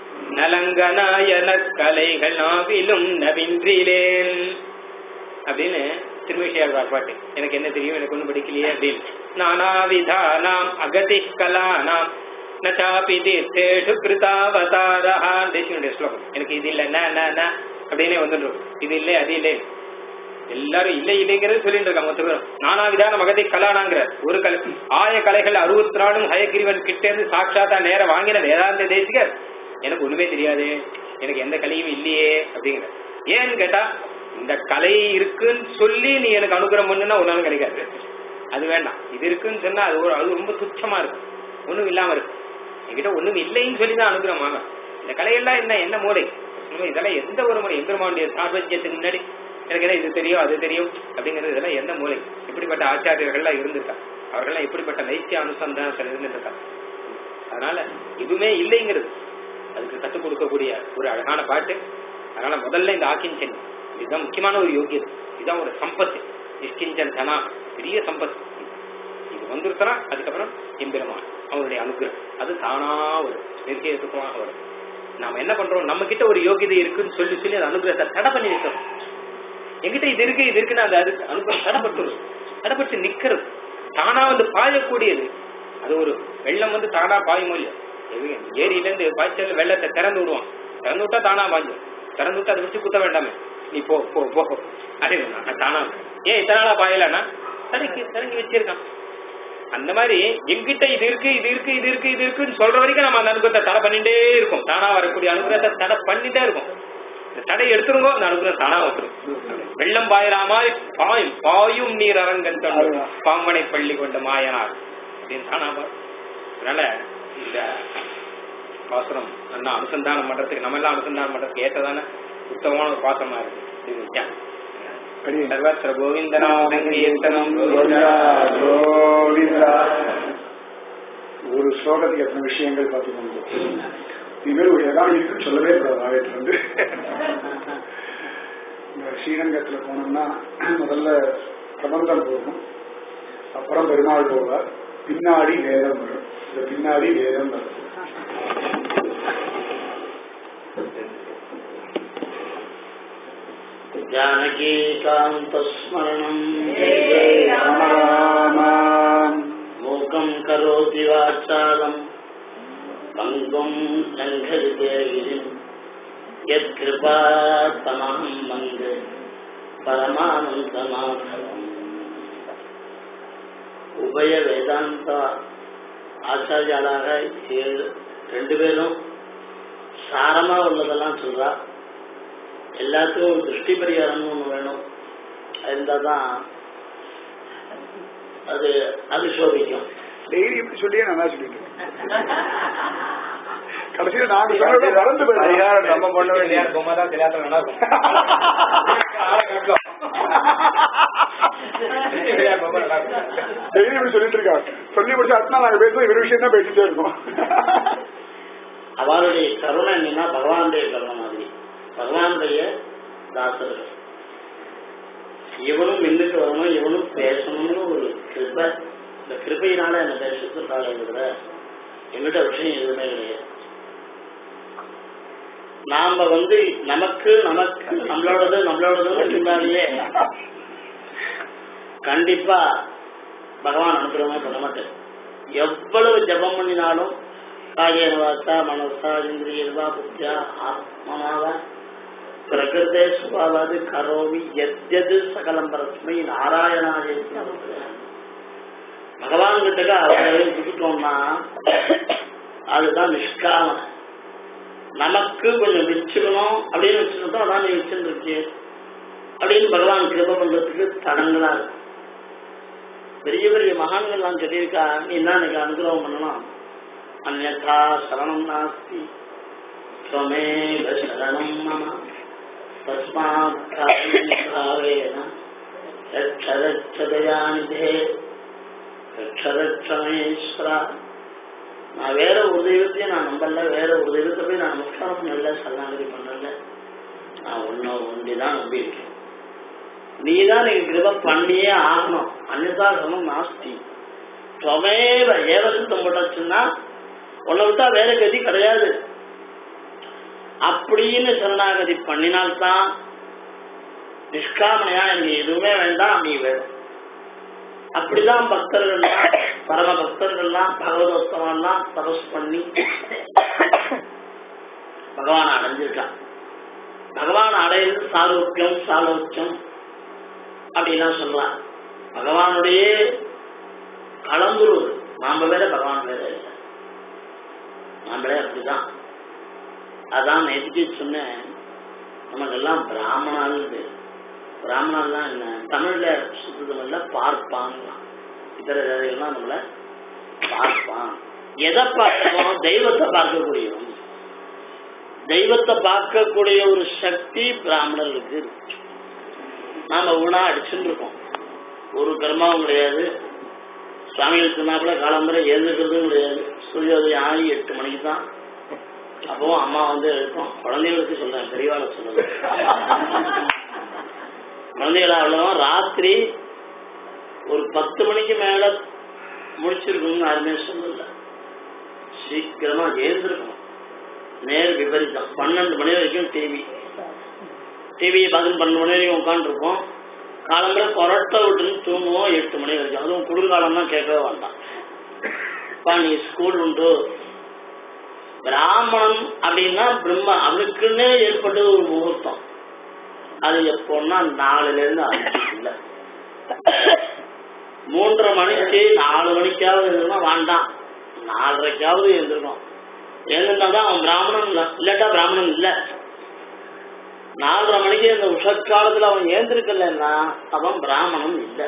நலங்கனாயன கலைகள் நாவிலும் நவின்றிலேன் அப்படின்னு திருமிஷியாழ்வார் பாட்டு எனக்கு என்ன தெரியும் எனக்கு ஒன்றும் படிக்கலையே அப்படின்னு நானாவிதா நாம் அகதி கலானாம் நச்சாபி தீர்த்தேஷு கிருதாவதாரா தேசியனுடைய ஸ்லோகம் எனக்கு இது இல்லை ந ந ந அப்படின்னே வந்துடும் இது இல்லை அது இல்லை எல்லாரும் இல்லை இல்லைங்கிறது சொல்லிட்டு இருக்காங்க மொத்த பேரும் நானாவிதான மகதை கலானாங்கிற ஒரு கலை ஆய கலைகள் அறுபத்தி நாலும் ஹயகிரிவன் கிட்ட இருந்து சாட்சாத்தா நேரம் வாங்கின வேதாந்த தேசிகர் எனக்கு ஒண்ணுமே தெரியாது எனக்கு எந்த கலையும் இல்லையே அப்படிங்கிற ஏன்னு கேட்டா இந்த கலை இருக்குன்னு சொல்லி நீ எனக்கு அனுகிரகம் பண்ணுனா ஒரு நாளும் கிடைக்காது அது வேண்டாம் இது இருக்குன்னு சொன்னா அது ஒரு அது ரொம்ப துச்சமா இருக்கும் ஒண்ணும் இல்லாம இருக்கும் என்கிட்ட ஒண்ணும் இல்லைன்னு சொல்லி தான் அனுகிரகம் ஆகும் இந்த கலையெல்லாம் என்ன என்ன மூளை நம்ம இதெல்லாம் எந்த ஒரு முறை எம்பெருமானுடைய சார்பத்தியத்துக்கு முன்னாடி எனக்கு என்ன இது தெரியும் அது தெரியும் அப்படிங்கிறது இதெல்லாம் எந்த மூளை இப்படிப்பட்ட ஆச்சாரியர்கள்லாம் இருந்திருக்கா அவர்கள்லாம் இப்படிப்பட்ட நைத்திய அனுசந்தானத்தில் இருந்துருக்கா அதனால இதுவுமே இல்லைங்கிறது அதுக்கு கற்றுக் கொடுக்கக்கூடிய ஒரு அழகான பாட்டு அதனால முதல்ல இந்த ஆக்கிஞ்சன் இதுதான் முக்கியமான ஒரு யோகியது இதுதான் ஒரு சம்பத்து நிஷ்கிஞ்சன் தனா பெரிய சம்பத்து இது வந்துருத்தனா அதுக்கப்புறம் எம்பெருமான் அவனுடைய அனுகிரகம் அது தானா வரும் நிர்கேதுக்கமாக வரும் நாம என்ன பண்றோம் நம்ம கிட்ட ஒரு யோகியதை இருக்குன்னு சொல்லி சொல்லி அந்த அனுகிரகத்தை தடை பண்ணி வைக்கிறோம் எங்கிட்ட இது இருக்கு இது இருக்குன்னு அந்த அதுக்கு அனுகிரகம் தடைப்பட்டுரும் தடைப்பட்டு நிக்கிறது தானா வந்து பாயக்கூடியது அது ஒரு வெள்ளம் வந்து தானா பாயும் இல்லையா எது ஏரியில இருந்து பாய்ச்சல் வெள்ளத்தை திறந்து விடுவான் திறந்து விட்டா தானா பாஞ்சும் திறந்து விட்டு அதை வச்சு குத்த வேண்டாமே நீ போ போ போ அது தானா ஏன் இத்தனை நாளா பாயலன்னா தடக்கி திறங்கி வச்சிருக்கான் அந்த மாதிரி எங்கிட்ட இது இருக்கு இது இருக்கு இது இருக்கு இது இருக்குன்னு சொல்ற வரைக்கும் நம்ம அந்த அனுகிரகத்தை தடை பண்ணிட்டே இருக்கும் தானா வரக்கூடிய அனுகிரகத்தை தடை பண்ணிட்டே இருக்கும் இந்த தடை எடுத்துருங்கோ அந்த அனுகிரகம் தானா வந்துடும் வெள்ளம் பாயலாமா பாயும் பாயும் நீர் அரங்கன் தண்டு பாம்பனை பள்ளி கொண்ட மாயனார் அப்படின்னு தானா பாரு. அதனால இந்த பாசுரம் நல்லா அனுசந்தானம் பண்றதுக்கு நம்ம எல்லாம் அனுசந்தானம் பண்றதுக்கு ஏற்றதான உத்தமமான ஒரு பாசமா இருக்கு இது வித்யான். அடி சர்வத்திர கோவிந்தநாம சங்கீர்த்தனம் கோவிந்தா, கோவிந்தா. ஒரு ஸ்லோகத்துக்கு எத்தனை விஷயங்கள் பார்த்துக்கோங்க இனிமேல் ஒரு ஏதாவது இருக்குன்னு சொல்லவே கூடாது ஆயத்துல இருந்து இந்த ஸ்ரீரங்கத்துல போனோம்னா முதல்ல பிரபந்தம் போகும் அப்புறம் பெருமாள் போவார் பின்னாடி வேதம் வரும் இந்த பின்னாடி வேதம் வரும் जानकीकान्तस्मरणम् जय जय राम ராமாம் मूकम् करोति वाचालम् पङ्गुम् लङ्घयते गिरिम् यत्कृपात्तमहम् वन्दे பரமானந்தமாதவம் உபய வேதாந்த ஆச்சாரியாளாக ஏழு ரெண்டு பேரும் சாரமா உள்ளதெல்லாம் சொல்றா எல்லாத்துக்கும் ஒரு திருஷ்டி பரிகாரம்னு ஒண்ணு வேணும் இருந்தால் தான் அது அது சோபிக்கும் டெய்லி இப்படி சொல்லியே நல்லா சொல்லிட்டு இருக்கேன். கடைசியில நாங்க சொன்னதை மறந்து போயிடுறோம். பரிகாரம் நம்ம பண்ண வேண்டிய பொம்மை தான் தெரியாத நல்லா இருக்கும் டெய்லி இப்படி சொல்லிட்டு இருக்காங்க சொல்லி முடிச்சு அடுத்த நாங்க பேசுவோம் இவர் விஷயம் தான் பேசிட்டே இருக்கோம் அவருடைய கருணை என்னன்னா பகவானுடைய கருணை மாதிரி பகவானுடைய தாசர்கள் இவனும் மின்னுக்கு வரணும் இவனும் பேசணும்னு ஒரு கிருபை இந்த கிருபையினால என்ன பேச சொல்றாங்க தவிர எங்கிட்ட விஷயம் எதுவுமே கிடையாது நாம வந்து நமக்கு நமக்கு நம்மளோடது நம்மளோடதுன்னு இருந்தாலேயே கண்டிப்பா பகவான் அனுகிரகமே பண்ண மாட்டேன் எவ்வளவு ஜபம் பண்ணினாலும் காயேன வாசா மனசா இந்திரியர்வா புத்தியா ஆத்மனாவா பிரகிருதே சுபாவது கரோமி எத்யது சகலம் பரஸ்மை நாராயணாய பகவான் கிட்டக்க அவரை விட்டுட்டோம்னா அதுதான் நிஷ்காம நமக்கு கொஞ்சம் வச்சுக்கணும் அப்படின்னு வச்சுக்கிட்டோம் அதான் நீ வச்சுருக்கு அப்படின்னு பகவான் கிருப பண்றதுக்கு தடங்களா இருக்கும் பெரிய பெரிய மகான்கள்லாம் சொல்லியிருக்கா நீ என்ன எனக்கு அனுகிரகம் பண்ணணும் அந்நா சரணம் நாஸ்தி त्वमेव शरणं मम तस्मात् कारुण्यभावेन रक्ष रक्ष दयानिधे रक्ष रक्ष महेश्वरा நான் வேற ஒரு தெய்வத்தையும் நான் நம்பல வேற ஒரு தெய்வத்தை போய் நான் நமஸ்காரம் பண்ணல சரணாகதி பண்ணல நான் உன்னை ஒண்டிதான் நம்பி இருக்கேன் நீதான் நீங்க கிருப பண்ணியே ஆகணும் அந்நிதா சமம் நாஸ்தி துவமேவ ஏவசுத்தம் போட்டாச்சுன்னா உன்னை விட்டா வேற கதி கிடையாது அப்படின்னு சரணாகதி பண்ணினால்தான் நிஷ்காமனையா எனக்கு எதுவுமே வேண்டாம் நீ வேணும் அப்படிதான் பக்தர்கள்லாம் பரம பக்தர்கள்லாம் பகவதோத்தமெல்லாம் தபஸ் பண்ணி பகவான் அடைஞ்சிருக்கான் பகவான் அடையிறது சாலோக்கியம் சாலோக்கியம் அப்படின்லாம் சொல்லலாம் பகவானுடைய கலந்துருவது நாம வேற பகவான் வேற இல்லை நாமளே அப்படிதான் அதான் நேற்றுக்கு சொன்னேன் நமக்கெல்லாம் பிராமணால் பேர் பிராமணால்லாம் என்ன தமிழ்ல சுத்த தமிழ்ல பார்ப்பான்லாம் இதர ஜாதிகள்லாம் நம்மள பார்ப்பான் எதை பார்க்கணும் தெய்வத்தை பார்க்கக்கூடியவன் தெய்வத்தை பார்க்கக்கூடிய ஒரு சக்தி பிராமணர்களுக்கு இருக்கு நாம ஊனா அடிச்சுட்டு இருக்கோம் ஒரு கர்மாவும் கிடையாது சுவாமிகள் சொன்னாப்புல காலம்பரை எழுந்துக்கிறதும் கிடையாது சூரியோதயம் ஆகி எட்டு மணிக்கு தான் அப்பவும் அம்மா வந்து எழுப்போம் குழந்தைகளுக்கு சொல்றேன் பெரியவாளை சொல்லுங்க குழந்தைகள் அவ்வளவா ராத்திரி ஒரு பத்து மணிக்கு மேல முடிச்சிருக்கணும்னு யாருமே சொல்லல சீக்கிரமா எழுந்திருக்கணும் நேர் விபரீதம் பன்னெண்டு மணி வரைக்கும் டிவி டிவியை பார்த்து பன்னெண்டு மணி வரைக்கும் உட்காந்துருப்போம் காலம்பரை கொரட்டை விட்டுன்னு தூங்குவோம் எட்டு மணி வரைக்கும் அதுவும் குளிர்காலம்னா கேட்கவே வேண்டாம் பா நீ ஸ்கூல் உண்டு பிராமணன் அப்படின்னா பிரம்ம அவனுக்குன்னே ஏற்பட்டது ஒரு முகூர்த்தம் அது எப்போன்னா நாலுல இருந்து அஞ்சுக்குள்ள மூன்றரை மணிக்கு நாலு மணிக்காவது இருந்தோம்னா வேண்டாம் நாலரைக்காவது இருந்திருக்கும் எழுந்திருந்தாதான் அவன் பிராமணன் இல்ல இல்லாட்டா பிராமணன் இல்ல நாலரை மணிக்கு இந்த உஷக்காலத்துல அவன் ஏந்திருக்கலன்னா அவன் பிராமணன் இல்லை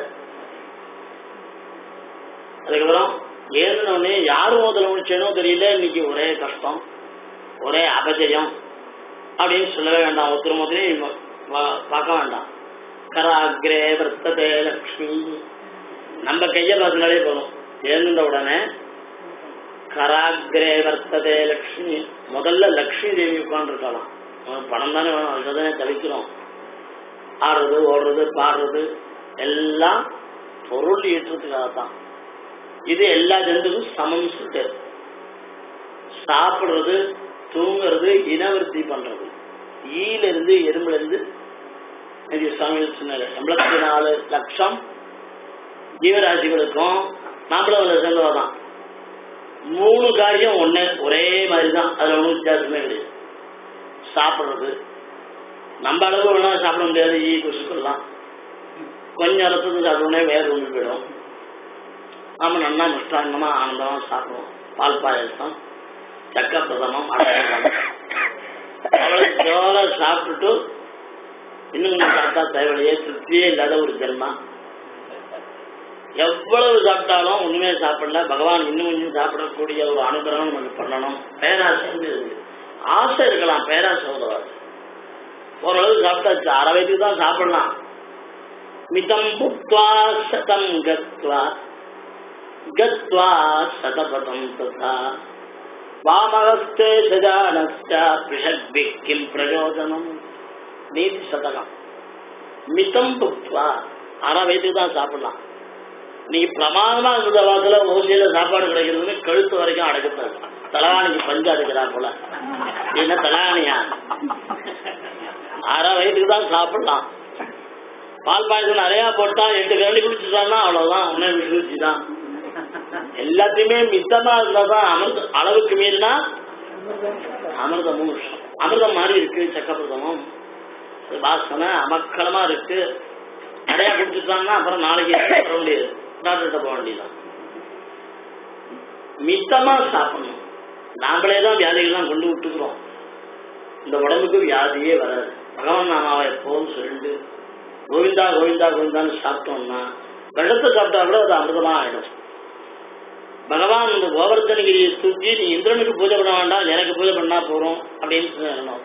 அதுக்கப்புறம் ஏந்தினவனே யார் முதல்ல முடிச்சேனோ தெரியல இன்னைக்கு ஒரே கஷ்டம் ஒரே அபஜயம் அப்படின்னு சொல்லவே வேண்டாம் ஒருத்தர் முதலையும் பார்க்க வேண்டாம் கராகிரே வர்த்ததே லக்ஷ்மி நம்ம கையை பார்த்தினாலே போதும் எழுந்த உடனே கராகிரே வர்த்ததே லக்ஷ்மி முதல்ல லக்ஷ்மி தேவி உட்காந்துருக்கலாம் பணம் தானே வேணும் அதுக்கு தானே தவிக்கிறோம் ஆடுறது ஓடுறது பாடுறது எல்லாம் பொருள் ஈட்டுறதுக்காக தான் இது எல்லா ஜந்துக்கும் சமம் சொல்லிட்டு சாப்பிடுறது தூங்குறது இனவர்த்தி பண்றது ஈல இருந்து எறும்புல இருந்து இது சுவாமிகள் சொன்னாரு எண்பத்தி நாலு லட்சம் ஜீவராசிகளுக்கும் நாற்பது சேர்ந்தவா தான் மூணு காரியம் ஒண்ணு ஒரே மாதிரி தான் அதுல ஒன்றும் வித்தியாசமே கிடையாது சாப்பிடுறது நம்ம அளவு வேணா சாப்பிட முடியாது ஈ கொசுக்கெல்லாம் கொஞ்சம் ரத்தத்துக்கு சாப்பிடனே வேற ஒன்று போயிடும் நாம நல்லா மிஷ்டாங்கமா ஆனந்தமா சாப்பிடுவோம் பால் பாயசம் சக்க பிரதமம் அடக்கம் அவ்வளவு ஜோல சாப்பிட்டுட்டு இன்னும் கொஞ்சம் சாப்பிட்டா தேவையில்லையே திருப்தியே இல்லாத ஒரு ஜென்மா எவ்வளவு சாப்பிட்டாலும் ஒண்ணுமே சாப்பிடல பகவான் இன்னும் கொஞ்சம் சாப்பிடக்கூடிய ஒரு அனுகிரகம் நமக்கு பண்ணணும் பேராசை இருக்கு ஆசை இருக்கலாம் பேராசை உதவாது ஓரளவு சாப்பிட்டாச்சு அரை வயதுக்கு தான் சாப்பிடலாம் மிதம் புக்வா சதம் கத்வா கத்வா சதபதம் ததா வாமகஸ்தே சஜானஸ்ட பிஷக்பி கிம் பிரயோஜனம் நீதி சதகம் மிதம் புக்வா அரை வயதுக்கு தான் சாப்பிடலாம் நீ பிரமாதமா இருந்த வாக்குல ஓசியில சாப்பாடு கிடைக்கிறதுன்னு கழுத்து வரைக்கும் அடக்குத்தாரு தலவாணிக்கு பஞ்சு அடைக்கிறா போல என்ன தலவாணியா அரை வயதுக்கு தான் சாப்பிடலாம் பால் பாயசம் நிறைய போட்டா எட்டு கரண்டி குடிச்சுட்டான்னா அவ்வளவுதான் உன்னை விசுவச்சி தான் எல்லாத்தையுமே மித்தமா இருந்தா தான் அமிர்த அளவுக்கு மீறினா அமிர்த மூஷம் அமிர்தம் மாதிரி இருக்கு சக்கப்பிரதமும் வாசனை அமக்களமா இருக்கு நிறைய குடிச்சுட்டான்னா அப்புறம் நாளைக்கு வர முடியாது டாக்டர்கிட்ட போக வேண்டியதான் மித்தமா சாப்பிடணும் நாமளே தான் வியாதிகள்லாம் கொண்டு விட்டுக்கிறோம் இந்த உடம்புக்கு வியாதியே வராது பகவான் நாமாவை எப்போதும் சொல்லிட்டு கோவிந்தா கோவிந்தா கோவிந்தான்னு சாப்பிட்டோம்னா வெள்ளத்தை சாப்பிட்டா கூட அது அமிர்தமா ஆயிடும் பகவான் இந்த கோவர்த்தனகிரியை தூக்கி நீ இந்திரனுக்கு பூஜை பண்ண வேண்டாம் எனக்கு பூஜை பண்ணா போறோம் அப்படின்னு சொல்லணும்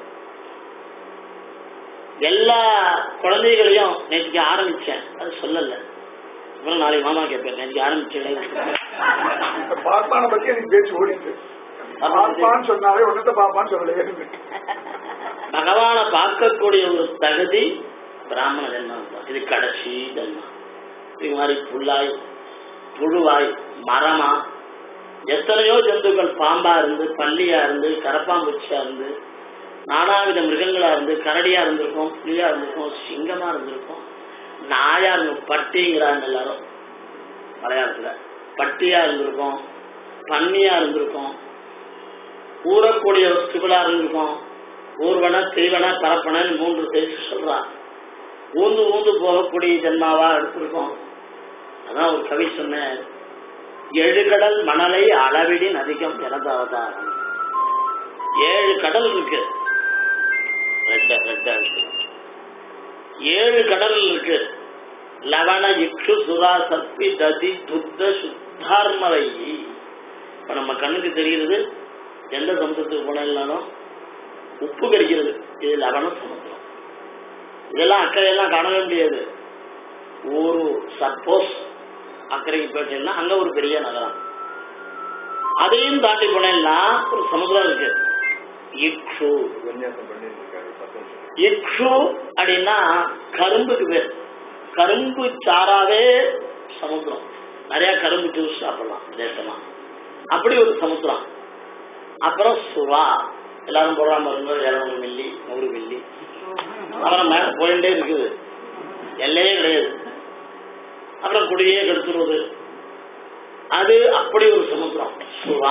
எல்லா குழந்தைகளையும் நேற்றுக்கு ஆரம்பிச்சேன் அது சொல்லல அப்புறம் நாளைக்கு மாமா கேட்பேன் நேற்றுக்கு ஆரம்பிச்சேன் இந்த பாப்பானை பத்தி எனக்கு பேச்சு ஓடிட்டு பாப்பான்னு சொன்னாலே ஒன்னத்தை பாப்பான்னு சொல்லலையே பகவானை பார்க்கக்கூடிய ஒரு தகுதி பிராமண ஜென்மம் தான் இது கடைசி ஜென்மம் இது மாதிரி புல்லாய் புழுவாய் மரமா எத்தனையோ ஜந்துக்கள் பாம்பா இருந்து பள்ளியா இருந்து கரப்பாம்பூச்சியா இருந்து நானாவித மிருகங்களா இருந்து கரடியா இருந்திருக்கும் புலியா இருந்திருக்கும் சிங்கமா இருந்திருக்கும் நாயா இருந்திருக்கும் பட்டிங்கிறாங்க எல்லாரும் மலையாளத்துல பட்டியா இருந்திருக்கும் பன்னியா இருந்திருக்கும் ஊறக்கூடிய வஸ்துகளா இருந்திருக்கும் ஊர்வன தீவன பரப்பனன்னு மூன்று பேசி சொல்றா ஊந்து ஊந்து போகக்கூடிய ஜென்மாவா எடுத்திருக்கோம் அதான் ஒரு கவி சொன்ன ஏழு கடல் மணலை அளவிடின் அதிகம் எனது அவதாரம் ஏழு கடல் இருக்கு ரெட்ட ரெட்ட இருக்கு ஏழு கடல் இருக்கு லவண இக்ஷு சுதா சப்பி ததி துத்த சுத்தார்மவை இப்ப நம்ம கண்ணுக்கு தெரிகிறது எந்த சமுத்திரத்துக்கு போனாலும் உப்பு கரிக்கிறது இது லவண சமுத்திரம் இதெல்லாம் அக்கறையெல்லாம் காணவே முடியாது ஒரு சப்போஸ் அக்கறைக்கு போயிட்டீங்கன்னா அங்க ஒரு பெரிய நகரம் அதையும் தாண்டி போனேன்னா ஒரு சமுத்திரம் இருக்கு இக்ஷு உபன்யாசம் பண்ணிட்டு இருக்காரு பத்து நிமிஷம் இக்ஷு அப்படின்னா கரும்புக்கு பேர் கரும்பு சாராவே சமுத்திரம் நிறைய கரும்பு ஜூஸ் சாப்பிடலாம் தேசமா அப்படி ஒரு சமுத்திரம் அப்புறம் சுறா எல்லாரும் போடுற மருந்து இரநூறு மில்லி நூறு மில்லி அப்புறம் மேல போயிட்டே இருக்குது எல்லையே கிடையாது அப்புறம் குடியே கெடுத்துருவது அது அப்படி ஒரு சமுத்திரம் சுறா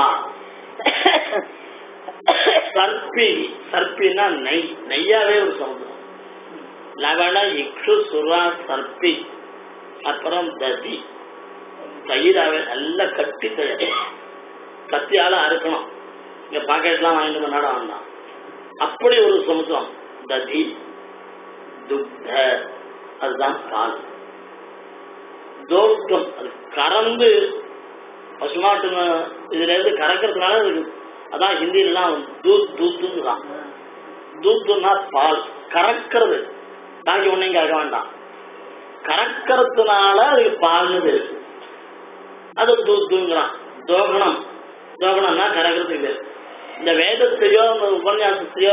சர்ப்பி சர்ப்பின்னா நெய் நெய்யாவே ஒரு சமுத்திரம் லவண இக்ஷு சுறா சர்ப்பி அப்புறம் ததி தயிராவே நல்ல கட்டி தயிர் கத்தியால அறுக்கணும் இங்க பாக்கெட்லாம் வாங்கிட்டு கொண்டாட வேண்டாம் அப்படி ஒரு சமுத்திரம் ததி துக்த அதுதான் பால் தோட்டம் அது கறந்து பசுமாட்டு ம- இதுல இருந்து கறக்கிறதுனால அது அதான் ஹிந்திலாம் தூத் தூத்துன்னு தூத்துன்னா பால் கறக்கிறது பாக்கி ஒன்னையும் கறக்க வேண்டாம் கறக்கிறதுனால அது பால்னு பேரு அது தூத்துங்கிறான் தோகணம் தோகணம்னா கறக்கிறதுக்கு பேரு இந்த வேதத்தையோ இந்த உபன்யாசத்தையோ